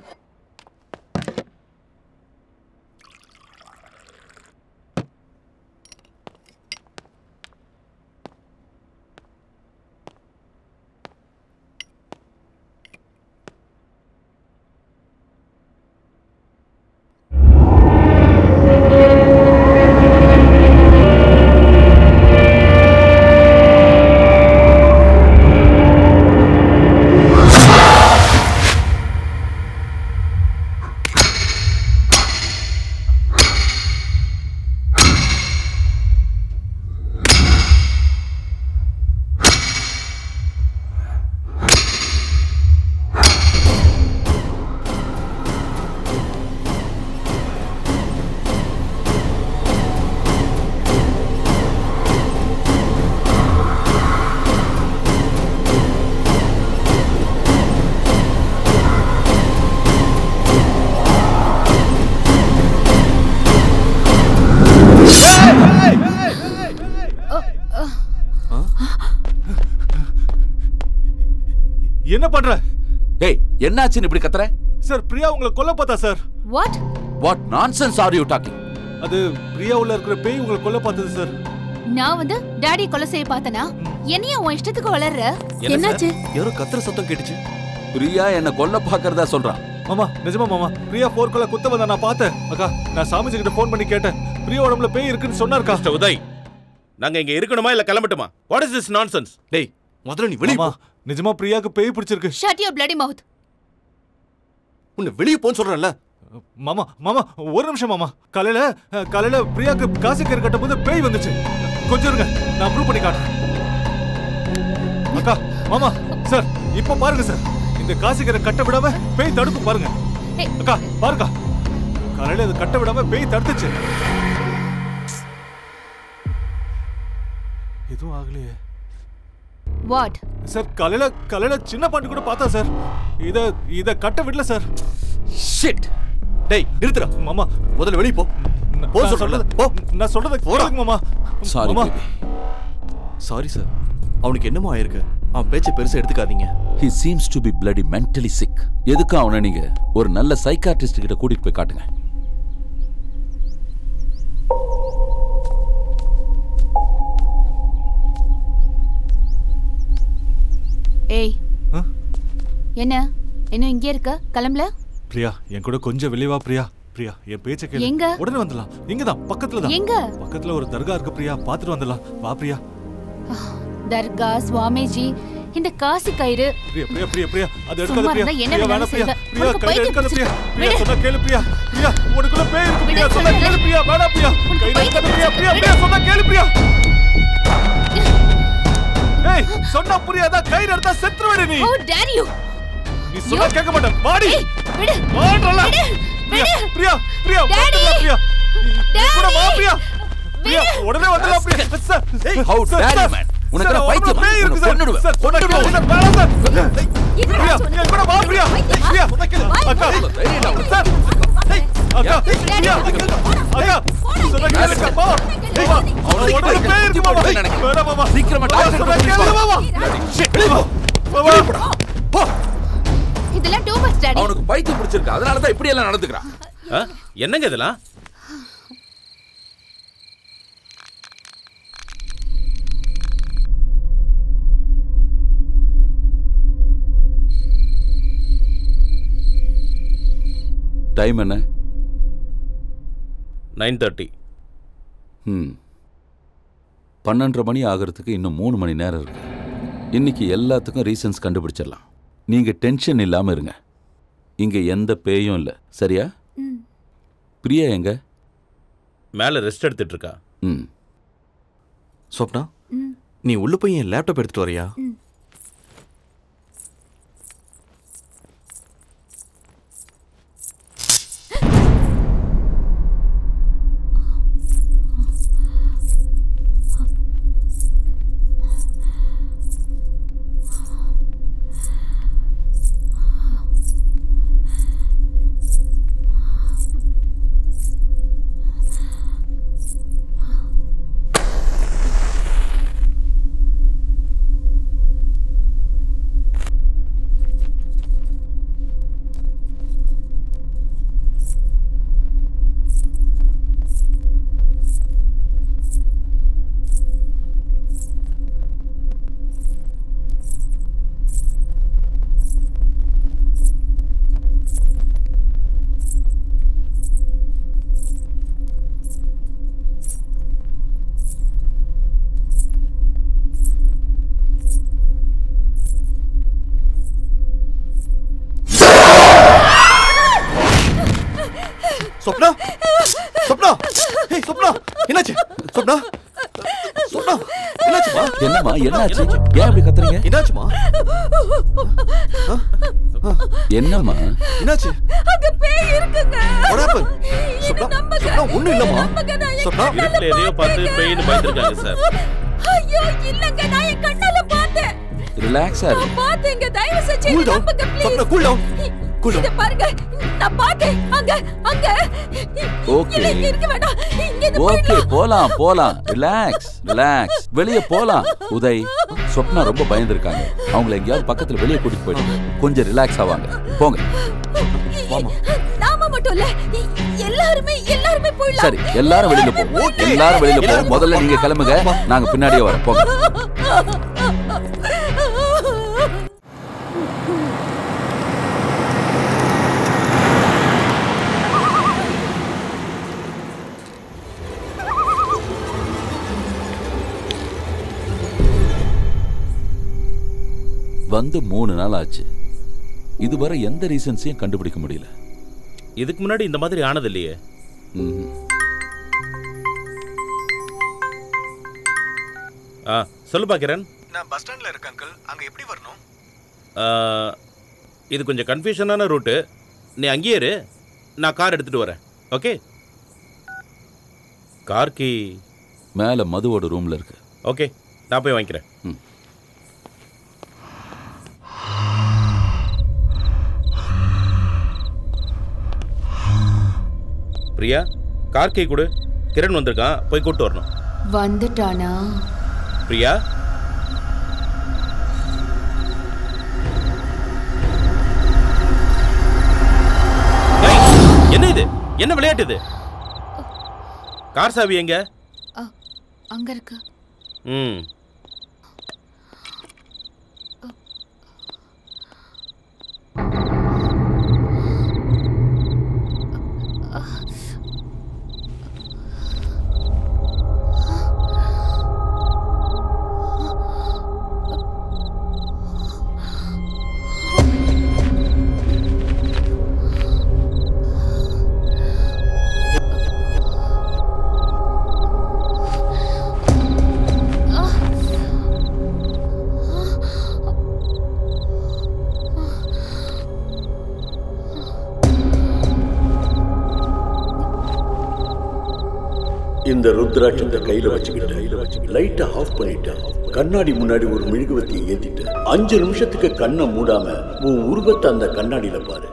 என்ன பண்ற ஏய் என்னாச்சுன்னு இப்படி கத்துற சார் பிரியா உங்களை கொல்ல பார்த்தா sir what what nonsense are you talking அது பிரியா உள்ள இருக்கிற பேய் உங்களை கொல்ல பார்த்தது சார் நான் வந்து டாடி கொலை செய்ய பார்த்தனா என்னைய உன் இஷ்டத்துக்கு வளர்ற என்னாச்சு யாரோ கத்துற சத்தம் கேட்டுச்சு பிரியா என்ன கொல்ல பாக்குறதா சொல்றான் மாமா நிஜமா மாமா பிரியா போர்க்குள்ள குத்த வந்தா நான் பார்த்தேன் அக்கா நான் சாமிஜி கிட்ட ஃபோன் பண்ணி கேட்டேன் பிரியா உடம்புல பேய் இருக்குன்னு சொன்னார்க்கா மிஸ்டர் உதய் நாங்க இங்க இருக்கணுமா இல்ல கிளம்பட்டுமா வாட் இஸ் திஸ் நான்சென்ஸ் டேய் முதல்ல நீ வெளிய போ நிஜமா பிரியாக்கு பேய் பிடிச்சிருக்கு ஷட் யுவர் bloody mouth உன்னை வெளிய போன்னு சொல்றேன்ல மாமா மாமா ஒரு நிமிஷம் மாமா காலையில அஹ், காலையில பிரியாக்கு காசி கயிறு கட்டும் போது பேய் வந்துச்சு கொஞ்சம் இருங்க நான் ப்ரூவ் பண்ணி காட்டுறேன் அக்கா மாமா சார் இப்போ பாருங்க சார் இந்த காசி கயிறை கட்ட விடாம பேய் தடுக்கும் பாருங்க அக்கா பாருக்கா காலையில இது கட்ட விடாம பேய் தடுத்துச்சு எதுவும் ஆகலையே வாட் சார் காலையில காலையில சின்ன பாண்டி கூட பார்த்தா சார் இத இத கட்ட விடல சார் ஷிட் டேய் நிறுத்துடா மாமா முதல்ல வெளிய போ போ நான் சொல்றேன்ல சொல்றது போ நான் சொல்றத கேளுங்க மாமா சாரி மாமா சாரி சார் அவனுக்கு என்னமோ ஆயிருக்கு அவன் பேச்சை பெருசா எடுத்துக்காதீங்க he seems to be bloody mentally sick எதுக்கு அவனை நீங்க ஒரு நல்ல சைக்காட்ரிஸ்ட் கிட்ட கூட்டிட்டு போய் காட்டுங்க ஏய் என்ன இன்னும் இங்கே இருக்க கிளம்பல பிரியா என் கூட கொஞ்சம் வெளியே வா பிரியா பிரியா என் பேச்ச கேளு எங்க? உடனே வந்துடலாம் இங்கதான் பக்கத்துல தான் எங்க? பக்கத்துல ஒரு தர்கா இருக்கு பிரியா பாத்துட்டு வந்துடலாம் வா பிரியா தர்கா சுவாமிஜி இந்த காசு கயிறு பிரியா பிரியா பிரியா பிரியா அது எடுக்காத சும்மா பிரியா இருந்தா என்ன பிரியா வேணாலும் வேணாம் பிரியா செய்வேன். பிரியா உனக்கு கையில பைத்தியம் எடுக்காத பிரியா பிடிச்சிருக்கு. பிரியா விடு. சொன்னா கேளு பிரியா பிரியா உனக்குள்ள பேய் இருக்கு விடு, பிரியா சொன்னா சொல்றேன். கேளு பிரியா வேணாம் பிரியா கையில எடுக்காத பிரியா பிரியா பிரியா சொன்னா கேளு பிரியா ஏய் சொன்னா புரியாதா கையில எடுத்தா செத்துருவேடி நீ How dare you? நீ சொன்னா கேட்க மாட்டேன் வாடி விடு. வாடல விடு. பிரியா விடு. பிரியா பிரியா Daddy. வந்துடலாம் பிரியா நீ கூட வா Daddy. பிரியா பிரியா உடனே வந்துடலாம் பிரியா சார் ஏய் How sir, dare you, sir. man? உனக்கு சார், என்ன உடம்புல பைத்தியமா? பேய் இருக்கு உன்னை சார். கொன்னுடுவேன். சார், சொன்னா கேளு. கொன்னுடுவேன். சார், வேணாம் சார். பிரியா, என் கூட வா பிரியா. பிரியா, அக்கா. சார். ஏய், அக்கா. பிரியா, அக்கா. சொன்னா கேளு, அக்கா. வா. ஏய், வா. அவனுக்கு உடம்புல பேய் இருக்கு, மாமா. வேணாம், மாமா. சீக்கிரமா வா, டாக்டர் சொன்னா கிட்ட கேளு, போ. மாமா. Shit. வெளிய போ. வா, வா. இதெல்லாம் டூ மச் டாடி அவனுக்கு பைத்தியம் பிடிச்சிருக்கு அதனால தான் இப்படி எல்லாம் நடந்துக்கிறான் ஆ? என்னங்க இதெல்லாம் டைம் என்ன நைன் தேர்ட்டி ம் பன்னெண்டரை மணி ஆகிறதுக்கு இன்னும் மூணு மணி நேரம் இருக்கு இன்னைக்கு எல்லாத்துக்கும் ரீசன்ஸ் கண்டுபிடிச்சிடலாம் நீங்க டென்ஷன் இல்லாம இருங்க இங்க எந்த பேயும் இல்லை சரியா பிரியா எங்க மேல ரெஸ்ட் எடுத்துட்டு இருக்கா ம் சொப்னா நீ உள்ள போய் என் லேப்டாப் எடுத்துட்டு வரியா சொப்னா சொப்னா ஏய் சொப்னா என்னாச்சு சொப்னா சொப்னா என்னாச்சுமா என்னம்மா என்னாச்சு ஏன் இப்படி கத்துறீங்க என்னாச்சுமா என்னம்மா என்னாச்சு அங்க பேய் இருக்குங்க What happened? சொப்னா சொப்னா ஒண்ணும் இல்லம்மா சொப்னா இருட்டில் எதையோ பார்த்து பெயின் பயந்துருக்காங்க சார் ஐயோ இல்லங்க நான் என் கண்ணால பார்த்தேன் ரிலாக்ஸா இரு நான் பார்த்தேங்க தயவு செஞ்சு Cool என்ன down. நம்புங்க Swapna please cool down cool இத டவுன் பாருங்க நான் பார்த்தேன் அங்க அங்க Okay. இல்ல, இங்க இருக்க வேண்டாம் இங்க இருந்து ஓகே போயிடலாம் போலாம் போலாம் ரிலாக்ஸ் ரிலாக்ஸ் வெளிய போலாம் உதய் சொப்னா ரொம்ப பயந்துருக்காங்க அவங்கள எங்கேயாவது பக்கத்துல வெளியே கூட்டிட்டு போயிடுங்க கொஞ்சம் ரிலாக்ஸ் ஆவாங்க போங்க நாம மட்டும் இல்ல எ- எல்லாருமே எல்லாருமே போயிடலாம் சரி எல்லாரும் வெளியில போவோம் எல்லாரும் வெளியில போவோம் முதல்ல நீங்க கிளம்புங்க நாங்க பின்னாடியே வரோம் போங்க வந்து மூணு நாள் ஆச்சு இதுவரை எந்த ரீசன்ஸையும் கண்டுபிடிக்க முடியல இதுக்கு முன்னாடி இந்த மாதிரி ஆனது இல்லையே ஆ சொல்லு பாக்கிறேன் நான் பஸ் ஸ்டாண்ட்ல இருக்கேன் அங்கிள் அங்க எப்படி வரணும் இது கொஞ்சம் கன்ஃபியூஷனான ரூட்டு நீ அங்கேயே இரு நான் கார் எடுத்துட்டு வரேன் ஓகே கார் கீ மேல மதுவோட ரூம்ல இருக்கு ஓகே நான் போய் வாங்கிக்கிறேன் பிரியா கார் கீ கொடு கிரண் வந்திருக்கான் போய் கூட்டு வரணும் வந்துட்டானா பிரியா ஏய், என்ன இது என்ன விளையாட்டு இது கார் சாவி எங்க அங்க இருக்கு ம் இந்த ருத்ராட்சத்தை கையில வச்சுக்கிட்டு லைட்டை ஆஃப் பண்ணிட்டு கண்ணாடி முன்னாடி ஒரு மெழுகுவத்தியை ஏத்திட்டு அஞ்சு நிமிஷத்துக்கு கண்ணை மூடாம உன் உருவத்தை அந்த கண்ணாடியில பாரு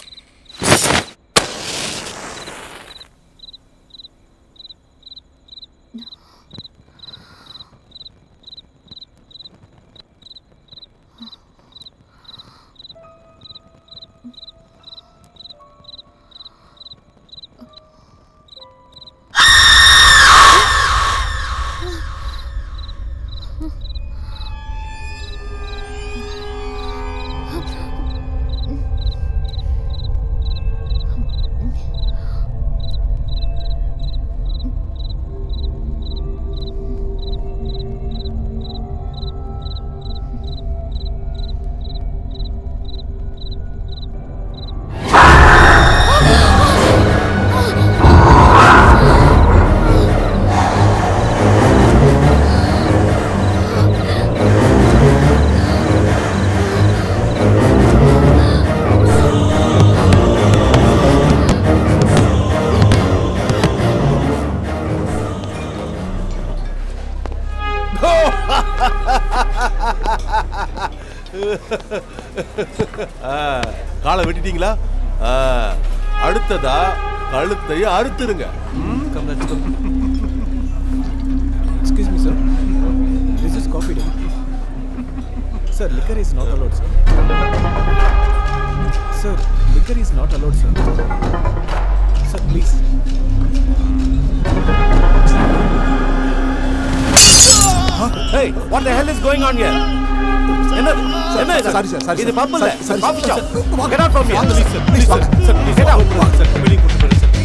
ஆ, காலை வெட்டிட்டீங்களா ஆ, அடுத்ததா கழுத்தை அறுத்துருங்க excuse me sir this is coffee day sir liquor is not allowed sir sir liquor is not allowed sir sir please Hey, what the hell is going on here? என்ன என்ன இது? sorry, sir, sorry, இது sir. பப் இல்ல Sorry, sorry, coffee sir. Shop get out from here Please, sir. Please, sir. sir get out sir. வெளியே கூட்டு போறேன் sir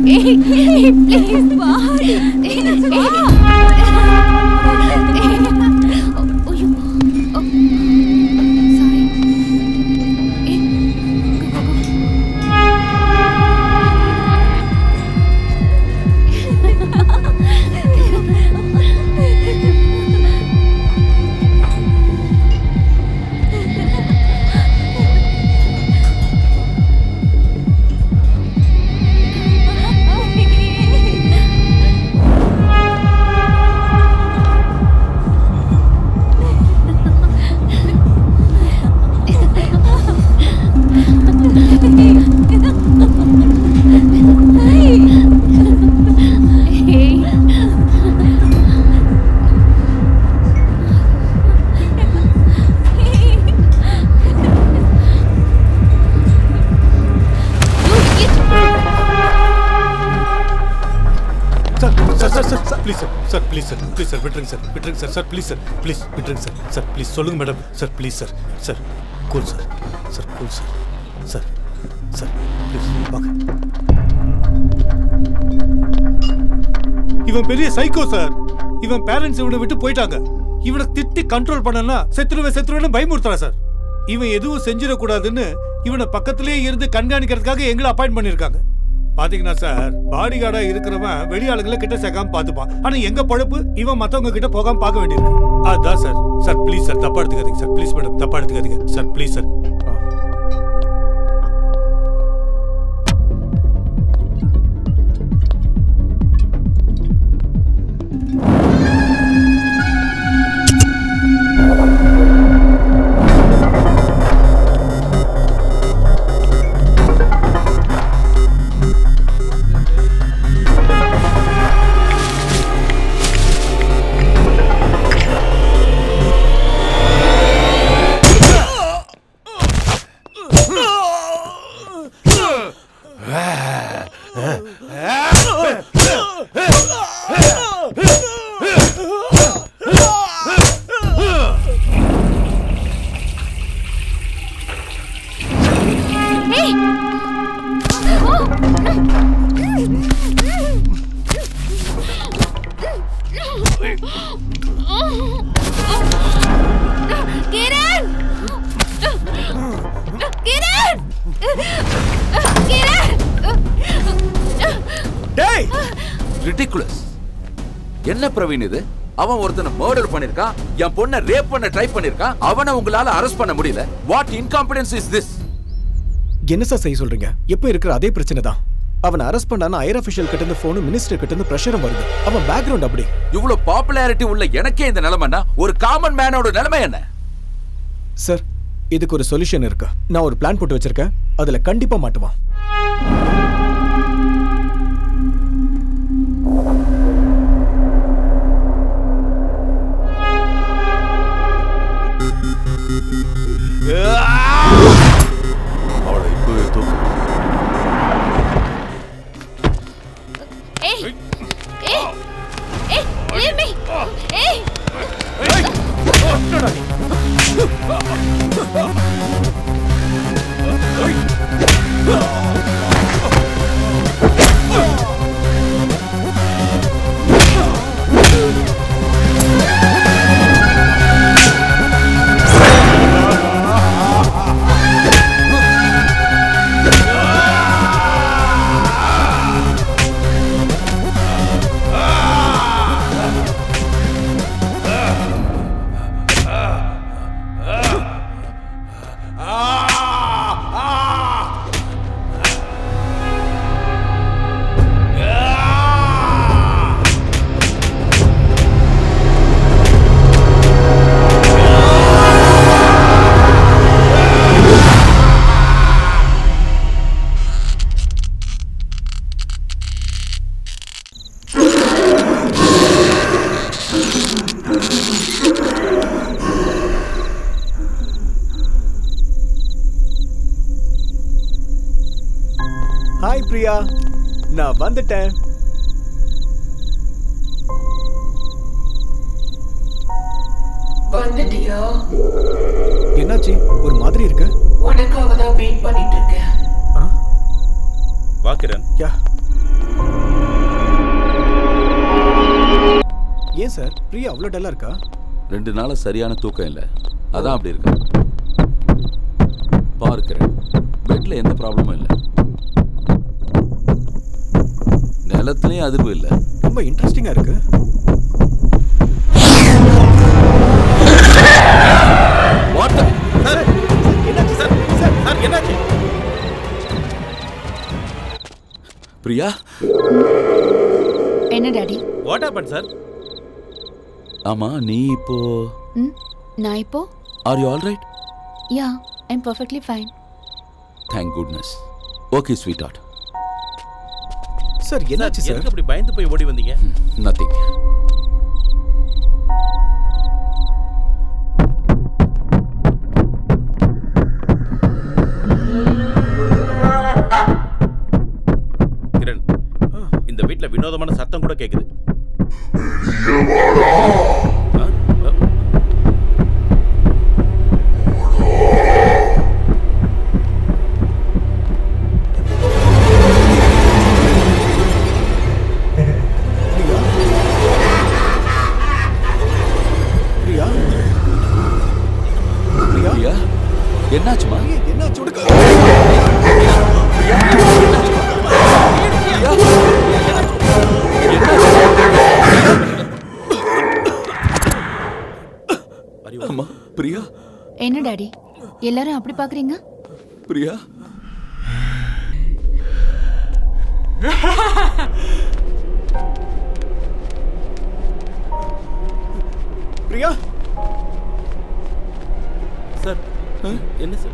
please வா sir sir sir sir sir please sir sir please sir please sir விட்டுருங்க sir விட்டுருங்க sir sir please sir please விட்டுருங்க sir sir please சொல்லுங்க madam sir please sir sir cool sir sir cool sir sir sir please வாங்க இவன் பெரிய psycho sir இவன் parents இவனை விட்டு போயிட்டாங்க இவனை திட்டி கண்ட்ரோல் பண்ணனா செத்துருவேன் செத்துருவேன்னு பயமுறுத்துறான் சார் இவன் எதுவும் செஞ்சிடக்கூடாதுன்னு இவனை பக்கத்திலேயே இருந்து கண்காணிக்கிறதுக்காக எங்களை அப்பாயிண்ட் பண்ணியிருக்காங்க பாத்தீங்கன்னா சார் பாடி கார்டா இருக்கிறவன் வெளி ஆளுங்களை கிட்ட சேர்க்காம பார்த்துப்பான் ஆனா எங்க பழப்பு இவன் மத்தவங்க கிட்ட போகாம பார்க்க வேண்டியிருக்கு அதான் சார் சார் ப்ளீஸ் சார் தப்பா எடுத்துக்காதீங்க சார் ப்ளீஸ் மேடம் தப்பா எடுத்துக்காதீங்க sir please sir Kiran Kiran Kiran டேய் ரிடிகுலஸ் என்ன பிரவீன் இது அவன் ஒருத்தனை மர்டர் பண்ணிருக்கான் என் பொண்ணை ரேப் பண்ண ட்ரை பண்ணிருக்கான் அவனை உங்களால அரெஸ்ட் பண்ண முடியல வாட் இன்காம்பிடன்ஸ் இஸ் திஸ் என்ன சார் செய்ய சொல்றீங்க எப்போ இருக்கிற அதே பிரச்சனை தான் அவனை அரெஸ்ட் பண்ணானா ஐயர் அஃபிஷியல் கிட்ட இருந்து போனும் மினிஸ்டர் கிட்ட இருந்து ப்ரெஷரும் வருது அவன் பேக்ரவுண்ட் அப்படி இவ்வளவு பாப்புலாரிட்டி உள்ள எனக்கே இந்த நிலைமைன்னா ஒரு காமன் மேனோட நிலைமை என்ன சார் இதுக்கு ஒரு சொல்யூஷன் இருக்கு நான் ஒரு பிளான் போட்டு வச்சிருக்கேன் அதுல கண்டிப்பா மாட்டுவான் அவளை இப்பவே தூக்கு ஏய் ஏய் ஏய் leave me ஏய் ஹாய் பிரியா நான் வந்துட்டேன் வந்துட்டியா என்னாச்சு ஒரு மாதிரி இருக்க உனக்காக தான் வெயிட் பண்ணிட்டு இருக்கேன் வா கிரண் யா ஏன் சார் பிரியா அவ்வளோ டல்லா இருக்கா ரெண்டு நாளா சரியான தூக்கம் இல்லை அதான் அப்படி இருக்கு பார்க்கிறேன் பெட்ல எந்த ப்ராப்ளமும் இல்லை நிலத்துலயும் அதிர்வு இல்லை ரொம்ப இன்ட்ரெஸ்டிங்கா இருக்கு என்னாச்சு பிரியா என்ன டாடி வாட் ஹேப்பன் சார் ஆமா நீ இப்போ ம் நான் இப்போ are you all right yeah I'm perfectly fine thank goodness okay sweetheart sir என்னாச்சு சார் எதுக்கு அப்படி பயந்து போய் ஓடி வந்தீங்க நத்திங் கிரண் இந்த வீட்ல வினோதமான சத்தம் கூட கேக்குது ஆ? ஆ. பிரியா பிரியா பிரியா என்னாச்சுமா என்னாச்சு உனக்கு அம்மா பிரியா என்ன டாடி எல்லாரும் அப்படி பாக்குறீங்க பிரியா பிரியா சார் என்ன சார்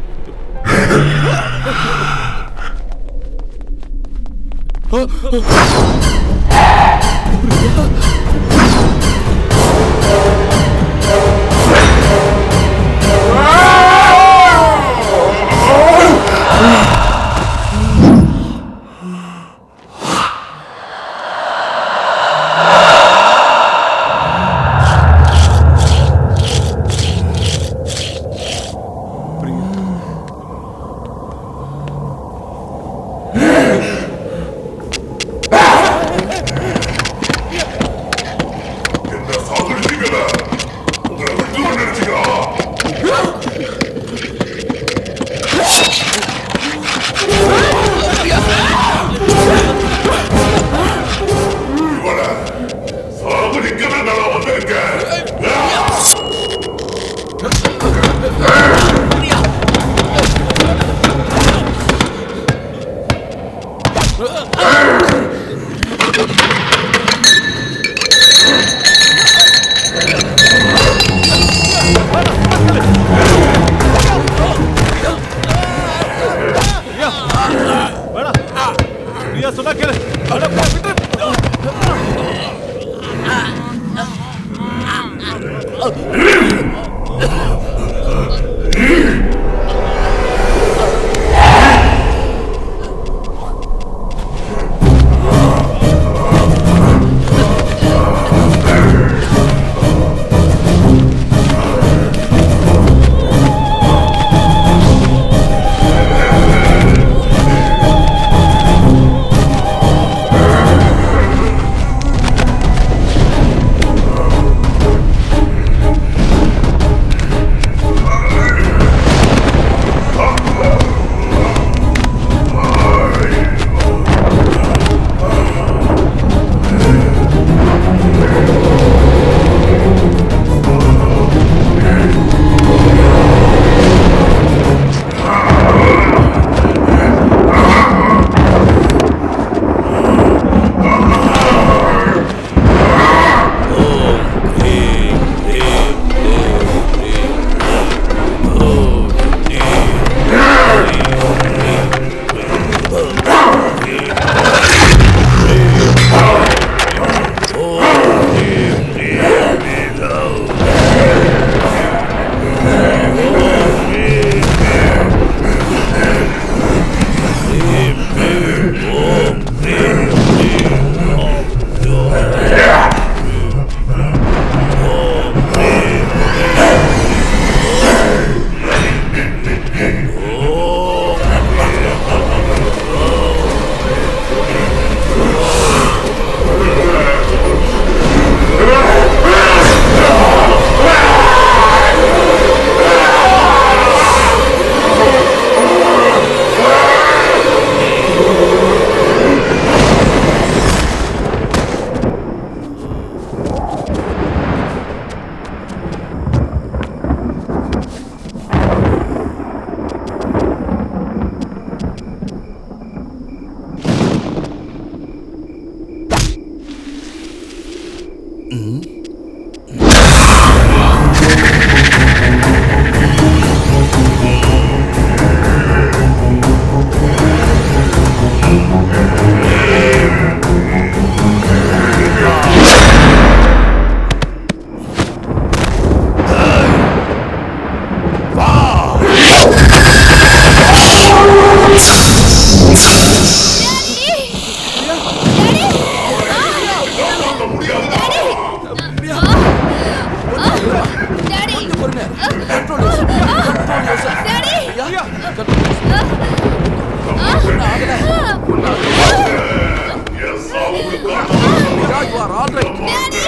ஆல் ரைட்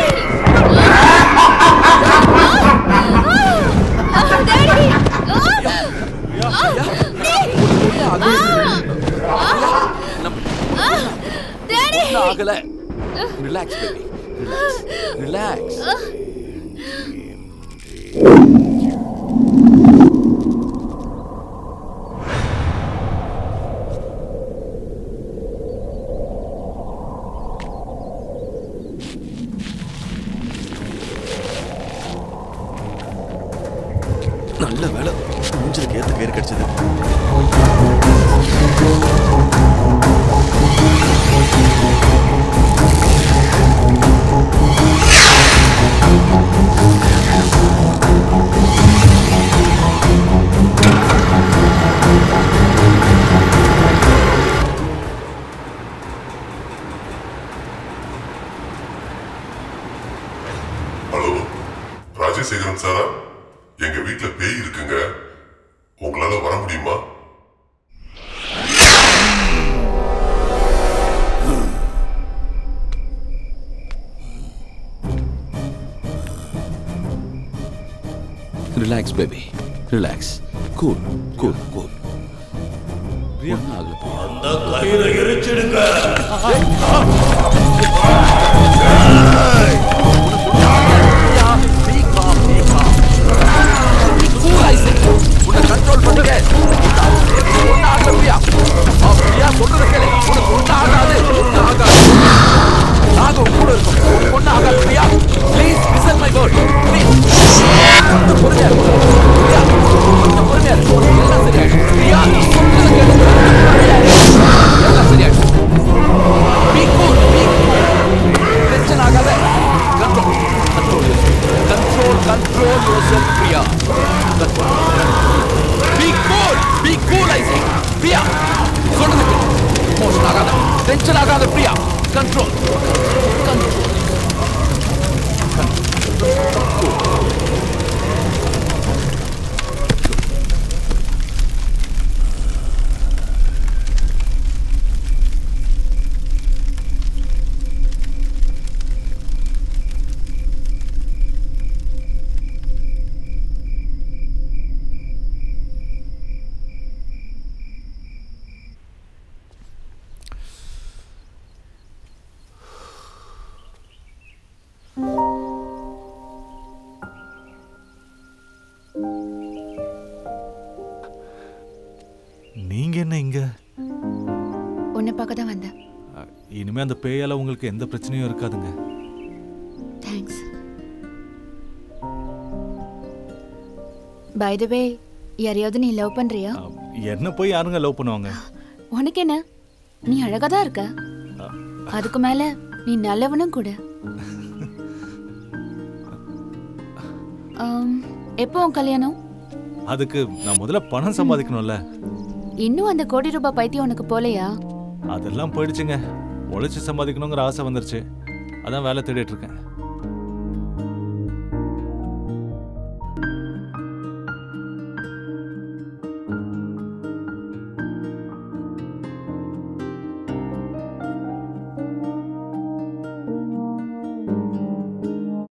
ஆகல ரிலாக்ஸ் பேபி ரிலாக்ஸ் ரிலாக்ஸ் நல்ல வேலை மூஞ்சதுக்கு ஏத்த பேர் கிடைச்சது ஹலோ ராஜசேகரன் சாரா எங்க வீட்ல பேய் இருக்குங்க உங்களால வர முடியுமா relax baby relax cool cool cool அந்த கயிறை எரிச்சிடுங்க உன்னை கண்ட்ரோல் பண்ணுங்க ஒன்னும் ஆகல பிரியா அப்படியா சொல்றது கேளு உனக்கு ஒன்னும் ஆகாது ஒன்னும் ஆகாது நாங்க உன் கூட இருக்கோம் உனக்கு ஒன்னும் ஆகாது Priya please listen my word please பொறுமையா இரு. பிரியா கொஞ்சம் பொறுமையா இரு. எல்லாம் சரியாயிடும் பிரியா சொல்றது கேளு பொறுமையா இரு. எல்லாம் சரியாயிடும் Be cool, be cool. Tension ஆகாத control control control control yourself Priya Be cool! Be cool, I say! Priya சொல்றது மோஷன் ஆகாத டென்ஷன் ஆகாத பிரியா கண்ட்ரோல் கண்ட்ரோல் நீங்க என்ன இங்க உன்னை பார்க்க தான் வந்தேன் இனிமே அந்த பேயால உங்களுக்கு எந்த பிரச்சனையும் இருக்காதுங்க தேங்க்ஸ் பை த வே யாரையாவது நீ லவ் பண்றியா என்ன போய் யாருங்க லவ் பண்ணுவாங்க உனக்கு என்ன நீ அழகா தான் இருக்க அதுக்கு மேல நீ நல்லவனும் கூட ஆம், எப்போ உன் கல்யாணம் அதுக்கு நான் முதல்ல பணம் சம்பாதிக்கணும்ல இன்னும் அந்த கோடி ரூபாய் பைத்தியம் உனக்கு போலையா அதெல்லாம் போயிடுச்சுங்க உழைச்சு சம்பாதிக்கணுங்கிற ஆசை வந்துருச்சு அதான் வேலை தேடிட்டு இருக்கேன்